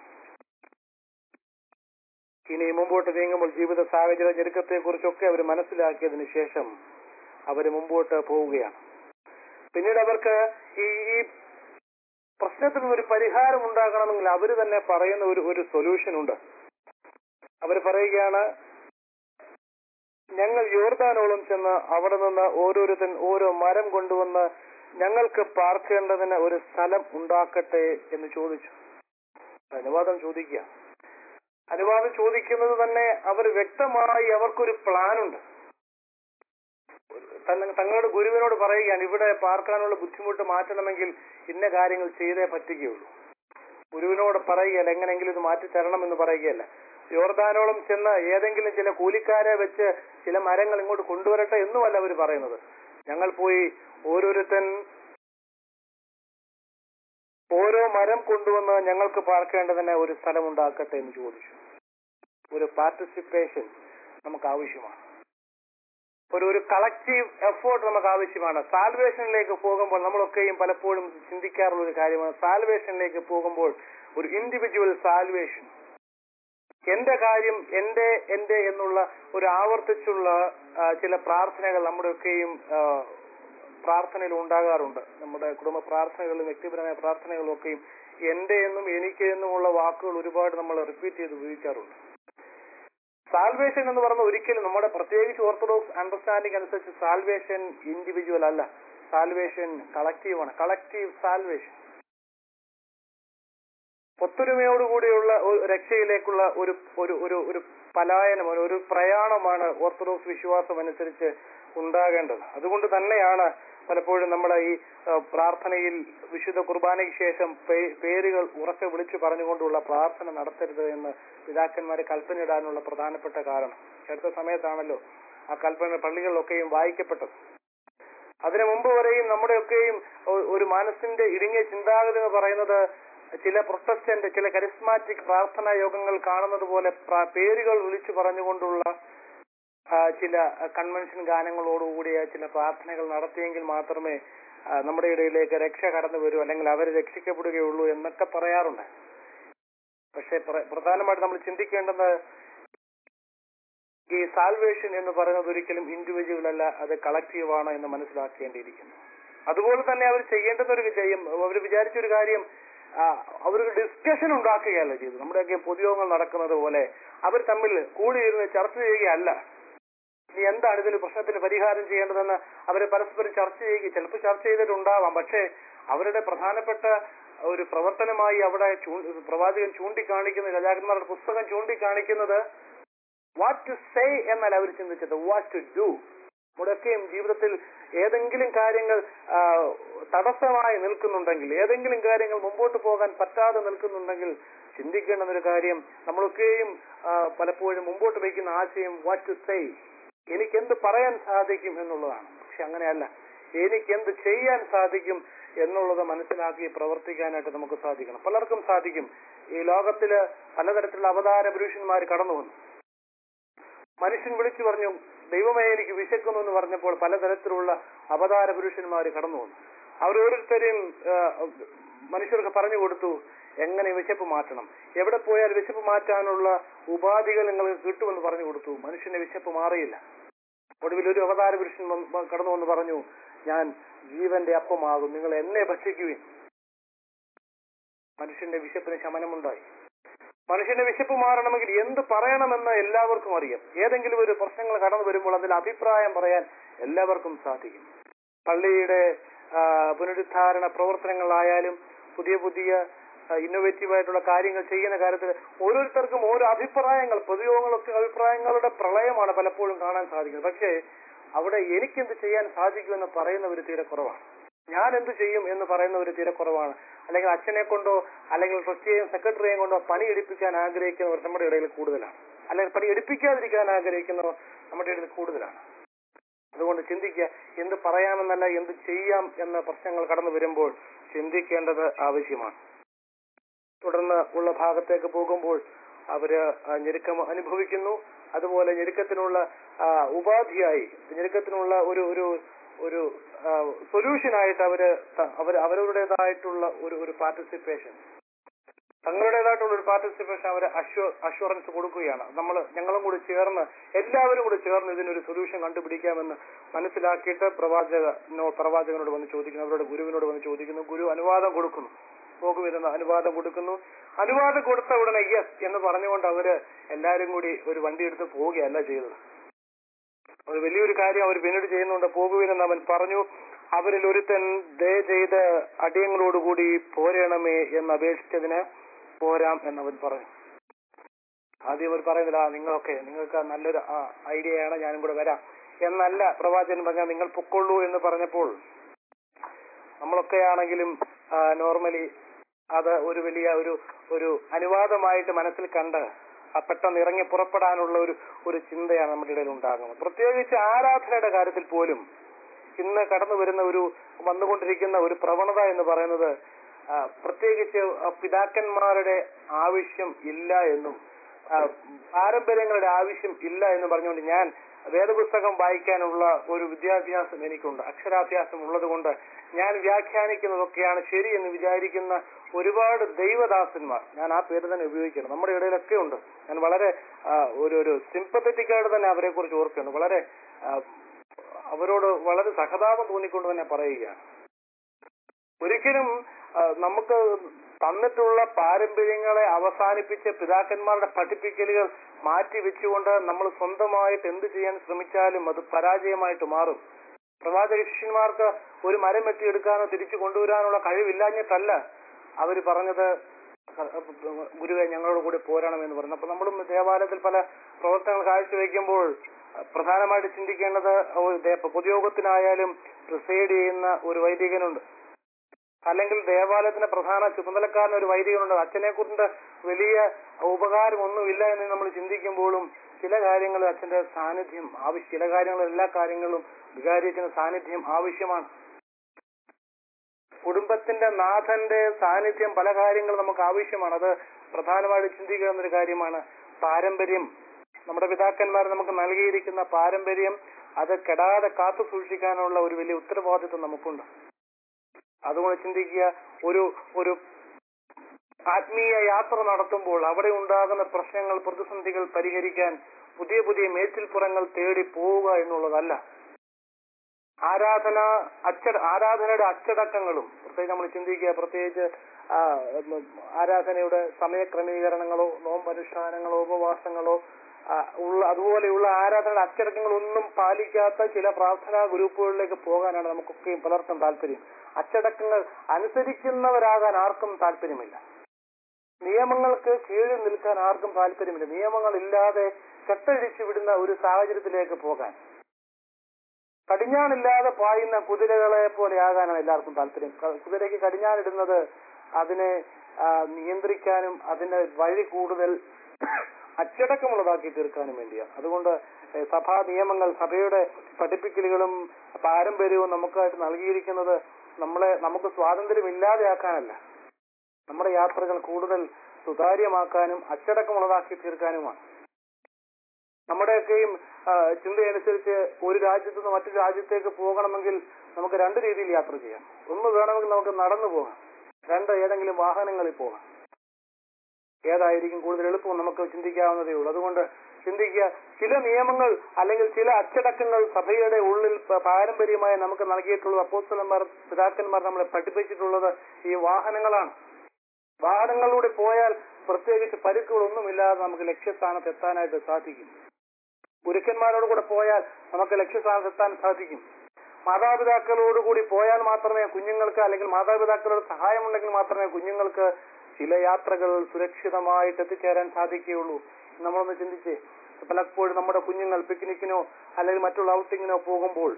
ഇനി മുമ്പോട്ട് നീങ്ങുമ്പോൾ ജീവിത സാഹചര്യ ഞെരുക്കത്തെ കുറിച്ചൊക്കെ അവർ മനസ്സിലാക്കിയതിനു ശേഷം അവർ മുമ്പോട്ട് പോവുകയാണ് പിന്നീട് അവർക്ക് ഈ ഈ പ്രശ്നത്തിന് ഒരു പരിഹാരം ഉണ്ടാകണമെങ്കിൽ അവർ തന്നെ പറയുന്ന ഒരു ഒരു സൊല്യൂഷൻ ഉണ്ട് അവർ പറയുകയാണ് ഞങ്ങൾ യോർദാനോളം ചെന്ന് അവിടെ നിന്ന് ഓരോരുത്തൻ ഓരോ മരം കൊണ്ടുവന്ന് ഞങ്ങൾക്ക് പാർക്കേണ്ടതിന് ഒരു സ്ഥലം ഉണ്ടാക്കട്ടെ എന്ന് ചോദിച്ചു അനുവാദം ചോദിക്കുക അനുവാദം ചോദിക്കുന്നത് തന്നെ അവർ വ്യക്തമായി അവർക്കൊരു പ്ലാനുണ്ട് തന്ന- തങ്ങളുടെ ഗുരുവിനോട് പറയുകയാണ് ഇവിടെ പാർക്കാനുള്ള ബുദ്ധിമുട്ട് മാറ്റണമെങ്കിൽ ഇന്ന കാര്യങ്ങൾ ചെയ്തേ പറ്റുകയുള്ളൂ ഗുരുവിനോട് പറയുകയല്ല എങ്ങനെയെങ്കിലും ഇത് മാറ്റി തരണം എന്ന് പറയുകയല്ല യോർദാനോളം ചെന്ന് ഏതെങ്കിലും ചില കൂലിക്കാരെ വെച്ച് ചില മരങ്ങൾ ഇങ്ങോട്ട് കൊണ്ടുവരട്ടെ എന്നുമല്ല അവർ പറയുന്നത് ഞങ്ങൾ പോയി ഓരോരുത്തൻ ഓരോ മരം കൊണ്ടുവന്ന് ഞങ്ങൾക്ക് പാർക്കേണ്ടതിന് ഒരു സ്ഥലം ഉണ്ടാക്കട്ടെ എന്ന് ചോദിച്ചു ഒരു പാർട്ടിസിപ്പേഷൻ നമുക്ക് ആവശ്യമാണ് ഒരു ഒരു കളക്റ്റീവ് എഫേർട്ട് നമുക്ക് ആവശ്യമാണ് സാൽവേഷനിലേക്ക് പോകുമ്പോൾ നമ്മളൊക്കെയും പലപ്പോഴും ചിന്തിക്കാറുള്ള ഒരു കാര്യമാണ് സാൽവേഷനിലേക്ക് പോകുമ്പോൾ ഒരു ഇൻഡിവിജ്വൽ സാൽവേഷൻ എന്റെ കാര്യം എന്റെ എന്റെ എന്നുള്ള ഒരു ആവർത്തിച്ചുള്ള ആ, ചില പ്രാർത്ഥനകൾ നമ്മുടെയൊക്കെയും ആ, പ്രാർത്ഥനയിൽ ഉണ്ടാകാറുണ്ട് നമ്മുടെ കുടുംബ പ്രാർത്ഥനകളിലും വ്യക്തിപരമായ പ്രാർത്ഥനകളിലും ഒക്കെയും എന്റെ എന്നും എനിക്ക് എന്നുമുള്ള വാക്കുകൾ ഒരുപാട് നമ്മൾ റിപ്പീറ്റ് ചെയ്ത് ഉപയോഗിക്കാറുണ്ട് സാൽവേഷൻ എന്ന് പറഞ്ഞ ഒരിക്കലും നമ്മുടെ പ്രത്യേകിച്ച് ഓർത്തഡോക്സ് അണ്ടർസ്റ്റാൻഡിംഗ് അനുസരിച്ച് സാൽവേഷൻ ഇൻഡിവിജ്വൽ അല്ല സാൽവേഷൻ കളക്റ്റീവ് ആണ് കളക്റ്റീവ് സാൽവേഷൻ ഒത്തൊരുമയോടുകൂടിയുള്ള ഒരു രക്ഷയിലേക്കുള്ള ഒരു ഒരു ഒരു ഒരു പലായനം ഒരു- ഒരു പ്രയാണമാണ് ഓർത്തഡോക്സ് വിശ്വാസം അനുസരിച്ച് ഉണ്ടാകേണ്ടത് അതുകൊണ്ട് തന്നെയാണ് പലപ്പോഴും നമ്മുടെ ഈ ആ, പ്രാർത്ഥനയിൽ വിശുദ്ധ കുർബാനയ്ക്ക് ശേഷം പേ- പേരുകൾ ഉറക്കെ വിളിച്ചു പറഞ്ഞുകൊണ്ടുള്ള പ്രാർത്ഥന നടത്തരുത് എന്ന് പിതാക്കന്മാരെ കൽപ്പനയിടാനുള്ള പ്രധാനപ്പെട്ട കാരണം അടുത്ത സമയത്താണല്ലോ ആ കൽപ്പന പള്ളികളിലൊക്കെയും വായിക്കപ്പെട്ടത് അതിനു മുമ്പ് വരെയും നമ്മുടെയൊക്കെയും ഒ- ഒരു മനസ്സിന്റെ ഇടുങ്ങിയ ചിന്താഗതി എന്ന് പറയുന്നത് ചില പ്രൊട്ടസ്റ്റന്റ് ചില കരിസ്മാറ്റിക് പ്രാർത്ഥനാ യോഗങ്ങൾ കാണുന്നത് പോലെ പ്ര- പേരുകൾ വിളിച്ചു പറഞ്ഞുകൊണ്ടുള്ള ആ, ചില കൺവെൻഷൻ ഗാനങ്ങളോടുകൂടിയ ചില പ്രാർത്ഥനകൾ നടത്തിയെങ്കിൽ മാത്രമേ ആ, നമ്മുടെ ഇടയിലേക്ക് രക്ഷ കടന്നു വരൂ അല്ലെങ്കിൽ അവർ രക്ഷിക്കപ്പെടുകയുള്ളൂ എന്നൊക്കെ പറയാറുണ്ട് പക്ഷെ പ്ര- പ്രധാനമായിട്ട് നമ്മൾ ചിന്തിക്കേണ്ടത് ഈ സാൽവേഷൻ എന്ന് പറയുന്നത് ഒരിക്കലും ഇൻഡിവിജ്വൽ അല്ല അത് കളക്റ്റീവ് ആണ് എന്ന് മനസ്സിലാക്കേണ്ടിയിരിക്കുന്നു അതുപോലെ തന്നെ അവർ ചെയ്യേണ്ടുന്ന ഒരു ചെയ്യും അവർ വിചാരിച്ച ഒരു കാര്യം ആ, അവരൊരു ഡിസ്കഷൻ ഉണ്ടാക്കുകയല്ല ചെയ്തു നമ്മുടെയൊക്കെ പൊതുയോഗങ്ങൾ നടക്കുന്നത് പോലെ അവർ തമ്മിൽ കൂടിയിരുന്ന് ചർച്ച ചെയ്യുകയല്ല ഇനി എന്താണ് ഇതിന് പ്രശ്നത്തിന് പരിഹാരം ചെയ്യേണ്ടതെന്ന് അവരെ പരസ്പരം ചർച്ച ചെയ്യുക ചിലപ്പോൾ ചർച്ച ചെയ്തിട്ടുണ്ടാവാം പക്ഷേ അവരുടെ പ്രധാനപ്പെട്ട ഒരു പ്രവർത്തനമായി അവിടെ ചൂ- പ്രവാചകൻ ചൂണ്ടിക്കാണിക്കുന്ന രാജാക്കന്മാരുടെ പുസ്തകം ചൂണ്ടിക്കാണിക്കുന്നത് വാട്ട് ടു സേ എന്നല്ല അവർ ചിന്തിച്ചത് വാട്ട് ടു ഡു നമ്മുടെയൊക്കെയും ജീവിതത്തിൽ ഏതെങ്കിലും കാര്യങ്ങൾ ആ, തടസ്സമായി നിൽക്കുന്നുണ്ടെങ്കിൽ ഏതെങ്കിലും കാര്യങ്ങൾ മുമ്പോട്ട് പോകാൻ പറ്റാതെ നിൽക്കുന്നുണ്ടെങ്കിൽ ചിന്തിക്കേണ്ട ഒരു കാര്യം നമ്മളൊക്കെയും ആ, പലപ്പോഴും മുമ്പോട്ട് വയ്ക്കുന്ന ആശയം വാട്ട് ടു സേ എനിക്ക് എന്ത് പറയാൻ സാധിക്കും എന്നുള്ളതാണ് പക്ഷെ അങ്ങനെയല്ല എനിക്ക് എന്ത് ചെയ്യാൻ സാധിക്കും എന്നുള്ളത് മനസ്സിലാക്കി പ്രവർത്തിക്കാനായിട്ട് നമുക്ക് സാധിക്കണം പലർക്കും സാധിക്കും ഈ ലോകത്തില് പലതരത്തിലുള്ള അവതാര പുരുഷന്മാർ കടന്നു വന്നു മനുഷ്യൻ വിളിച്ചു പറഞ്ഞു ദൈവമേ എനിക്ക് വിശക്കുന്നു എന്ന് പറഞ്ഞപ്പോൾ പലതരത്തിലുള്ള അവതാര പുരുഷന്മാർ കടന്നു വന്നു അവരോരോരുത്തരെയും ആ, മനുഷ്യർക്ക് പറഞ്ഞു കൊടുത്തു എങ്ങനെ വിശപ്പ് മാറ്റണം എവിടെ പോയാൽ വിശപ്പ് മാറ്റാനുള്ള ഉപാധികൾ നിങ്ങൾക്ക് കിട്ടുമെന്ന് പറഞ്ഞു കൊടുത്തു മനുഷ്യന്റെ വിശപ്പ് മാറിയില്ല ഒടുവിൽ ഒരു അവതാര പുരുഷൻ വന്ന് കടന്നു വന്ന് പറഞ്ഞു ഞാൻ ജീവന്റെ അപ്പമാകും നിങ്ങൾ എന്നെ ഭക്ഷിക്കുവിൻ മനുഷ്യന്റെ വിശപ്പിന് ശമനമുണ്ടായി മനുഷ്യന്റെ വിശപ്പ് മാറണമെങ്കിൽ എന്ത് പറയണമെന്ന് എല്ലാവർക്കും അറിയാം ഏതെങ്കിലും ഒരു പ്രശ്നങ്ങൾ കടന്നു വരുമ്പോൾ അതിൽ അഭിപ്രായം പറയാൻ എല്ലാവർക്കും സാധിക്കും പള്ളിയുടെ ആ, പുനരുദ്ധാരണ പ്രവർത്തനങ്ങളായാലും പുതിയ പുതിയ ഇന്നോവേറ്റീവ് ആയിട്ടുള്ള കാര്യങ്ങൾ ചെയ്യുന്ന കാര്യത്തിൽ ഓരോരുത്തർക്കും ഓരോ അഭിപ്രായങ്ങൾ പൊതുയോഗങ്ങളൊക്കെ അഭിപ്രായങ്ങളുടെ പ്രളയമാണ് പലപ്പോഴും കാണാൻ സാധിക്കുന്നത് പക്ഷേ അവിടെ എനിക്കെന്ത് ചെയ്യാൻ സാധിക്കുമെന്ന് പറയുന്നവർ തീരെ കുറവാണ് ഞാൻ എന്ത് ചെയ്യും എന്ന് പറയുന്നവർ തീരെ കുറവാണ് അല്ലെങ്കിൽ അച്ഛനെ കൊണ്ടോ അല്ലെങ്കിൽ ട്രസ്റ്റിയെയും സെക്രട്ടറിയെയും കൊണ്ടോ പണി എടുപ്പിക്കാൻ ആഗ്രഹിക്കുന്നവർ നമ്മുടെ ഇടയിൽ കൂടുതലാണ് അല്ലെങ്കിൽ പണി എടുപ്പിക്കാതിരിക്കാൻ ആഗ്രഹിക്കുന്നവർ നമ്മുടെ ഇടയിൽ കൂടുതലാണ് അതുകൊണ്ട് ചിന്തിക്കുക എന്ത് പറയാമെന്നല്ല എന്ത് ചെയ്യാം എന്ന പ്രശ്നങ്ങൾ കടന്നു വരുമ്പോൾ ചിന്തിക്കേണ്ടത് ആവശ്യമാണ് തുടർന്ന് ഉള്ള ഭാഗത്തേക്ക് പോകുമ്പോൾ അവര് ആ ഞെരുക്കം അനുഭവിക്കുന്നു അതുപോലെ ഞെരുക്കത്തിനുള്ള ആ, ഉപാധിയായി ഞെരുക്കത്തിനുള്ള ഒരു ഒരു ഒരു സൊല്യൂഷനായിട്ട് അവര് ത- അവര് അവരവരുടേതായിട്ടുള്ള ഒരു ഒരു പാർട്ടിസിപ്പേഷൻ തങ്ങളുടേതായിട്ടുള്ള ഒരു പാർട്ടിസിപ്പേഷൻ അവർ അഷ്വറൻസ് കൊടുക്കുകയാണ് നമ്മൾ ഞങ്ങളും കൂടി ചേർന്ന് എല്ലാവരും കൂടി ചേർന്ന് ഇതിനൊരു സൊല്യൂഷൻ കണ്ടുപിടിക്കാമെന്ന് മനസ്സിലാക്കിയിട്ട് പ്രവാചകനോ പ്രവാചകനോട് വന്ന് ചോദിക്കുന്നു അവരുടെ ഗുരുവിനോട് വന്ന് ചോദിക്കുന്നു ഗുരു അനുവാദം കൊടുക്കുന്നു പോകുവിരുന്ന അനുവാദം കൊടുക്കുന്നു അനുവാദം കൊടുത്ത ഉടനെ യെസ് എന്ന് പറഞ്ഞുകൊണ്ട് അവര് എല്ലാരും കൂടി ഒരു വണ്ടി എടുത്ത് പോവുകയല്ല ചെയ്തത് ഒരു വലിയൊരു കാര്യം അവർ പിന്നീട് ചെയ്യുന്നുണ്ട് പോകുവിനെന്ന് അവൻ പറഞ്ഞു അവരിൽ ഒരുത്തൻ ദയ ചെയ്ത് അടിയങ്ങളോടുകൂടി പോരണമേ എന്ന് അപേക്ഷിച്ചതിന് പോരാം എന്നവൻ പറഞ്ഞു ആദ്യം അവർ പറയുന്നില്ല "ആ, നിങ്ങളൊക്കെ നിങ്ങൾക്ക് നല്ലൊരു ഐഡിയയാണ് ഞാനും കൂടെ വരാം എന്നല്ല പ്രവാചകൻ പറഞ്ഞാൽ നിങ്ങൾ പൊക്കൊള്ളൂ എന്ന് പറഞ്ഞപ്പോൾ നമ്മളൊക്കെ ആണെങ്കിലും നോർമലി അത് ഒരു വലിയ ഒരു ഒരു അനുവാദമായിട്ട് മനസ്സിൽ കണ്ട് ആ പെട്ടെന്ന് ഇറങ്ങി പുറപ്പെടാനുള്ള ഒരു ഒരു ചിന്തയാണ് നമ്മുടെ ഇടയിൽ ഉണ്ടാകുന്നത് പ്രത്യേകിച്ച് ആരാധനയുടെ കാര്യത്തിൽ പോലും ഇന്ന് കടന്നു വരുന്ന ഒരു വന്നുകൊണ്ടിരിക്കുന്ന ഒരു പ്രവണത എന്ന് പറയുന്നത് ആ, പ്രത്യേകിച്ച് ആ, പിതാക്കന്മാരുടെ ആവശ്യം ഇല്ല എന്നും ആ, പാരമ്പര്യങ്ങളുടെ ആവശ്യം ഇല്ല എന്ന് പറഞ്ഞുകൊണ്ട് ഞാൻ വേദപുസ്തകം വായിക്കാനുള്ള ഒരു വിദ്യാഭ്യാസം എനിക്കുണ്ട് അക്ഷരാഭ്യാസം ഉള്ളതുകൊണ്ട് ഞാൻ വ്യാഖ്യാനിക്കുന്നതൊക്കെയാണ് ശരി എന്ന് വിചാരിക്കുന്ന ഒരുപാട് ദൈവദാസന്മാർ ഞാൻ ആ പേര് തന്നെ ഉപയോഗിക്കണം നമ്മുടെ ഇടയിലൊക്കെ ഉണ്ട് ഞാൻ വളരെ ആ, ഒരു ഒരു സിമ്പത്തറ്റിക് ആയിട്ട് തന്നെ അവരെ കുറിച്ച് ഓർക്കുകയാണ് വളരെ ആ, അവരോട് വളരെ സഹതാപം തോന്നിക്കൊണ്ട് തന്നെ പറയുകയാണ് ഒരിക്കലും ആ, നമുക്ക് തന്നിട്ടുള്ള പാരമ്പര്യങ്ങളെ അവസാനിപ്പിച്ച് പിതാക്കന്മാരുടെ പഠിപ്പിക്കലുകൾ മാറ്റി വെച്ചുകൊണ്ട് നമ്മൾ സ്വന്തമായിട്ട് എന്ത് ചെയ്യാൻ ശ്രമിച്ചാലും അത് പരാജയമായിട്ട് മാറും പ്രവാചക ശിഷ്യന്മാർക്ക് ഒരു മരം വെട്ടിയെടുക്കാനോ തിരിച്ചു കൊണ്ടുവരാനുള്ള കഴിവില്ലാഞ്ഞിട്ടല്ല അവര് പറഞ്ഞത് ഗുരുവെ ഞങ്ങളോട് കൂടി പോരാണമെന്ന് പറഞ്ഞു അപ്പൊ നമ്മളും ദേവാലയത്തിൽ പല പ്രവർത്തനങ്ങൾ കാഴ്ചവെക്കുമ്പോൾ പ്രധാനമായിട്ട് ചിന്തിക്കേണ്ടത് ഒരു ദേ- പൊതുയോഗത്തിനായാലും പ്രിസൈഡ് ചെയ്യുന്ന ഒരു വൈദികനുണ്ട് അല്ലെങ്കിൽ ദേവാലയത്തിന്റെ പ്രധാന ചുമതലക്കാരൻ ഒരു വൈദികനുണ്ട് അച്ഛനെ കുറിച്ച് വലിയ ഉപകാരം ഒന്നുമില്ല എന്ന് നമ്മൾ ചിന്തിക്കുമ്പോഴും ചില കാര്യങ്ങളിൽ അച്ഛന്റെ സാന്നിധ്യം ആവശ്യം ചില കാര്യങ്ങൾ എല്ലാ കാര്യങ്ങളും വികാരിയച്ഛന്റെ സാന്നിധ്യം ആവശ്യമാണ് കുടുംബത്തിന്റെ നാഥന്റെ സാന്നിധ്യം പല കാര്യങ്ങളും നമുക്ക് ആവശ്യമാണ് അത് പ്രധാനമായിട്ട് ചിന്തിക്കുന്ന ഒരു കാര്യമാണ് പാരമ്പര്യം നമ്മുടെ പിതാക്കന്മാർ നമുക്ക് നൽകിയിരിക്കുന്ന പാരമ്പര്യം അത് കെടാതെ കാത്തു സൂക്ഷിക്കാനുള്ള ഒരു വലിയ ഉത്തരവാദിത്വം നമുക്കുണ്ട് അതുകൊണ്ട് ചിന്തിക്കുക ഒരു ഒരു ആത്മീയ യാത്ര നടത്തുമ്പോൾ അവിടെ ഉണ്ടാകുന്ന പ്രശ്നങ്ങൾ പ്രതിസന്ധികൾ പരിഹരിക്കാൻ പുതിയ പുതിയ മേച്ചിൽപ്പുറങ്ങൾ തേടി പോവുക എന്നുള്ളതല്ല ആരാധന അച്ചട ആരാധനയുടെ അച്ചടക്കങ്ങളും പ്രത്യേകിച്ച് നമ്മൾ ചിന്തിക്കുക പ്രത്യേകിച്ച് ആ, ഉം, ആരാധനയുടെ സമയക്രമീകരണങ്ങളോ നോമ്പനുഷ്ഠാനങ്ങളോ ഉപവാസങ്ങളോ ആ, ഉള്ള അതുപോലെയുള്ള ആരാധനയുടെ അച്ചടക്കങ്ങളൊന്നും പാലിക്കാത്ത ചില പ്രാർത്ഥനാ ഗ്രൂപ്പുകളിലേക്ക് പോകാനാണ് നമുക്കൊക്കെയും പലർക്കും താല്പര്യം അച്ചടക്കങ്ങൾ അനുസരിക്കുന്നവരാകാൻ ആർക്കും താല്പര്യമില്ല നിയമങ്ങൾക്ക് കീഴിൽ നിൽക്കാൻ ആർക്കും താല്പര്യമില്ല നിയമങ്ങളില്ലാതെ കെട്ടഴിച്ചു വിടുന്ന ഒരു സാഹചര്യത്തിലേക്ക് പോകാൻ കടിഞ്ഞാണില്ലാതെ പായുന്ന കുതിരകളെ പോലെ ആകാനാണ് എല്ലാവർക്കും താല്പര്യം ക- കുതിരയ്ക്ക് കടിഞ്ഞാണിടുന്നത് അതിനെ ആ, നിയന്ത്രിക്കാനും അതിന്റെ വഴി കൂടുതൽ അച്ചടക്കമുള്ളതാക്കി തീർക്കാനും വേണ്ടിയാണ് അതുകൊണ്ട് ഏഹ്, സഭാ നിയമങ്ങൾ സഭയുടെ പഠിപ്പിക്കലുകളും പാരമ്പര്യവും നമുക്കായിട്ട് നൽകിയിരിക്കുന്നത് നമ്മളെ നമുക്ക് സ്വാതന്ത്ര്യം ഇല്ലാതെയാക്കാനല്ല നമ്മുടെ യാത്രകൾ കൂടുതൽ സുതാര്യമാക്കാനും അച്ചടക്കമുള്ളതാക്കി തീർക്കാനുമാണ് നമ്മുടെയൊക്കെയും ആ, ചിന്തയനുസരിച്ച് ഒരു രാജ്യത്ത് നിന്ന് മറ്റൊരു രാജ്യത്തേക്ക് പോകണമെങ്കിൽ നമുക്ക് രണ്ട് രീതിയിൽ യാത്ര ചെയ്യാം ഒന്ന് വേണമെങ്കിൽ നമുക്ക് നടന്നു പോകാം രണ്ട് ഏതെങ്കിലും വാഹനങ്ങളിൽ പോകാം ഏതായിരിക്കും കൂടുതൽ എളുപ്പം നമുക്ക് ചിന്തിക്കാവുന്നതേ ഉള്ളൂ അതുകൊണ്ട് ചിന്തിക്കുക ചില നിയമങ്ങൾ അല്ലെങ്കിൽ ചില അച്ചടക്കങ്ങൾ സഭയുടെ ഉള്ളിൽ പ- പാരമ്പര്യമായി നമുക്ക് നൽകിയിട്ടുള്ളത് അപ്പോസ്തലന്മാർ പിതാക്കന്മാർ നമ്മളെ പഠിപ്പിച്ചിട്ടുള്ളത് ഈ വാഹനങ്ങളാണ് വാഹനങ്ങളിലൂടെ പോയാൽ പ്രത്യേകിച്ച് പരുക്കുകളൊന്നുമില്ലാതെ നമുക്ക് ലക്ഷ്യസ്ഥാനത്ത് എത്താനായിട്ട് സാധിക്കും ഗുരുക്കന്മാരോട് കൂടെ പോയാൽ നമുക്ക് ലക്ഷ്യസ്ഥാനത്ത് എത്താൻ സാധിക്കും മാതാപിതാക്കളോടുകൂടി പോയാൽ മാത്രമേ കുഞ്ഞുങ്ങൾക്ക് അല്ലെങ്കിൽ മാതാപിതാക്കളുടെ സഹായമുണ്ടെങ്കിൽ മാത്രമേ കുഞ്ഞുങ്ങൾക്ക് ചില യാത്രകൾ സുരക്ഷിതമായിട്ട് എത്തിച്ചേരാൻ സാധിക്കുകയുള്ളൂ നമ്മളൊന്ന് ചിന്തിച്ചേ പലപ്പോഴും നമ്മുടെ കുഞ്ഞുങ്ങൾ പിക്നിക്കിനോ അല്ലെങ്കിൽ മറ്റുള്ള ഔട്ടിങ്ങിനോ പോകുമ്പോൾ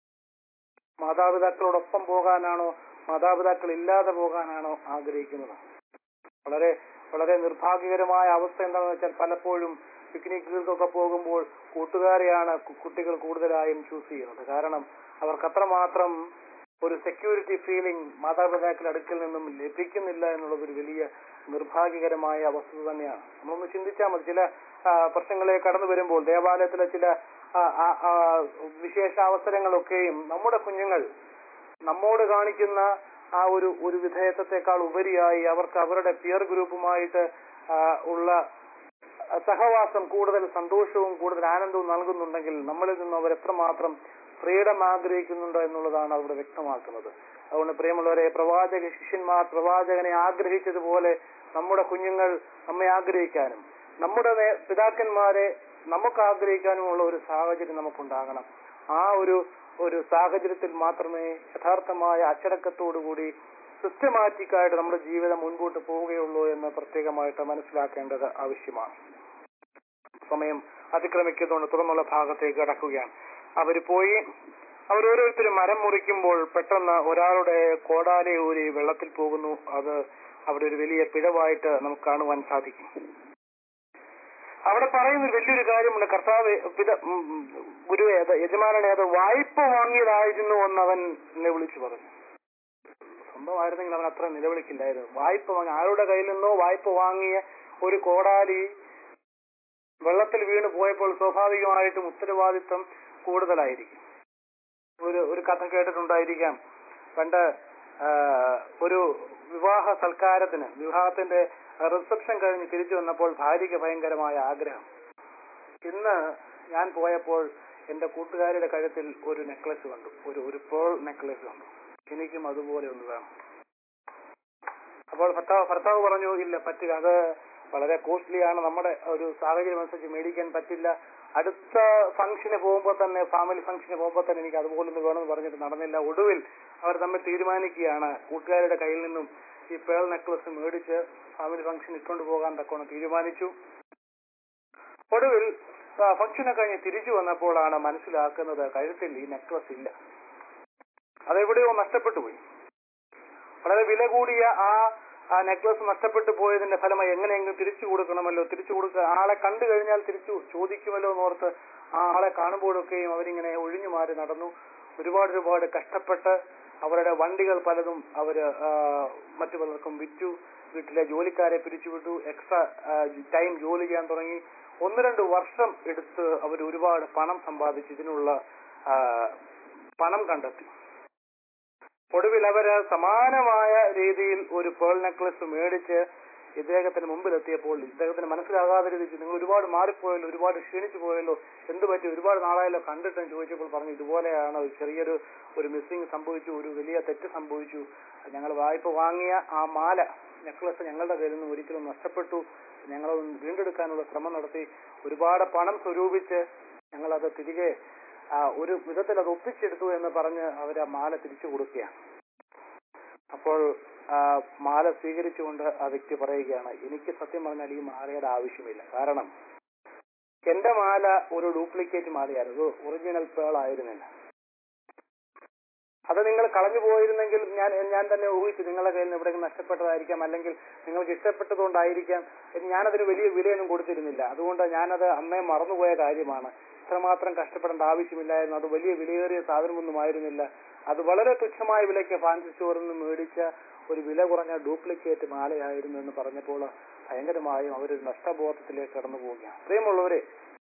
മാതാപിതാക്കളോടൊപ്പം പോകാനാണോ മാതാപിതാക്കൾ ഇല്ലാതെ പോകാനാണോ ആഗ്രഹിക്കുന്നത് വളരെ വളരെ നിർഭാഗ്യകരമായ അവസ്ഥ എന്താണെന്ന് വെച്ചാൽ പലപ്പോഴും പിക്നിക്കുകൾക്കൊക്കെ പോകുമ്പോൾ കൂട്ടുകാരെയാണ് കു- കുട്ടികൾ കൂടുതലായും ചൂസ് ചെയ്യുന്നത് കാരണം അവർക്ക് അത്രമാത്രം ഒരു സെക്യൂരിറ്റി ഫീലിംഗ് മാതാപിതാക്കളുടെ അടുക്കൽ നിന്നും ലഭിക്കുന്നില്ല എന്നുള്ളത് ഒരു വലിയ നിർഭാഗ്യകരമായ വസ്തുത തന്നെയാണ് നമ്മളൊന്ന് ചിന്തിച്ചാൽ മതി ചില ആ, പ്രശ്നങ്ങളെ കടന്നു വരുമ്പോൾ ദേവാലയത്തിലെ ചില ആ, ആ, ആ, വിശേഷ അവസരങ്ങളൊക്കെയും നമ്മുടെ കുഞ്ഞുങ്ങൾ നമ്മോട് കാണിക്കുന്ന ആ ഒരു ഒരു വിധേയത്വത്തെക്കാൾ ഉപരിയായി അവർക്ക് അവരുടെ പിയർ ഗ്രൂപ്പുമായിട്ട് ആ, ഉള്ള സഹവാസം കൂടുതൽ സന്തോഷവും കൂടുതൽ ആനന്ദവും നൽകുന്നുണ്ടെങ്കിൽ നമ്മളിൽ നിന്ന് അവർ എത്രമാത്രം ഫ്രീഡം ആഗ്രഹിക്കുന്നുണ്ടോ എന്നുള്ളതാണ് അവിടെ വ്യക്തമാക്കുന്നത് അതുകൊണ്ട് പ്രിയമുള്ളവരെ പ്രവാചക ശിഷ്യന്മാർ പ്രവാചകനെ ആഗ്രഹിച്ചതുപോലെ നമ്മുടെ കുഞ്ഞുങ്ങൾ നമ്മെ ആഗ്രഹിക്കാനും നമ്മുടെ നേ- പിതാക്കന്മാരെ നമുക്ക് ആഗ്രഹിക്കാനുമുള്ള ഒരു സാഹചര്യം നമുക്കുണ്ടാകണം ആ ഒരു ഒരു സാഹചര്യത്തിൽ മാത്രമേ യഥാർത്ഥമായ അച്ചടക്കത്തോടുകൂടി സിസ്റ്റമാറ്റിക് ആയിട്ട് നമ്മുടെ ജീവിതം മുൻപോട്ട് പോവുകയുള്ളൂ എന്ന് പ്രത്യേകമായിട്ട് മനസ്സിലാക്കേണ്ടത് ആവശ്യമാണ് സമയം അതിക്രമിക്കുന്നതുകൊണ്ട് തുടർന്നുള്ള ഭാഗത്തേക്ക് കടക്കുകയാണ് അവർ പോയി അവരോരോരുത്തരും മരം മുറിക്കുമ്പോൾ പെട്ടെന്ന് ഒരാളുടെ കോടാലി ഊരി വെള്ളത്തിൽ പോകുന്നു അത് അവിടെ ഒരു വലിയ പിഴവായിട്ട് നമുക്ക് കാണുവാൻ സാധിക്കും അവിടെ പറയുന്ന ഒരു വലിയൊരു കാര്യമുണ്ട് കർത്താവ് പിത ഉം, ഉം, ഗുരു ഏത് യജമാനൻ ഏത് വായ്പ വാങ്ങിയതായിരുന്നു എന്ന് അവൻ എന്നെ വിളിച്ചു പറഞ്ഞു സ്വന്തമായിരുന്നെങ്കിൽ അവൻ അത്ര നിലവിളിക്കില്ലായിരുന്നു വായ്പ വാങ്ങി ആരുടെ കയ്യിൽ നിന്നോ വായ്പ വാങ്ങിയ ഒരു കോടാലി വെള്ളത്തിൽ വീണ് പോയപ്പോൾ സ്വാഭാവികമായിട്ടും ഉത്തരവാദിത്വം കൂടുതലായിരിക്കും ഒരു ഒരു കഥ കേട്ടിട്ടുണ്ടായിരിക്കാം പണ്ട് ആ, ഒരു വിവാഹ സൽക്കാരത്തിന് വിവാഹത്തിന്റെ റിസപ്ഷൻ കഴിഞ്ഞ് തിരിച്ചു വന്നപ്പോൾ ഭാര്യയ്ക്ക് ഭയങ്കരമായ ആഗ്രഹം ഇന്ന് ഞാൻ പോയപ്പോൾ എന്റെ കൂട്ടുകാരുടെ കഴുത്തിൽ ഒരു നെക്ലസ് കണ്ടു ഒരു ഒരു പേൾ നെക്ലസ് കണ്ടു എനിക്കും അതുപോലെ ഒന്ന് വേണം അപ്പോൾ ഭർത്താവ് ഭർത്താവ് പറഞ്ഞു ഇല്ല പറ്റില്ല അത് വളരെ കോസ്റ്റ്ലി ആണ് നമ്മുടെ ഒരു സാഹചര്യം അനുസരിച്ച് മേടിക്കാൻ പറ്റില്ല അടുത്ത ഫംഗ്ഷന് പോകുമ്പോൾ തന്നെ ഫാമിലി ഫംഗ്ഷന് പോകുമ്പോൾ തന്നെ എനിക്ക് അതുപോലൊന്ന് വേണമെന്ന് പറഞ്ഞിട്ട് നടന്നില്ല ഒടുവിൽ അവർ തമ്മിൽ തീരുമാനിക്കുകയാണ് കൂട്ടുകാരുടെ കയ്യിൽ നിന്നും ഈ പേൾ നെക്ലസ് മേടിച്ച് ഫാമിലി ഫംഗ്ഷൻ ഇട്ടുകൊണ്ട് പോകാൻ തക്കോണം തീരുമാനിച്ചു ഒടുവിൽ ഫംഗ്ഷനെ കഴിഞ്ഞ് തിരിച്ചു വന്നപ്പോഴാണ് മനസ്സിലാക്കുന്നത് കഴുത്തിൽ ഈ നെക്ലസ് ഇല്ല അതെവിടെയോ നഷ്ടപ്പെട്ടു പോയി വളരെ വില കൂടിയ ആ ആ നെക്ലസ് നഷ്ടപ്പെട്ടു പോയതിന്റെ ഫലമായി എങ്ങനെയെങ്കിലും തിരിച്ചു കൊടുക്കണമല്ലോ തിരിച്ചു കൊടുക്കുക ആളെ കണ്ടു കഴിഞ്ഞാൽ തിരിച്ചു ചോദിക്കുമല്ലോ എന്നോർത്ത് ആ ആളെ കാണുമ്പോഴൊക്കെയും അവരിങ്ങനെ ഒഴിഞ്ഞു മാറി നടന്നു ഒരുപാട് ഒരുപാട് കഷ്ടപ്പെട്ട് അവരുടെ വണ്ടികൾ പലതും അവര് ആ, മറ്റു പലർക്കും വിറ്റു വീട്ടിലെ ജോലിക്കാരെ പിരിച്ചുവിട്ടു എക്സ്ട്രാ ടൈം ജോലി ചെയ്യാൻ തുടങ്ങി ഒന്ന് രണ്ട് വർഷം എടുത്ത് അവർ ഒരുപാട് പണം സമ്പാദിച്ച് ഇതിനുള്ള ആ, പണം കണ്ടെത്തി ഒടുവിൽ അവര് സമാനമായ രീതിയിൽ ഒരു പേൾ നെക്ലസ് മേടിച്ച് ഇദ്ദേഹത്തിന് മുമ്പിലെത്തിയപ്പോൾ ഇദ്ദേഹത്തിന് മനസ്സിലാകാതെ രീതിയിൽ നിങ്ങൾ ഒരുപാട് മാറിപ്പോയല്ലോ ഒരുപാട് ക്ഷീണിച്ചു പോയല്ലോ എന്ത് പറ്റി ഒരുപാട് നാളായല്ലോ കണ്ടിട്ടെന്ന് ചോദിച്ചപ്പോൾ പറഞ്ഞു ഇതുപോലെയാണ് ഒരു ചെറിയൊരു ഒരു മിസ്സിംഗ് സംഭവിച്ചു ഒരു വലിയ തെറ്റ് സംഭവിച്ചു ഞങ്ങൾ വായ്പ വാങ്ങിയ ആ മാല നെക്ലസ് ഞങ്ങളുടെ കയ്യിൽ നിന്ന് ഒരിക്കലും നഷ്ടപ്പെട്ടു ഞങ്ങൾ വീണ്ടെടുക്കാനുള്ള ശ്രമം നടത്തി ഒരുപാട് പണം സ്വരൂപിച്ച് ഞങ്ങളത് തിരികെ ആ, ഒരു വിധത്തിൽ അത് ഒപ്പിച്ചെടുത്തു എന്ന് പറഞ്ഞ് അവർ ആ മാല തിരിച്ചു കൊടുക്കുകയാണ് അപ്പോൾ ആ, മാല സ്വീകരിച്ചുകൊണ്ട് ആ വ്യക്തി പറയുകയാണ് എനിക്ക് സത്യം പറഞ്ഞാൽ ഈ മാലയുടെ ആവശ്യമില്ല കാരണം എന്റെ മാല ഒരു ഡ്യൂപ്ലിക്കേറ്റ് മാലയായിരുന്നു ഇത് ഒറിജിനൽ പേൾ ആയിരുന്നില്ല അത് നിങ്ങൾ കളഞ്ഞു പോയിരുന്നെങ്കിൽ ഞാൻ ഞാൻ തന്നെ ഊഹിച്ചു നിങ്ങളുടെ കയ്യിൽ നിന്ന് എവിടെയെങ്കിലും നഷ്ടപ്പെട്ടതായിരിക്കാം അല്ലെങ്കിൽ നിങ്ങൾക്ക് ഇഷ്ടപ്പെട്ടതുകൊണ്ടായിരിക്കാം ഞാനതിന് വലിയ വിലയൊന്നും കൊടുത്തിരുന്നില്ല അതുകൊണ്ട് ഞാനത് അന്നേ മറന്നുപോയ കാര്യമാണ് ഇത്രമാത്രം കഷ്ടപ്പെടേണ്ട ആവശ്യമില്ലായിരുന്നു അത് വലിയ വിലയേറിയ സാധനമൊന്നും ആയിരുന്നില്ല അത് വളരെ തുച്ഛമായ വിലയ്ക്ക് ഫാൻസി സ്റ്റോറിൽ നിന്ന് മേടിച്ച ഒരു വില കുറഞ്ഞ ഡ്യൂപ്ലിക്കേറ്റ് മാലയായിരുന്നു എന്ന് പറഞ്ഞപ്പോൾ ഭയങ്കരമായും അവരൊരു നഷ്ടബോധത്തിലേക്ക് കടന്നു പോവുകയാണ് പ്രിയമുള്ളവരെ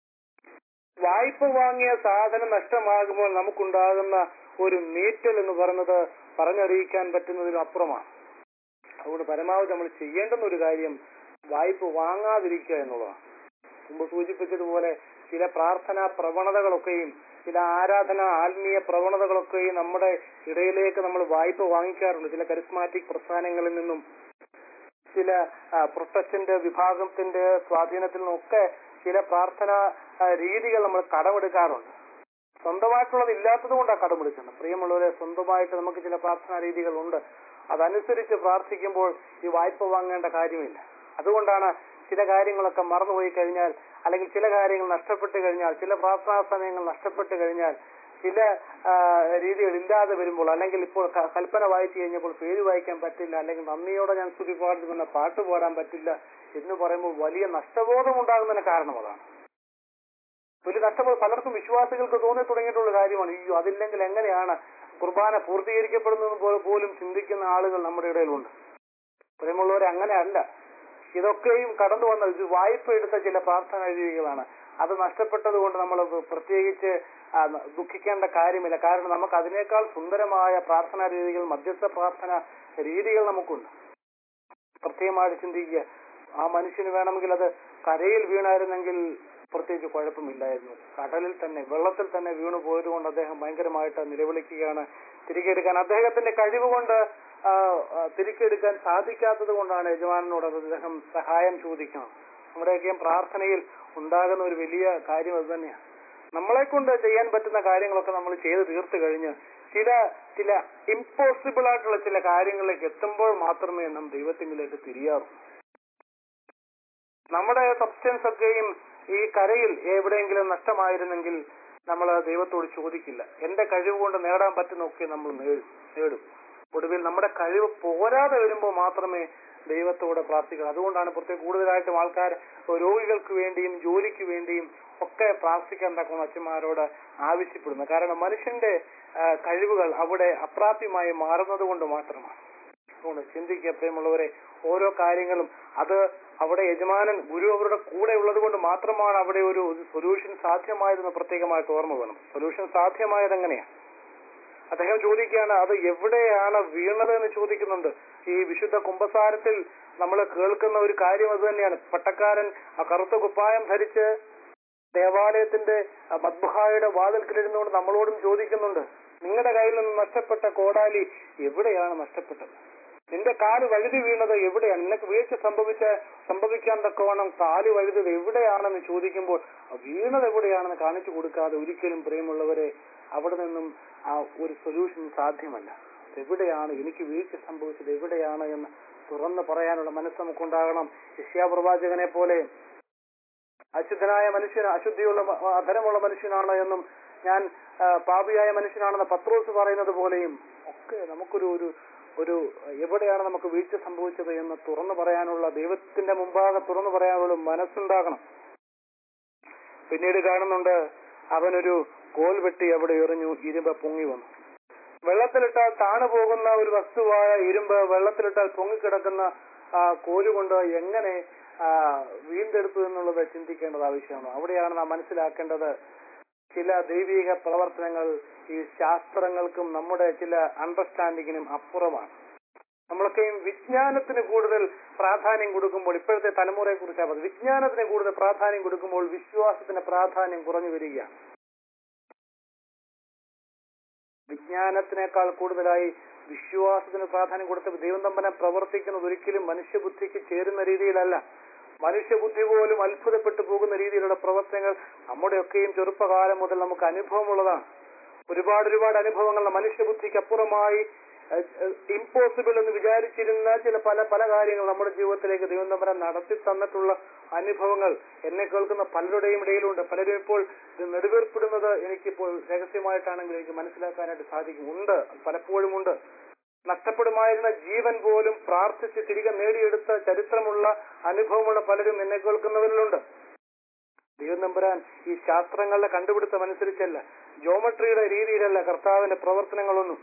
വായ്പ വാങ്ങിയ സാധനം നഷ്ടമാകുമ്പോൾ നമുക്കുണ്ടാകുന്ന ഒരു നീറ്റൽ എന്ന് പറയുന്നത് പറഞ്ഞറിയിക്കാൻ പറ്റുന്നതിനും അപ്പുറമാണ് അതുകൊണ്ട് പരമാവധി നമ്മൾ ചെയ്യേണ്ടുന്ന ഒരു കാര്യം വായ്പ വാങ്ങാതിരിക്കുക എന്നുള്ളതാണ് മുമ്പ് സൂചിപ്പിച്ചതുപോലെ ചില പ്രാർത്ഥനാ പ്രവണതകളൊക്കെയും ചില ആരാധന ആത്മീയ പ്രവണതകളൊക്കെയും നമ്മുടെ ഇടയിലേക്ക് നമ്മൾ വായ്പ വാങ്ങിക്കാറുണ്ട് ചില കരിസ്മാറ്റിക് പ്രസ്ഥാനങ്ങളിൽ നിന്നും ചില ആ, പ്രൊട്ടസ്റ്റന്റ് വിഭാഗത്തിന്റെ സ്വാധീനത്തിൽ നിന്നൊക്കെ ചില പ്രാർത്ഥന ആ, രീതികൾ നമ്മൾ കടമെടുക്കാറുണ്ട് സ്വന്തമായിട്ടുള്ളത് ഇല്ലാത്തത് കൊണ്ടാണ് കടമെടുക്കുന്നത് പ്രിയമുള്ളവരെ സ്വന്തമായിട്ട് നമുക്ക് ചില പ്രാർത്ഥനാ രീതികളുണ്ട് അതനുസരിച്ച് പ്രാർത്ഥിക്കുമ്പോൾ ഈ വായ്പ വാങ്ങേണ്ട കാര്യമില്ല അതുകൊണ്ടാണ് ചില കാര്യങ്ങളൊക്കെ മറന്നുപോയി കഴിഞ്ഞാൽ അല്ലെങ്കിൽ ചില കാര്യങ്ങൾ നഷ്ടപ്പെട്ട് കഴിഞ്ഞാൽ ചില പ്രാർത്ഥനാ സമയങ്ങൾ നഷ്ടപ്പെട്ട് കഴിഞ്ഞാൽ ചില ആ, രീതികൾ ഇല്ലാതെ വരുമ്പോൾ അല്ലെങ്കിൽ ഇപ്പോൾ ക- കൽപ്പന വായിച്ചു കഴിഞ്ഞപ്പോൾ പേര് വായിക്കാൻ പറ്റില്ല അല്ലെങ്കിൽ നന്ദിയോടെ ഞാൻ സ്തുതി പാടുന്ന പാട്ട് പാടാൻ പറ്റില്ല എന്ന് പറയുമ്പോൾ വലിയ നഷ്ടബോധം ഉണ്ടാകുന്നതിന് കാരണം അതാണ് വലിയ നഷ്ടബോധം പലർക്കും വിശ്വാസികൾക്ക് തോന്നി തുടങ്ങിയിട്ടുള്ള കാര്യമാണ് അയ്യോ അതില്ലെങ്കിൽ എങ്ങനെയാണ് കുർബാന പൂർത്തീകരിക്കപ്പെടുന്നത് പോ- പോലും ചിന്തിക്കുന്ന ആളുകൾ നമ്മുടെ ഇടയിലുണ്ട് പ്രിയമുള്ളവരെ അങ്ങനെയല്ല ഇതൊക്കെയും കടന്നു വന്ന ഇത് വായ്പ എടുത്ത ചില പ്രാർത്ഥനാ രീതികളാണ് അത് നഷ്ടപ്പെട്ടത് കൊണ്ട് നമ്മൾ പ്രത്യേകിച്ച് ആ, ദുഃഖിക്കേണ്ട കാര്യമില്ല കാരണം നമുക്ക് അതിനേക്കാൾ സുന്ദരമായ പ്രാർത്ഥനാ രീതികൾ മധ്യസ്ഥ പ്രാർത്ഥന രീതികൾ നമുക്കുണ്ട് പ്രത്യേകമായിട്ട് ചിന്തിക്കുക ആ മനുഷ്യന് വേണമെങ്കിൽ അത് കരയിൽ വീണായിരുന്നെങ്കിൽ പ്രത്യേകിച്ച് കുഴപ്പമില്ലായിരുന്നു കടലിൽ തന്നെ വെള്ളത്തിൽ തന്നെ വീണു പോയത് കൊണ്ട് അദ്ദേഹം ഭയങ്കരമായിട്ട് നിലവിളിക്കുകയാണ് തിരികെ എടുക്കാൻ അദ്ദേഹത്തിന്റെ കഴിവ് കൊണ്ട് ആ, ആ, തിരികെ എടുക്കാൻ സാധിക്കാത്തത് കൊണ്ടാണ് യജമാനോട് അദ്ദേഹം സഹായം ചോദിക്കുന്നത് നമ്മുടെയൊക്കെയും പ്രാർത്ഥനയിൽ ഉണ്ടാകുന്ന ഒരു വലിയ കാര്യം അത് തന്നെയാണ് നമ്മളെ കൊണ്ട് ചെയ്യാൻ പറ്റുന്ന കാര്യങ്ങളൊക്കെ നമ്മൾ ചെയ്ത് തീർത്തു കഴിഞ്ഞ് ചില ചില ഇമ്പോസിബിൾ ആയിട്ടുള്ള ചില കാര്യങ്ങളിലേക്ക് എത്തുമ്പോൾ മാത്രമേ നാം ദൈവത്തിങ്കിലേക്ക് തിരിയാറൂ നമ്മുടെ സബ്സ്റ്റൻസ് ഒക്കെയും ഈ കരയിൽ എവിടെയെങ്കിലും നഷ്ടമായിരുന്നെങ്കിൽ നമ്മൾ ദൈവത്തോട് ചോദിക്കില്ല എന്റെ കഴിവ് കൊണ്ട് നേടാൻ പറ്റുന്നൊക്കെ നമ്മൾ നേടും നേടും ഒടുവിൽ നമ്മുടെ കഴിവ് പോരാതെ വരുമ്പോൾ മാത്രമേ ദൈവത്തോട് പ്രാർത്ഥിക്കണം അതുകൊണ്ടാണ് പ്രത്യേക കൂടുതലായിട്ടും ആൾക്കാർ രോഗികൾക്ക് വേണ്ടിയും ജോലിക്ക് വേണ്ടിയും ഒക്കെ പ്രാർത്ഥിക്കാൻ തക്കുന്ന അച്ഛന്മാരോട് ആവശ്യപ്പെടുന്നത് കാരണം മനുഷ്യന്റെ ആ, കഴിവുകൾ അവിടെ അപ്രാപ്യമായി മാറുന്നത് കൊണ്ട് മാത്രമാണ് അതുകൊണ്ട് ചിന്തിക്കുക പ്രിയമുള്ളവരെ ഓരോ കാര്യങ്ങളും അത് അവിടെ യജമാനൻ ഗുരു അവരുടെ കൂടെ ഉള്ളത് കൊണ്ട് മാത്രമാണ് അവിടെ ഒരു സൊല്യൂഷൻ സാധ്യമായതെന്ന് പ്രത്യേകമായിട്ട് ഓർമ്മ വേണം സൊല്യൂഷൻ സാധ്യമായത് എങ്ങനെയാണ് അദ്ദേഹം ചോദിക്കുകയാണ് അത് എവിടെയാണ് വീണത് എന്ന് ചോദിക്കുന്നുണ്ട് ഈ വിശുദ്ധ കുംഭസാരത്തിൽ നമ്മൾ കേൾക്കുന്ന ഒരു കാര്യം അത് തന്നെയാണ് പട്ടക്കാരൻ ആ കറുത്ത കുപ്പായം ധരിച്ച് ദേവാലയത്തിന്റെ ആ മദ്ബഹായുടെ വാതിൽക്കിലിരുന്നുകൊണ്ട് നമ്മളോടും ചോദിക്കുന്നുണ്ട് നിങ്ങളുടെ കയ്യിൽ നിന്ന് നഷ്ടപ്പെട്ട കോടാലി എവിടെയാണ് നഷ്ടപ്പെട്ടത് നിന്റെ കാല് വഴുതി വീണത് എവിടെയാണ് നിനക്ക് വീഴ്ച സംഭവിച്ച സംഭവിക്കാൻ തക്കവണ്ണം കാല് വഴുതത് എവിടെയാണെന്ന് ചോദിക്കുമ്പോൾ ആ വീണത് എവിടെയാണെന്ന് കാണിച്ചു കൊടുക്കാതെ ഒരിക്കലും പ്രിയമുള്ളവരെ അവിടെ നിന്നും ആ ഒരു സൊല്യൂഷൻ സാധ്യമല്ല എവിടെയാണ് എനിക്ക് വീഴ്ച സംഭവിച്ചത് എവിടെയാണ് എന്ന് തുറന്ന് പറയാനുള്ള മനസ്സ് നമുക്കുണ്ടാകണം യശ്യാ പ്രവാചകനെ പോലെ അശുദ്ധനായ മനുഷ്യന് അശുദ്ധിയുള്ള മ- അധരമുള്ള മനുഷ്യനാണ് എന്നും ഞാൻ ആ, പാപിയായ മനുഷ്യനാണെന്ന് പത്രോസ് പറയുന്നത് പോലെയും ഒക്കെ നമുക്കൊരു ഒരു ഒരു എവിടെയാണ് നമുക്ക് വീഴ്ച സംഭവിച്ചത് എന്ന് തുറന്നു പറയാനുള്ള ദൈവത്തിന്റെ മുമ്പാകെ തുറന്നു പറയാനുള്ള മനസ്സുണ്ടാകണം പിന്നീട് കാണുന്നുണ്ട് അവനൊരു കോൽ വെട്ടി അവിടെ എറിഞ്ഞു ഇരുമ്പ് പൊങ്ങി വന്നു വെള്ളത്തിലിട്ടാൽ താണു പോകുന്ന ഒരു വസ്തുവായ ഇരുമ്പ് വെള്ളത്തിലിട്ടാൽ പൊങ്ങിക്കിടക്കുന്ന ആ കോലുകൊണ്ട് എങ്ങനെ ആ, വീണ്ടെടുത്തു എന്നുള്ളത് ചിന്തിക്കേണ്ടത് ആവശ്യമാണ് അവിടെയാണ് നാം മനസ്സിലാക്കേണ്ടത് ചില ദൈവിക പ്രവർത്തനങ്ങൾ ഈ ശാസ്ത്രങ്ങൾക്കും നമ്മുടെ ചില അണ്ടർസ്റ്റാൻഡിങ്ങിനും അപ്പുറമാണ് നമ്മളൊക്കെയും വിജ്ഞാനത്തിന് കൂടുതൽ പ്രാധാന്യം കൊടുക്കുമ്പോൾ ഇപ്പോഴത്തെ തലമുറയെ കുറിച്ചാണ് പറഞ്ഞത് വിജ്ഞാനത്തിന് കൂടുതൽ പ്രാധാന്യം കൊടുക്കുമ്പോൾ വിശ്വാസത്തിന് പ്രാധാന്യം കുറഞ്ഞു വരികയാണ് വിജ്ഞാനത്തിനേക്കാൾ കൂടുതലായി വിശ്വാസത്തിന് പ്രാധാന്യം കൊടുത്ത് ദൈവം തമ്പനെ പ്രവർത്തിക്കുന്നത് ഒരിക്കലും മനുഷ്യബുദ്ധിക്ക് ചേരുന്ന രീതിയിലല്ല മനുഷ്യബുദ്ധി പോലും അത്ഭുതപ്പെട്ടു പോകുന്ന രീതിയിലുള്ള പ്രവർത്തനങ്ങൾ നമ്മുടെയൊക്കെയും ചെറുപ്പകാലം മുതൽ നമുക്ക് അനുഭവമുള്ളതാണ് ഒരുപാട് ഒരുപാട് അനുഭവങ്ങൾ മനുഷ്യബുദ്ധിക്ക് അപ്പുറമായി ഇമ്പോസിബിൾ എന്ന് വിചാരിച്ചിരുന്ന ചില പല പല കാര്യങ്ങൾ നമ്മുടെ ജീവിതത്തിലേക്ക് ദൈവം തമ്പനെ നടത്തി തന്നിട്ടുള്ള അനുഭവങ്ങൾ എന്നെ കേൾക്കുന്ന പലരുടെയും ഇടയിലുണ്ട് പലരും ഇപ്പോൾ ഇത് നെടുവേർപ്പെടുന്നത് എനിക്കിപ്പോൾ രഹസ്യമായിട്ടാണെങ്കിൽ എനിക്ക് മനസ്സിലാക്കാനായിട്ട് സാധിക്കും ഉണ്ട് പലപ്പോഴും ഉണ്ട് നഷ്ടപ്പെടുമായിരുന്ന ജീവൻ പോലും പ്രാർത്ഥിച്ച് തിരികെ നേടിയെടുത്ത ചരിത്രമുള്ള അനുഭവമുള്ള പലരും എന്നെ കേൾക്കുന്നവരിലുണ്ട് ദൈവം നമ്പുരാൻ ഈ ശാസ്ത്രങ്ങളുടെ കണ്ടുപിടുത്തം അനുസരിച്ചല്ല ജോമട്രിയുടെ രീതിയിലല്ല കർത്താവിന്റെ പ്രവർത്തനങ്ങളൊന്നും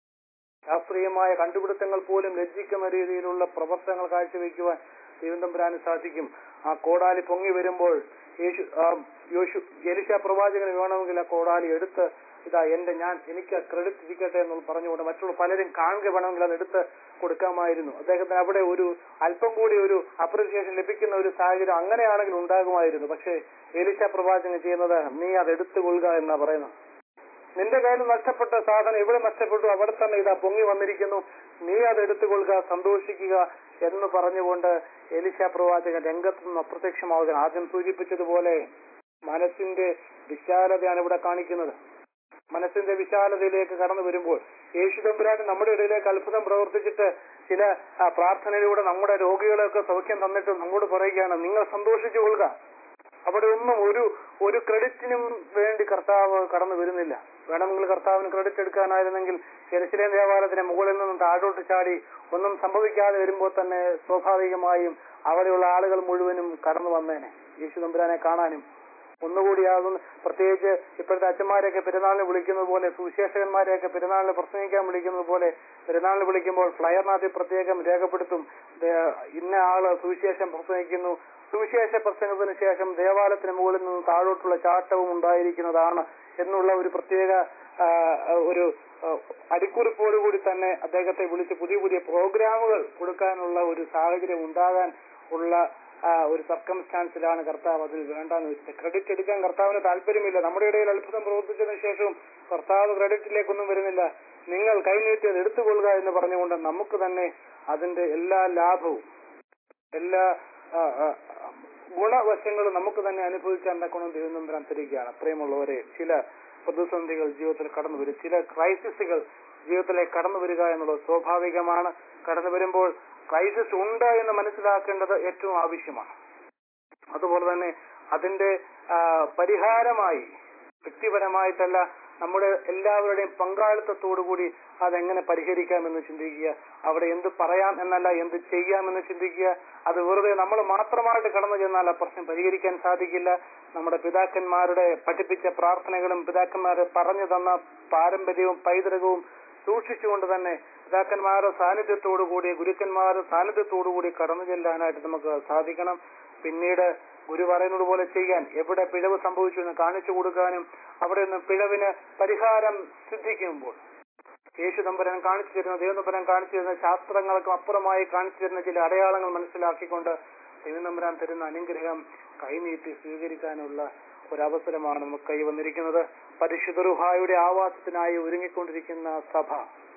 ശാസ്ത്രീയമായ കണ്ടുപിടുത്തങ്ങൾ പോലും ലജ്ജിക്കുന്ന രീതിയിലുള്ള പ്രവർത്തനങ്ങൾ കാഴ്ചവെക്കുവാൻ ദൈവം തമ്പുരാന് സാധിക്കും ആ കോടാലി പൊങ്ങി വരുമ്പോൾ യേശു ആ, യോശു എലിശ പ്രവാചകന് വേണമെങ്കിൽ ആ കോടാലി എടുത്ത് ഇതാ എന്റെ ഞാൻ എനിക്ക് ക്രെഡിറ്റ് ഇരിക്കട്ടെ എന്ന് പറഞ്ഞുകൊണ്ട് മറ്റുള്ള പലരും കാണുക വേണമെങ്കിൽ അത് എടുത്ത് കൊടുക്കാമായിരുന്നു അദ്ദേഹത്തിന് അവിടെ ഒരു അല്പം കൂടി ഒരു അപ്രിസിയേഷൻ ലഭിക്കുന്ന ഒരു സാഹചര്യം അങ്ങനെയാണെങ്കിൽ ഉണ്ടാകുമായിരുന്നു പക്ഷേ എലിശ പ്രവാചകൻ ചെയ്യുന്നത് നീ അത് എടുത്തുകൊള്ളുക എന്നാ പറയുന്നത് നിന്റെ കയ്യിൽ നഷ്ടപ്പെട്ട സാധനം എവിടെ നഷ്ടപ്പെട്ടു അവിടെ തന്നെ ഇതാ പൊങ്ങി വന്നിരിക്കുന്നു നീ അത് എടുത്തുകൊള്ളുക സന്തോഷിക്കുക എന്ന് പറഞ്ഞുകൊണ്ട് എലിശ പ്രവാചകൻ രംഗത്ത് നിന്ന് അപ്രത്യക്ഷമാവുക ആദ്യം സൂചിപ്പിച്ചതുപോലെ മനസ്സിന്റെ വിശാലതയാണ് ഇവിടെ കാണിക്കുന്നത് മനസ്സിന്റെ വിശാലതയിലേക്ക് കടന്നു വരുമ്പോൾ യേശു തമ്പുരാൻ നമ്മുടെ ഇടയിലേക്ക് അത്ഭുതം പ്രവർത്തിച്ചിട്ട് ചില ആ, പ്രാർത്ഥനയിലൂടെ നമ്മുടെ രോഗികളെയൊക്കെ സൗഖ്യം തന്നിട്ട് നമ്മോട് പറയുകയാണ് നിങ്ങൾ സന്തോഷിച്ചു കൊള്ളുക അവിടെ ഒന്നും ഒരു ഒരു ക്രെഡിറ്റിനും വേണ്ടി കർത്താവ് കടന്നു വരുന്നില്ല വേണമെങ്കിൽ കർത്താവിന് ക്രെഡിറ്റ് എടുക്കാനായിരുന്നെങ്കിൽ ജെറുസലേം ദേവാലയത്തിന് മുകളിൽ നിന്നും താഴോട്ട് ചാടി ഒന്നും സംഭവിക്കാതെ വരുമ്പോൾ തന്നെ സ്വാഭാവികമായും അവിടെയുള്ള ആളുകൾ മുഴുവനും കടന്നു വന്നേനെ യേശു തമ്പുരാനെ കാണാനും ഒന്നുകൂടിയാകുന്ന പ്രത്യേകിച്ച് ഇപ്പോഴത്തെ അച്ഛന്മാരെയൊക്കെ പെരുന്നാളിന് വിളിക്കുന്നത് പോലെ സുവിശേഷകന്മാരെയൊക്കെ പെരുന്നാളിന് പ്രസംഗിക്കാൻ വിളിക്കുന്നത് പോലെ പെരുന്നാളിന് വിളിക്കുമ്പോൾ ഫ്ലയറിനകത്ത് പ്രത്യേകം രേഖപ്പെടുത്തും ദേ- ഇന്ന ആള് സുവിശേഷം പ്രസംഗിക്കുന്നു സുവിശേഷ പ്രസംഗത്തിന് ശേഷം ദേവാലയത്തിന് മുകളിൽ നിന്ന് താഴോട്ടുള്ള ചാട്ടവും ഉണ്ടായിരിക്കുന്നതാണ് എന്നുള്ള ഒരു പ്രത്യേക ആ, ഒരു ആ, അടിക്കുറിപ്പോടുകൂടി തന്നെ അദ്ദേഹത്തെ വിളിച്ച് പുതിയ പുതിയ പ്രോഗ്രാമുകൾ കൊടുക്കാനുള്ള ഒരു സാഹചര്യം ഉണ്ടാകാൻ ഉള്ള ആ, ഒരു സർക്കംസ്റ്റാൻസിലാണ് കർത്താവ് അതിൽ വേണ്ടെന്ന് വെച്ചത് ക്രെഡിറ്റ് എടുക്കാൻ കർത്താവിന് താല്പര്യമില്ല നമ്മുടെ ഇടയിൽ അത്ഭുതം പ്രവർത്തിച്ചതിന് ശേഷവും കർത്താവ് ക്രെഡിറ്റിലേക്കൊന്നും വരുന്നില്ല നിങ്ങൾ കൈനീട്ടി അത് എടുത്തുകൊള്ളുക എന്ന് പറഞ്ഞുകൊണ്ട് നമുക്ക് തന്നെ അതിന്റെ എല്ലാ ലാഭവും എല്ലാ ആ, ആ, ഗുണവശങ്ങളും നമുക്ക് തന്നെ അനുഭവിക്കാൻ തക്കണം ദൈവം നമ്പരാൻ തരികയാണ് പ്രിയമുള്ളവരെ ചില പ്രതിസന്ധികൾ ജീവിതത്തിൽ കടന്നു വരും ചില ക്രൈസിസുകൾ ജീവിതത്തിലേക്ക് കടന്നു വരിക എന്നുള്ളത് സ്വാഭാവികമാണ് കടന്നു വരുമ്പോൾ ക്രൈസിസ് ഉണ്ട് എന്ന് മനസ്സിലാക്കേണ്ടത് ഏറ്റവും ആവശ്യമാണ് അതുപോലെ തന്നെ അതിന്റെ ആ, പരിഹാരമായി വ്യക്തിപരമായിട്ടല്ല നമ്മുടെ എല്ലാവരുടെയും പങ്കാളിത്തത്തോടുകൂടി അതെങ്ങനെ പരിഹരിക്കാമെന്ന് ചിന്തിക്കുക അവിടെ എന്ത് പറയാം എന്നല്ല എന്ത് ചെയ്യാമെന്ന് ചിന്തിക്കുക അത് വെറുതെ നമ്മൾ മാത്രമായിട്ട് കടന്നു ചെന്നാൽ ആ പ്രശ്നം പരിഹരിക്കാൻ സാധിക്കില്ല നമ്മുടെ പിതാക്കന്മാരുടെ പഠിപ്പിച്ച പ്രാർത്ഥനകളും പിതാക്കന്മാരെ പറഞ്ഞു തന്ന പാരമ്പര്യവും പൈതൃകവും സൂക്ഷിച്ചുകൊണ്ട് തന്നെ പിതാക്കന്മാരുടെ സാന്നിധ്യത്തോടുകൂടി ഗുരുക്കന്മാരുടെ സാന്നിധ്യത്തോടുകൂടി കടന്നു ചെല്ലാനായിട്ട് നമുക്ക് സാധിക്കണം പിന്നീട് ഗുരു പറയുന്നത് പോലെ ചെയ്യാൻ എവിടെ പിഴവ് സംഭവിച്ചു എന്ന് കാണിച്ചു കൊടുക്കാനും അവിടെ നിന്ന് പിഴവിന് പരിഹാരം സിദ്ധിക്കുമ്പോൾ യേശു തമ്പുരാൻ കാണിച്ചു തരുന്ന ദൈവതമ്പുരാൻ കാണിച്ചു തരുന്ന ശാസ്ത്രങ്ങൾക്കും അപ്പുറമായി കാണിച്ചു തരുന്ന ചില അടയാളങ്ങൾ മനസ്സിലാക്കിക്കൊണ്ട് ദൈവതമ്പുരാൻ തരുന്ന അനുഗ്രഹം കൈനീട്ടി സ്വീകരിക്കാനുള്ള ഒരവസരമാണ് നമുക്ക് കൈവന്നിരിക്കുന്നത് പരിശുദ്ധ റുഹായുടെ ആവാസത്തിനായി ഒരുങ്ങിക്കൊണ്ടിരിക്കുന്ന സഭ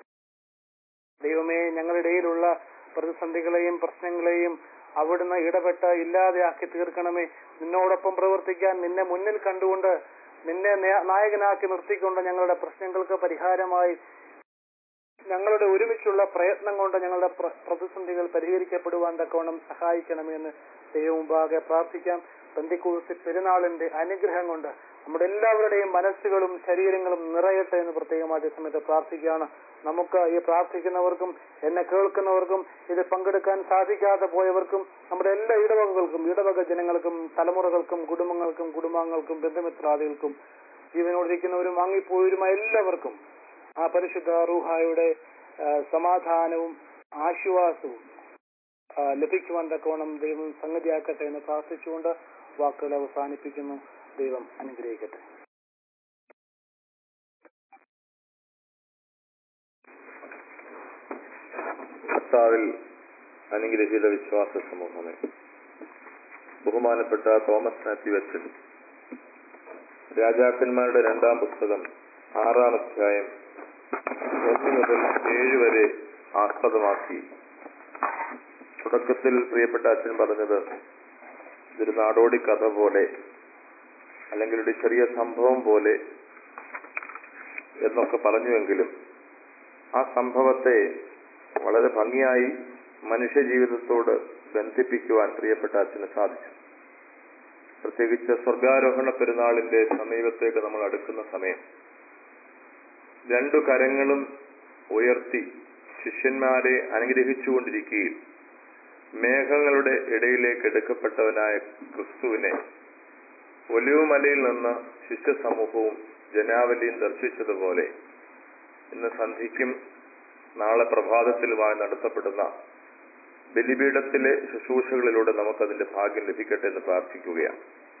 ദൈവമേ ഞങ്ങളുടെ ഇടയിലുള്ള പ്രതിസന്ധികളെയും പ്രശ്നങ്ങളെയും അവിടുന്ന് ഇടപെട്ട് ഇല്ലാതെയാക്കി തീർക്കണമേ നിന്നോടൊപ്പം പ്രവർത്തിക്കാൻ നിന്നെ മുന്നിൽ കണ്ടുകൊണ്ട് നിന്നെ നേ- നായകനാക്കി നിർത്തിക്കൊണ്ട് ഞങ്ങളുടെ പ്രശ്നങ്ങൾക്ക് പരിഹാരമായി ഞങ്ങളുടെ ഒരുമിച്ചുള്ള പ്രയത്നം കൊണ്ട് ഞങ്ങളുടെ പ്ര- പ്രതിസന്ധികൾ പരിഹരിക്കപ്പെടുവാൻ തക്കവണ്ണം സഹായിക്കണമെന്ന് ദൈവമുമ്പാകെ പ്രാർത്ഥിക്കാം പെന്തിക്കൂസ് പെരുന്നാളിന്റെ അനുഗ്രഹം കൊണ്ട് നമ്മുടെ എല്ലാവരുടെയും മനസ്സുകളും ശരീരങ്ങളും നിറയട്ടെ എന്ന് പ്രത്യേകമായ സമയത്ത് പ്രാർത്ഥിക്കുകയാണ് നമുക്ക് ഈ പ്രാർത്ഥിക്കുന്നവർക്കും എന്നെ കേൾക്കുന്നവർക്കും ഇത് പങ്കെടുക്കാൻ സാധിക്കാതെ പോയവർക്കും നമ്മുടെ എല്ലാ ഇടവകകൾക്കും ഇടവക ജനങ്ങൾക്കും തലമുറകൾക്കും കുടുംബങ്ങൾക്കും കുടുംബാംഗങ്ങൾക്കും ബന്ധുമിത്രാദികൾക്കും ജീവനോടിരിക്കുന്നവരും വാങ്ങിപ്പോയവരുമായ എല്ലാവർക്കും ആ പരിശുദ്ധ റൂഹായുടെ ആ, സമാധാനവും ആശ്വാസവും ആ, ലഭിക്കുവാൻ തക്കവണ്ണം ദൈവം സംഗതിയാക്കട്ടെ എന്ന് പ്രാർത്ഥിച്ചുകൊണ്ട് വാക്കുകൾ അവസാനിപ്പിക്കുന്നു ദൈവം അനുഗ്രഹിക്കട്ടെ കർത്താവിൽ അനുഗ്രഹീത വിശ്വാസ സമൂഹമേ ബഹുമാനപ്പെട്ട തോമസ് മാത്യു അച്ഛൻ രാജാക്കന്മാരുടെ രണ്ടാം പുസ്തകം ആറാം അധ്യായം ഒന്ന് മുതൽ ഏഴ് വരെ ആസ്പദമാക്കി തുടക്കത്തിൽ പ്രിയപ്പെട്ട അച്ഛൻ പറഞ്ഞത് ഇതൊരു നാടോടി കഥ പോലെ അല്ലെങ്കിൽ ഒരു ചെറിയ സംഭവം പോലെ എന്നൊക്കെ പറഞ്ഞുവെങ്കിലും ആ സംഭവത്തെ വളരെ ഭംഗിയായി മനുഷ്യജീവിതത്തോട് ബന്ധിപ്പിക്കുവാൻ പ്രിയപ്പെട്ട അച്ഛന് സാധിച്ചു പ്രത്യേകിച്ച് സ്വർഗാരോഹണ പെരുന്നാളിന്റെ സമീപത്തേക്ക് നമ്മൾ അടുക്കുന്ന സമയം രണ്ടു കരങ്ങളും ഉയർത്തി ശിഷ്യന്മാരെ അനുഗ്രഹിച്ചുകൊണ്ടിരിക്കുകയും മേഘങ്ങളുടെ ഇടയിലേക്ക് എടുക്കപ്പെട്ടവനായ ക്രിസ്തുവിനെ ഒലിവുമലയിൽ നിന്ന് ശിഷ്യ സമൂഹവും ജനാവലിയും ദർശിച്ചതുപോലെ ഇന്ന് സന്ധിക്കും നാളെ പ്രഭാതത്തിലുമായി നടത്തപ്പെടുന്ന ബലിപീഠത്തിലെ ശുശ്രൂഷകളിലൂടെ നമുക്കതിന്റെ ഭാഗ്യം ലഭിക്കട്ടെ എന്ന് പ്രാർത്ഥിക്കുകയാണ്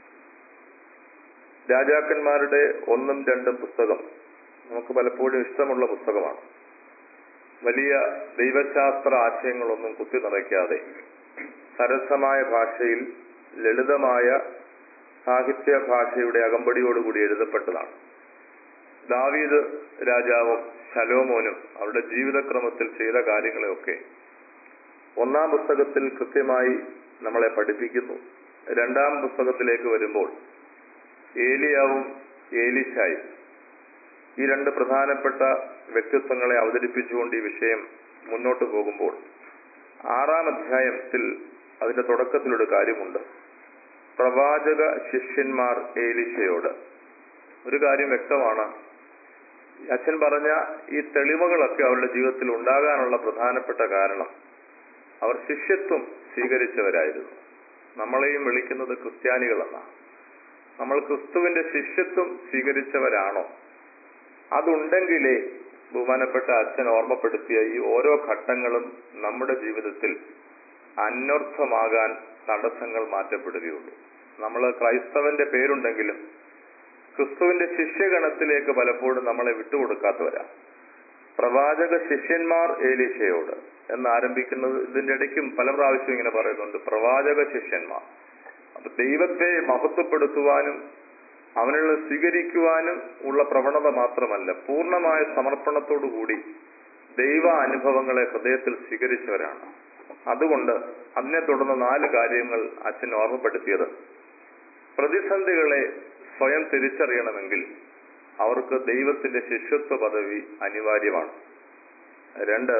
രാജാക്കന്മാരുടെ ഒന്നും രണ്ടും പുസ്തകം നമുക്ക് പലപ്പോഴും ഇഷ്ടമുള്ള പുസ്തകമാണ് വലിയ ദൈവശാസ്ത്ര ആശയങ്ങളൊന്നും കുത്തി നിറയ്ക്കാതെ സരസമായ ഭാഷയിൽ ലളിതമായ സാഹിത്യ ഭാഷയുടെ അകമ്പടിയോടുകൂടി എഴുതപ്പെട്ടതാണ് ദാവീദ് രാജാവും ശലോമോനും അവരുടെ ജീവിതക്രമത്തിൽ ചെയ്ത കാര്യങ്ങളെയൊക്കെ ഒന്നാം പുസ്തകത്തിൽ കൃത്യമായി നമ്മളെ പഠിപ്പിക്കുന്നു രണ്ടാം പുസ്തകത്തിലേക്ക് വരുമ്പോൾ ഏലിയാവും ഏലിശായും ഈ രണ്ട് പ്രധാനപ്പെട്ട വ്യക്തിത്വങ്ങളെ അവതരിപ്പിച്ചുകൊണ്ട് ഈ വിഷയം മുന്നോട്ട് പോകുമ്പോൾ ആറാം അധ്യായത്തിൽ അതിന്റെ തുടക്കത്തിലൊരു കാര്യമുണ്ട് പ്രവാചക ശിഷ്യന്മാർ ഏലിശയോട് ഒരു കാര്യം വ്യക്തമാണ് അച്ഛൻ പറഞ്ഞ ഈ തെളിവുകളൊക്കെ അവരുടെ ജീവിതത്തിൽ ഉണ്ടാകാനുള്ള പ്രധാനപ്പെട്ട കാരണം അവർ ശിഷ്യത്വം സ്വീകരിച്ചവരായിരുന്നു നമ്മളെയും വിളിക്കുന്നത് ക്രിസ്ത്യാനികളെന്നാണ് നമ്മൾ ക്രിസ്തുവിന്റെ ശിഷ്യത്വം സ്വീകരിച്ചവരാണോ അതുണ്ടെങ്കിലേ ബഹുമാനപ്പെട്ട അച്ഛൻ ഓർമ്മപ്പെടുത്തിയ ഈ ഓരോ ഘട്ടങ്ങളും നമ്മുടെ ജീവിതത്തിൽ അന്വർത്ഥമാകാൻ തടസ്സങ്ങൾ മാറ്റപ്പെടുകയുള്ളൂ നമ്മൾ ക്രൈസ്തവന്റെ പേരുണ്ടെങ്കിലും ക്രിസ്തുവിന്റെ ശിഷ്യഗണത്തിലേക്ക് പലപ്പോഴും നമ്മളെ വിട്ടുകൊടുക്കാത്തവരാ പ്രവാചക ശിഷ്യന്മാർ ഏലീശയോട് എന്ന് ആരംഭിക്കുന്നത് ഇതിന്റെ ഇടയ്ക്കും പല പ്രാവശ്യം ഇങ്ങനെ പറയുന്നുണ്ട് പ്രവാചക ശിഷ്യന്മാർ അപ്പൊ ദൈവത്തെ മഹത്വപ്പെടുത്തുവാനും അവനുള്ള സ്വീകരിക്കുവാനും ഉള്ള പ്രവണത മാത്രമല്ല പൂർണ്ണമായ സമർപ്പണത്തോടുകൂടി ദൈവ അനുഭവങ്ങളെ ഹൃദയത്തിൽ സ്വീകരിച്ചവരാണ് അതുകൊണ്ട് അതിനെ തുടർന്ന് നാല് കാര്യങ്ങൾ അച്ഛൻ ഓർമ്മപ്പെടുത്തിയത് പ്രതിസന്ധികളെ സ്വയം തിരിച്ചറിയണമെങ്കിൽ അവർക്ക് ദൈവത്തിന്റെ ശിഷ്യത്വ പദവി അനിവാര്യമാണ് രണ്ട്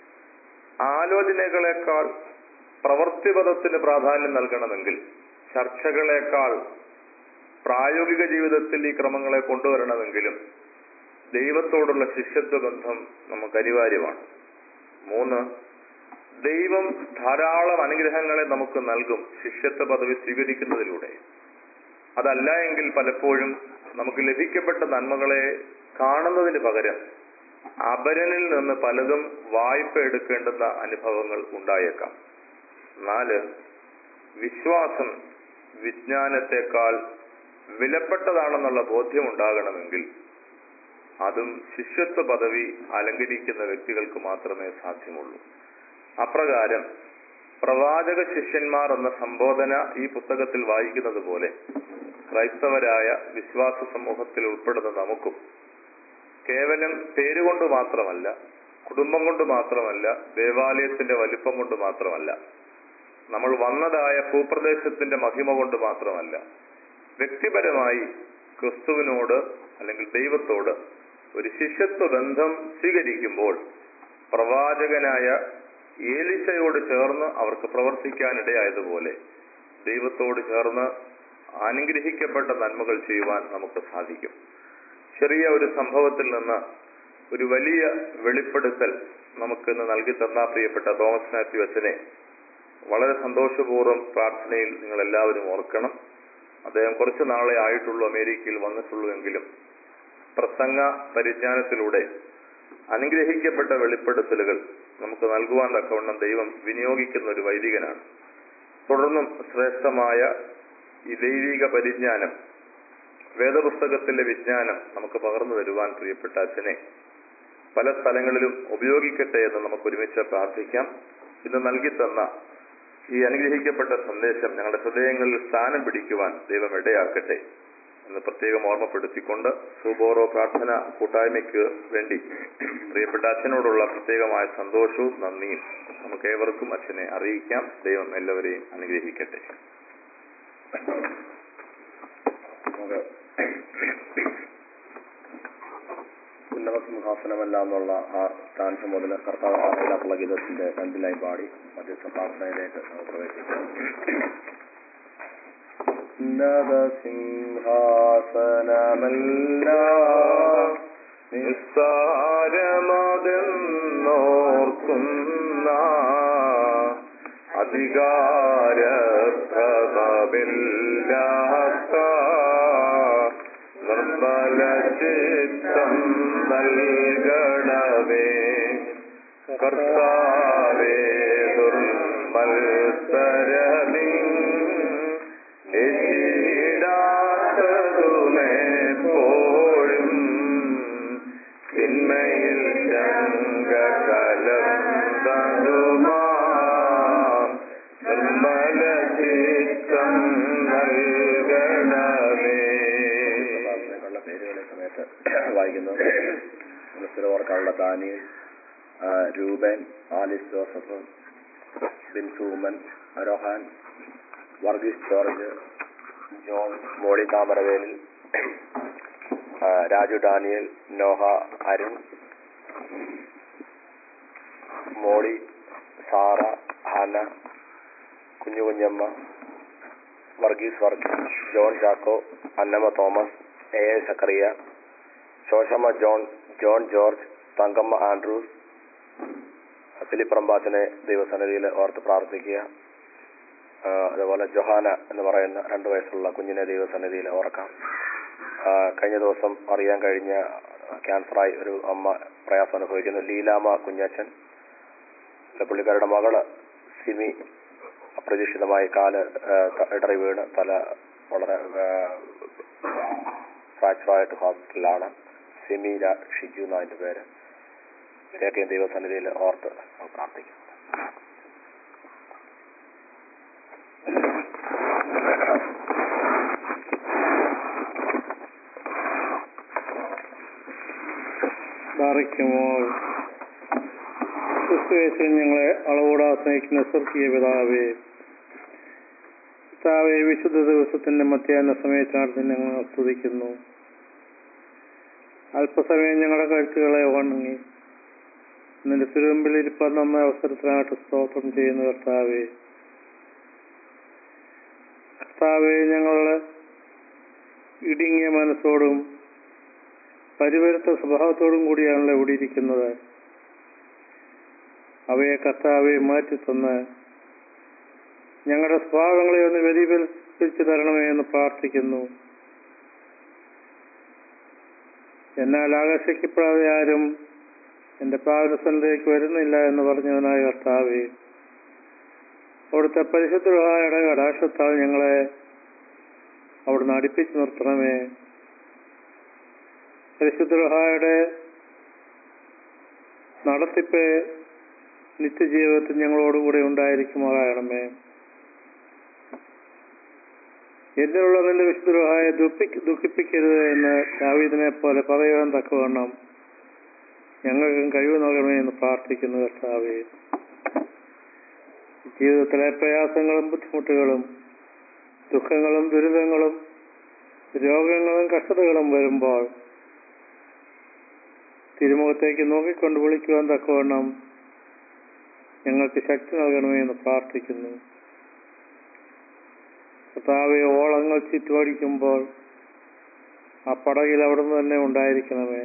ആലോചനകളെക്കാൾ പ്രവൃത്തിപദത്തിന് പ്രാധാന്യം നൽകണമെങ്കിൽ ചർച്ചകളെക്കാൾ പ്രായോഗിക ജീവിതത്തിൽ ഈ ക്രമങ്ങളെ കൊണ്ടുവരണമെങ്കിലും ദൈവത്തോടുള്ള ശിഷ്യത്വ ബന്ധം നമുക്ക് അനിവാര്യമാണ് മൂന്ന് ദൈവം ധാരാളം അനുഗ്രഹങ്ങളെ നമുക്ക് നൽകും ശിഷ്യത്വ പദവി സ്വീകരിക്കുന്നതിലൂടെ അതല്ല എങ്കിൽ പലപ്പോഴും നമുക്ക് ലഭിക്കപ്പെട്ട നന്മകളെ കാണുന്നതിന് പകരം അപരനിൽ നിന്ന് പലതും വായ്പ എടുക്കേണ്ടുന്ന അനുഭവങ്ങൾ ഉണ്ടായേക്കാം നാല് വിശ്വാസം വിജ്ഞാനത്തെക്കാൾ വിലപ്പെട്ടതാണെന്നുള്ള ബോധ്യമുണ്ടാകണമെങ്കിൽ അതും ശിഷ്യത്വ പദവി അലങ്കരിക്കുന്ന വ്യക്തികൾക്ക് മാത്രമേ സാധ്യമുള്ളൂ അപ്രകാരം പ്രവാചക ശിഷ്യന്മാർ എന്ന സംബോധന ഈ പുസ്തകത്തിൽ വായിക്കുന്നത് പോലെ ക്രൈസ്തവരായ വിശ്വാസ സമൂഹത്തിൽ ഉൾപ്പെടുന്ന നമുക്കും കേവലം പേരുകൊണ്ട് മാത്രമല്ല കുടുംബം കൊണ്ട് മാത്രമല്ല ദേവാലയത്തിന്റെ വലിപ്പം കൊണ്ട് മാത്രമല്ല നമ്മൾ വന്നതായ ഭൂപ്രദേശത്തിന്റെ മഹിമ കൊണ്ട് മാത്രമല്ല വ്യക്തിപരമായി ക്രിസ്തുവിനോട് അല്ലെങ്കിൽ ദൈവത്തോട് ഒരു ശിഷ്യത്വ ബന്ധം സ്വീകരിക്കുമ്പോൾ പ്രവാചകനായ ഏലിശയോട് ചേർന്ന് അവർക്ക് പ്രവർത്തിക്കാനിടയായതുപോലെ ദൈവത്തോട് ചേർന്ന് അനുഗ്രഹിക്കപ്പെട്ട നന്മകൾ ചെയ്യുവാൻ നമുക്ക് സാധിക്കും ചെറിയ ഒരു സംഭവത്തിൽ നിന്ന് ഒരു വലിയ വെളിപ്പെടുത്തൽ നമുക്ക് ഇന്ന് നൽകി തന്ന പ്രിയപ്പെട്ട തോമസ് മാത്യു അച്ഛനെ വളരെ സന്തോഷപൂർവ്വം പ്രാർത്ഥനയിൽ നിങ്ങൾ എല്ലാവരും ഓർക്കണം അദ്ദേഹം കുറച്ചു നാളെ ആയിട്ടുള്ളൂ അമേരിക്കയിൽ വന്നിട്ടുള്ളൂ എങ്കിലും പ്രസംഗ പരിജ്ഞാനത്തിലൂടെ അനുഗ്രഹിക്കപ്പെട്ട വെളിപ്പെടുത്തലുകൾ നമുക്ക് നൽകുവാൻ തക്കവണ്ണം ദൈവം വിനിയോഗിക്കുന്ന ഒരു വൈദികനാണ് തുടർന്നും ശ്രേഷ്ഠമായ ഈ ദൈവിക പരിജ്ഞാനം വേദപുസ്തകത്തിലെ വിജ്ഞാനം നമുക്ക് പകർന്നു തരുവാൻ പ്രിയപ്പെട്ട അച്ഛനെ പല സ്ഥലങ്ങളിലും ഉപയോഗിക്കട്ടെ എന്ന് നമുക്ക് ഒരുമിച്ച് പ്രാർത്ഥിക്കാം ഇന്ന് നൽകി തന്ന ഈ അനുഗ്രഹിക്കപ്പെട്ട സന്ദേശം ഞങ്ങളുടെ ഹൃദയങ്ങളിൽ സ്ഥാനം പിടിക്കുവാൻ ദൈവം ഇടയാക്കട്ടെ എന്ന് പ്രത്യേകം ഓർമ്മപ്പെടുത്തിക്കൊണ്ട് സുബോറോ പ്രാർത്ഥന കൂട്ടായ്മയ്ക്ക് വേണ്ടി പ്രിയപ്പെട്ട അച്ഛനോടുള്ള പ്രത്യേകമായ സന്തോഷവും നന്ദിയും നമുക്ക് ഏവർക്കും അച്ഛനെ അറിയിക്കാം ദൈവം എല്ലാവരെയും അനുഗ്രഹിക്കട്ടെ നമുക്ക് ഉന്നത സിംഹാസനമല്ല എന്നുള്ള ആ സ്ഥാനത്ത് മുതൽ കർത്താവ് ഗീതത്തിന്റെ രണ്ട് ലൈൻ പാടി മധ്യസ്ഥ പ്രാർത്ഥനയിലേക്ക് നമുക്ക് പ്രവേശിക്കാം ഉന്നത സിംഹാസനമല്ല നിസ്സാരമതെന്നോർക്കുന്ന അധികാരപ്രഭവില്ലാത്ത നിർമ്മല ചിത്തം നൽകണമേ കർത്താവേ ദുർമത്സരമീ എപ്പോഴും തിന്മയിൽ ശങ്ക കലർന്നതുമാ നിർമ്മല ചിത്തം നൽകണമേ പ്രാർത്ഥനയ്ക്കുള്ള പേരുകളെ സമയത്ത് വായിക്കുന്നത് മനസ്സിലോർക്കാനുള്ള ദാനിയൽ ആ, Rupan Alice Joseph Binsu Oommen Arohan Varghese George John Molly Thamaravelil ആ, Raju Daniel Noah Arun Molly Sarah Hannah Kunju Kunjamma Varghese Varghese John Chacko Annamma Thomas A A Zachariah Sosamma John John George Thankamma Andrews Philip റമ്പാച്ചനെ ദൈവസന്നിധിയിൽ ഓർത്ത് പ്രാർത്ഥിക്കുക ആ, അതുപോലെ ജൊഹാന എന്ന് പറയുന്ന രണ്ടു വയസ്സുള്ള കുഞ്ഞിനെ ദൈവസന്നിധിയിൽ ഓർക്കാം ആ, കഴിഞ്ഞ ദിവസം അറിയാൻ കഴിഞ്ഞ ക്യാൻസറായി ഒരു അമ്മ പ്രയാസം അനുഭവിക്കുന്നു ലീലാമ കുഞ്ഞച്ചൻ പുള്ളിക്കാരുടെ മകള് സിമി അപ്രതീക്ഷിതമായി കാല് ആ, ത- ഇടറി വീണ് തല വളരെ ഫ്രാക്ചറായിട്ട് ഹോസ്പിറ്റലിലാണ് സിമി രാ- ഷിജു എന്ന അതിന്റെ പേര് ഇവരെയൊക്കെയും ദൈവസന്നിധിയിൽ ഓർത്ത് നമുക്ക് പ്രാർത്ഥിക്കാം ബാറിക്കുമോ ക്രിസ്തുവേശൻ ഞങ്ങളെ അളവോടാ സ്നേഹിക്കുന്ന സ്വർഗീയ പിതാവേ പിതാവേ വിശുദ്ധ ദിവസത്തിന്റെ മധ്യാഹ്ന സമയത്താണ് ഞങ്ങൾ സ്തുതിക്കുന്നു അല്പസമയം ഞങ്ങളുടെ കഴുത്തുകളെ വണങ്ങി നിന്റെ തിരുവമ്പിൽ ഇരിപ്പാൻ നമ്മെ അവസരത്തിനായിട്ട് സ്തോത്രം ചെയ്യുന്ന കർത്താവേ കർത്താവെ ഞങ്ങളുടെ ഇടുങ്ങിയ മനസ്സോടും പരിവരുത്ത സ്വഭാവത്തോടും കൂടിയാണല്ലോ ഇവിടെ ഇരിക്കുന്നത് അവയെ കർത്താവെ മാറ്റി തന്ന് ഞങ്ങളുടെ സ്വഭാവങ്ങളെ ഒന്ന് വ്യതിപരിച്ചു തരണമേ എന്ന് പ്രാർത്ഥിക്കുന്നു എന്നാൽ ആകർഷിക്കപ്പെടാതെ ആരും എന്റെ പാവനസ്ഥലത്തേക്ക് വരുന്നില്ല എന്ന് പറഞ്ഞവനായ കർത്താവെ അവിടുത്തെ പരിശുദ്ധമായ കടാക്ഷത്താൽ ഞങ്ങളെ അവിടുന്ന് അടുപ്പിച്ചു നിർത്തണമേ പരിശുദ്ധയുടെ നടത്തിപ്പ് നിത്യജീവിതത്തിൽ ഞങ്ങളോടുകൂടെ ഉണ്ടായിരിക്കുമാറാകണമേ എന്നിലുള്ള നിന്റെ വിശുദ്ധമായ ദുഃഖിപ്പിക്കരുത് എന്ന് ദാവീദിനെ പോലെ പറയുവാൻ തക്കവണ്ണം ഞങ്ങൾക്കും കഴിവ് നൽകണമേ എന്ന് പ്രാർത്ഥിക്കുന്നു കർത്താവേ ജീവിതത്തിലെ പ്രയാസങ്ങളും ബുദ്ധിമുട്ടുകളും ദുഃഖങ്ങളും ദുരിതങ്ങളും രോഗങ്ങളും കഷ്ടതകളും വരുമ്പോൾ തിരുമുഖത്തേക്ക് നോക്കിക്കൊണ്ട് വിളിക്കുവാൻ തക്കവണ്ണം ഞങ്ങൾക്ക് ശക്തി നൽകണമേ എന്ന് പ്രാർത്ഥിക്കുന്നു കർത്താവെ ഓളങ്ങൾ ചുറ്റുമടിക്കുമ്പോൾ ആ പടകിൽ അവിടുന്ന് തന്നെ ഉണ്ടായിരിക്കണമേ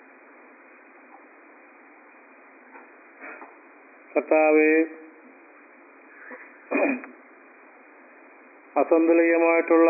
കർത്താവെ അസന്തുലിതമായിട്ടുള്ള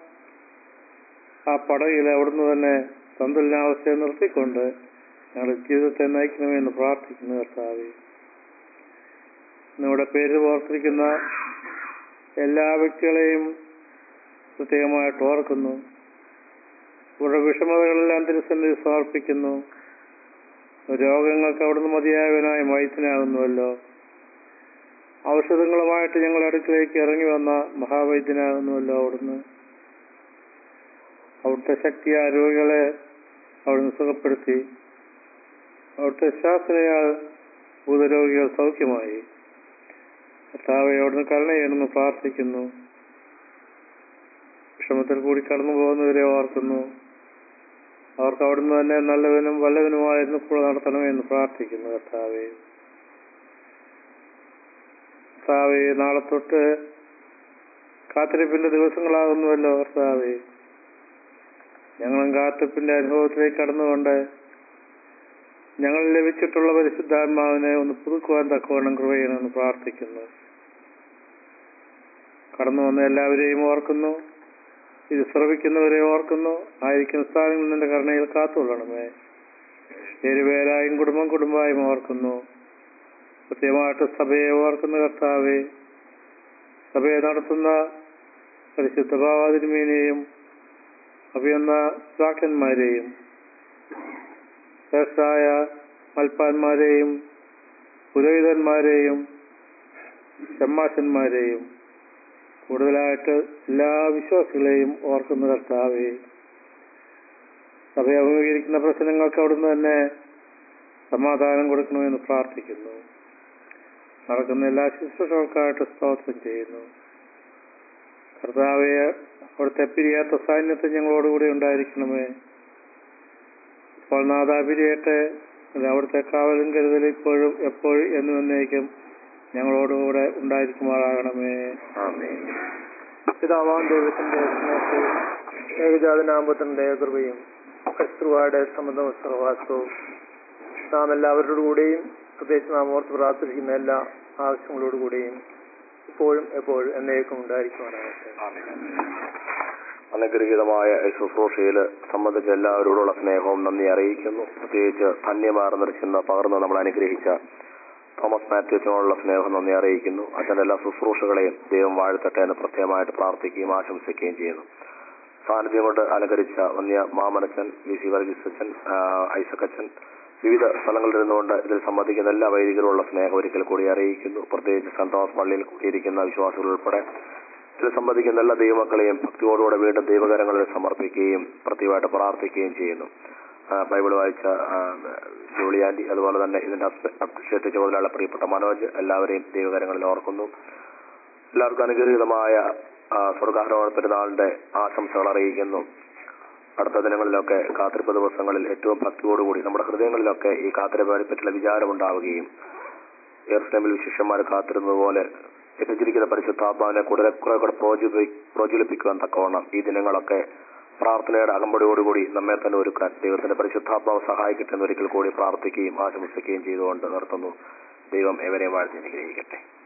ആ പടകിൽ അവിടുന്ന് തന്നെ സന്തുലനാവസ്ഥയെ നിർത്തിക്കൊണ്ട് ഞങ്ങളുടെ ജീവിതത്തെ നയിക്കണമെന്ന് പ്രാർത്ഥിക്കുന്നു കർത്താവെ നമ്മുടെ പേര് ഓർത്തിരിക്കുന്ന എല്ലാ വ്യക്തികളെയും പ്രത്യേകമായിട്ട് ഓർക്കുന്നു ഇവരുടെ വിഷമതകളെല്ലാം തിരുസന്നിധി സമർപ്പിക്കുന്നു രോഗങ്ങൾക്ക് അവിടുന്ന് മതിയായവനായി വൈദ്യനാകുന്നുവല്ലോ ഔഷധങ്ങളുമായിട്ട് ഞങ്ങളുടെ അടുക്കിലേക്ക് ഇറങ്ങി വന്ന മഹാവൈദ്യനാകുന്നുവല്ലോ അവിടുന്ന് അവിടുത്തെ ശക്തിയാ രോഗികളെ അവിടുന്ന് സുഖപ്പെടുത്തി അവിടുത്തെ ശാസ്ത്രയാൽ ഭൂതരോഗികൾ സൗഖ്യമായി കർത്താവെ അവിടുന്ന് കരുണ ചെയ്യണമെന്ന് പ്രാർത്ഥിക്കുന്നു വിഷമത്തിൽ കൂടി കടന്നു പോകുന്നവരെ ഓർക്കുന്നു അവർക്ക് അവിടുന്ന് തന്നെ നല്ലവനും വല്ലവനുമായിരുന്നു കൂടെ നടത്തണമെന്ന് പ്രാർത്ഥിക്കുന്നു കർത്താവെ കർത്താവെ നാളെ തൊട്ട് കാത്തിരിപ്പിന്റെ ദിവസങ്ങളാകുന്നുവല്ലോ കർത്താവെ ഞങ്ങളും കാത്തിരിപ്പിന്റെ അനുഭവത്തിലേക്ക് കടന്നുകൊണ്ട് ഞങ്ങൾ ലഭിച്ചിട്ടുള്ള പരിശുദ്ധാത്മാവിനെ ഒന്ന് പുതുക്കുവാൻ തക്കവണ്ണം കൃപ ചെയ്യണമെന്ന് പ്രാർത്ഥിക്കുന്നു കടന്നു വന്ന എല്ലാവരെയും ഓർക്കുന്നു ഇത് ശ്രവിക്കുന്നവരെ ഓർക്കുന്നു ആയിരിക്കുന്ന സ്ഥാനങ്ങളിൽ നിന്റെ കരുണയിൽ കാത്തുകൊള്ളണമേ ഏഴുപേരായും കുടുംബം കുടുംബമായും ഓർക്കുന്നു കൃത്യമായിട്ട് സഭയെ ഓർക്കുന്ന കർത്താവെ സഭയെ നടത്തുന്ന പരിശുദ്ധ ഭാവാതിരുമേനെയും അഭിയന്ന പിതാക്കന്മാരെയും ശ്രേഷ്ഠായ മൽപ്പാന്മാരെയും പുരോഹിതന്മാരെയും ഷമ്മാശന്മാരെയും കൂടുതലായിട്ട് എല്ലാ വിശ്വാസികളെയും ഓർക്കുന്ന കർത്താവെ സഭ അഭിമുഖീകരിക്കുന്ന പ്രശ്നങ്ങൾക്ക് അവിടുന്ന് തന്നെ സമാധാനം കൊടുക്കണമെന്ന് പ്രാർത്ഥിക്കുന്നു നടക്കുന്ന എല്ലാ ശുശ്രൂഷകൾക്കായിട്ട് സ്തോത്രം ചെയ്യുന്നു കർത്താവെ അവിടുത്തെ പിരിയാത്ത സാന്നിധ്യം ഞങ്ങളോടുകൂടി ഉണ്ടായിരിക്കണമേ ഇപ്പോൾ നാദാ പിരിയട്ടെ അത് അവിടുത്തെ കാവലും കരുതലും ഇപ്പോഴും എപ്പോഴും എന്നും എന്നേക്കും ഞങ്ങളോടുകൂടെ ഉണ്ടായിരിക്കുമാറാകണമേ ആമേൻ പിതാവാം ദൈവത്തിന്റെ സ്നേഹവും ഏകജാതനാമ്പത്തിന്റെ കൃപയും കസ്തുവായുടെ സമ്മതവും സർവാസവും നാം എല്ലാവരുടെ കൂടെയും പ്രത്യേകിച്ച് നാം ഓർത്ത് പ്രാർത്ഥിക്കുന്ന എല്ലാ ആവശ്യങ്ങളോടുകൂടെയും ഇപ്പോഴും എപ്പോഴും എന്നേക്കും ഉണ്ടായിരിക്കുവാനാകട്ടെ അനുഗ്രഹീതമായ ഈ ശുശ്രൂഷയിൽ സംബന്ധിച്ച എല്ലാവരോടുള്ള സ്നേഹവും നന്ദി അറിയിക്കുന്നു പ്രത്യേകിച്ച് ധന്യമാർന്ന ചിന്ത പകർന്ന് നമ്മൾ അനുഗ്രഹിച്ച തോമസ് മാത്യുസിനോടുള്ള സ്നേഹം നന്ദി അറിയിക്കുന്നു അച്ഛൻ്റെ എല്ലാ ശുശ്രൂഷകളെയും ദൈവം വാഴ്ത്തട്ടെ എന്ന് പ്രത്യേകമായിട്ട് പ്രാർത്ഥിക്കുകയും ആശംസിക്കുകയും ചെയ്യുന്നു സാന്നിധ്യം കൊണ്ട് അലങ്കരിച്ച വന്യ മാമനച്ചൻ വി സി വർഗീസ് അച്ഛൻ ആ, ഐസക് അച്ഛൻ വിവിധ സ്ഥലങ്ങളിൽ നിന്നുകൊണ്ട് ഇതിൽ സംബന്ധിക്കുന്ന എല്ലാ വൈദികരുള്ള സ്നേഹം ഒരിക്കൽ കൂടി അറിയിക്കുന്നു പ്രത്യേകിച്ച് സെന്റ് തോമസ് പള്ളിയിൽ കൂടിയിരിക്കുന്ന വിശ്വാസികൾ ഉൾപ്പെടെ ഇതിൽ സംബന്ധിക്കുന്ന എല്ലാ ദൈവമക്കളെയും ഭക്തിയോടുകൂടെ വീണ്ടും ദൈവകരങ്ങളിൽ സമർപ്പിക്കുകയും പ്രത്യേകമായിട്ട് പ്രാർത്ഥിക്കുകയും ചെയ്യുന്നു ആ, ബൈബിൾ വായിച്ച ആ, ജോളി ആന്റി അതുപോലെ തന്നെ ഇതിന്റെ അഭിഷേകത്തെ ചുമതലയുള്ള പ്രിയപ്പെട്ട മനോജ് എല്ലാവരെയും ദൈവകരങ്ങളിൽ ഓർക്കുന്നു എല്ലാവർക്കും അനുഗ്രഹീതമായ ആ, സ്വർഗാരോഹണ പെരുന്നാളിന്റെ ആശംസകൾ അറിയിക്കുന്നു അടുത്ത ദിനങ്ങളിലൊക്കെ കാത്തിരിപ്പ് ദിവസങ്ങളിൽ ഏറ്റവും ഭക്തിയോടുകൂടി നമ്മുടെ ഹൃദയങ്ങളിലൊക്കെ ഈ കാത്തിരിപ്പിനെ പറ്റിയുള്ള വിചാരമുണ്ടാവുകയും ഏർസ്ലമിൽ ശിഷ്യന്മാർ കാത്തിരുന്നത് പോലെ ലഭിച്ചിരിക്കുന്ന പരിശുദ്ധാത്മാവിനെ കൂടുതൽ കുറെ കൂടെ പ്രോജ്വലി- പ്രോജ്വലിപ്പിക്കുവാൻ തക്കവണ്ണം ഈ ദിനങ്ങളൊക്കെ പ്രാർത്ഥനയുടെ അകമ്പടിയോടുകൂടി നമ്മെ തന്നെ ഒരുക്കാൻ ദൈവത്തിന്റെ പരിശുദ്ധാത്മാവ് സഹായിക്കട്ടെ എന്ന് ഒരിക്കൽ കൂടി പ്രാർത്ഥിക്കുകയും ആശംസിക്കുകയും ചെയ്തുകൊണ്ട് നിർത്തുന്നു ദൈവം എവരെയും വാഴ്ത്തി അനുഗ്രഹിക്കട്ടെ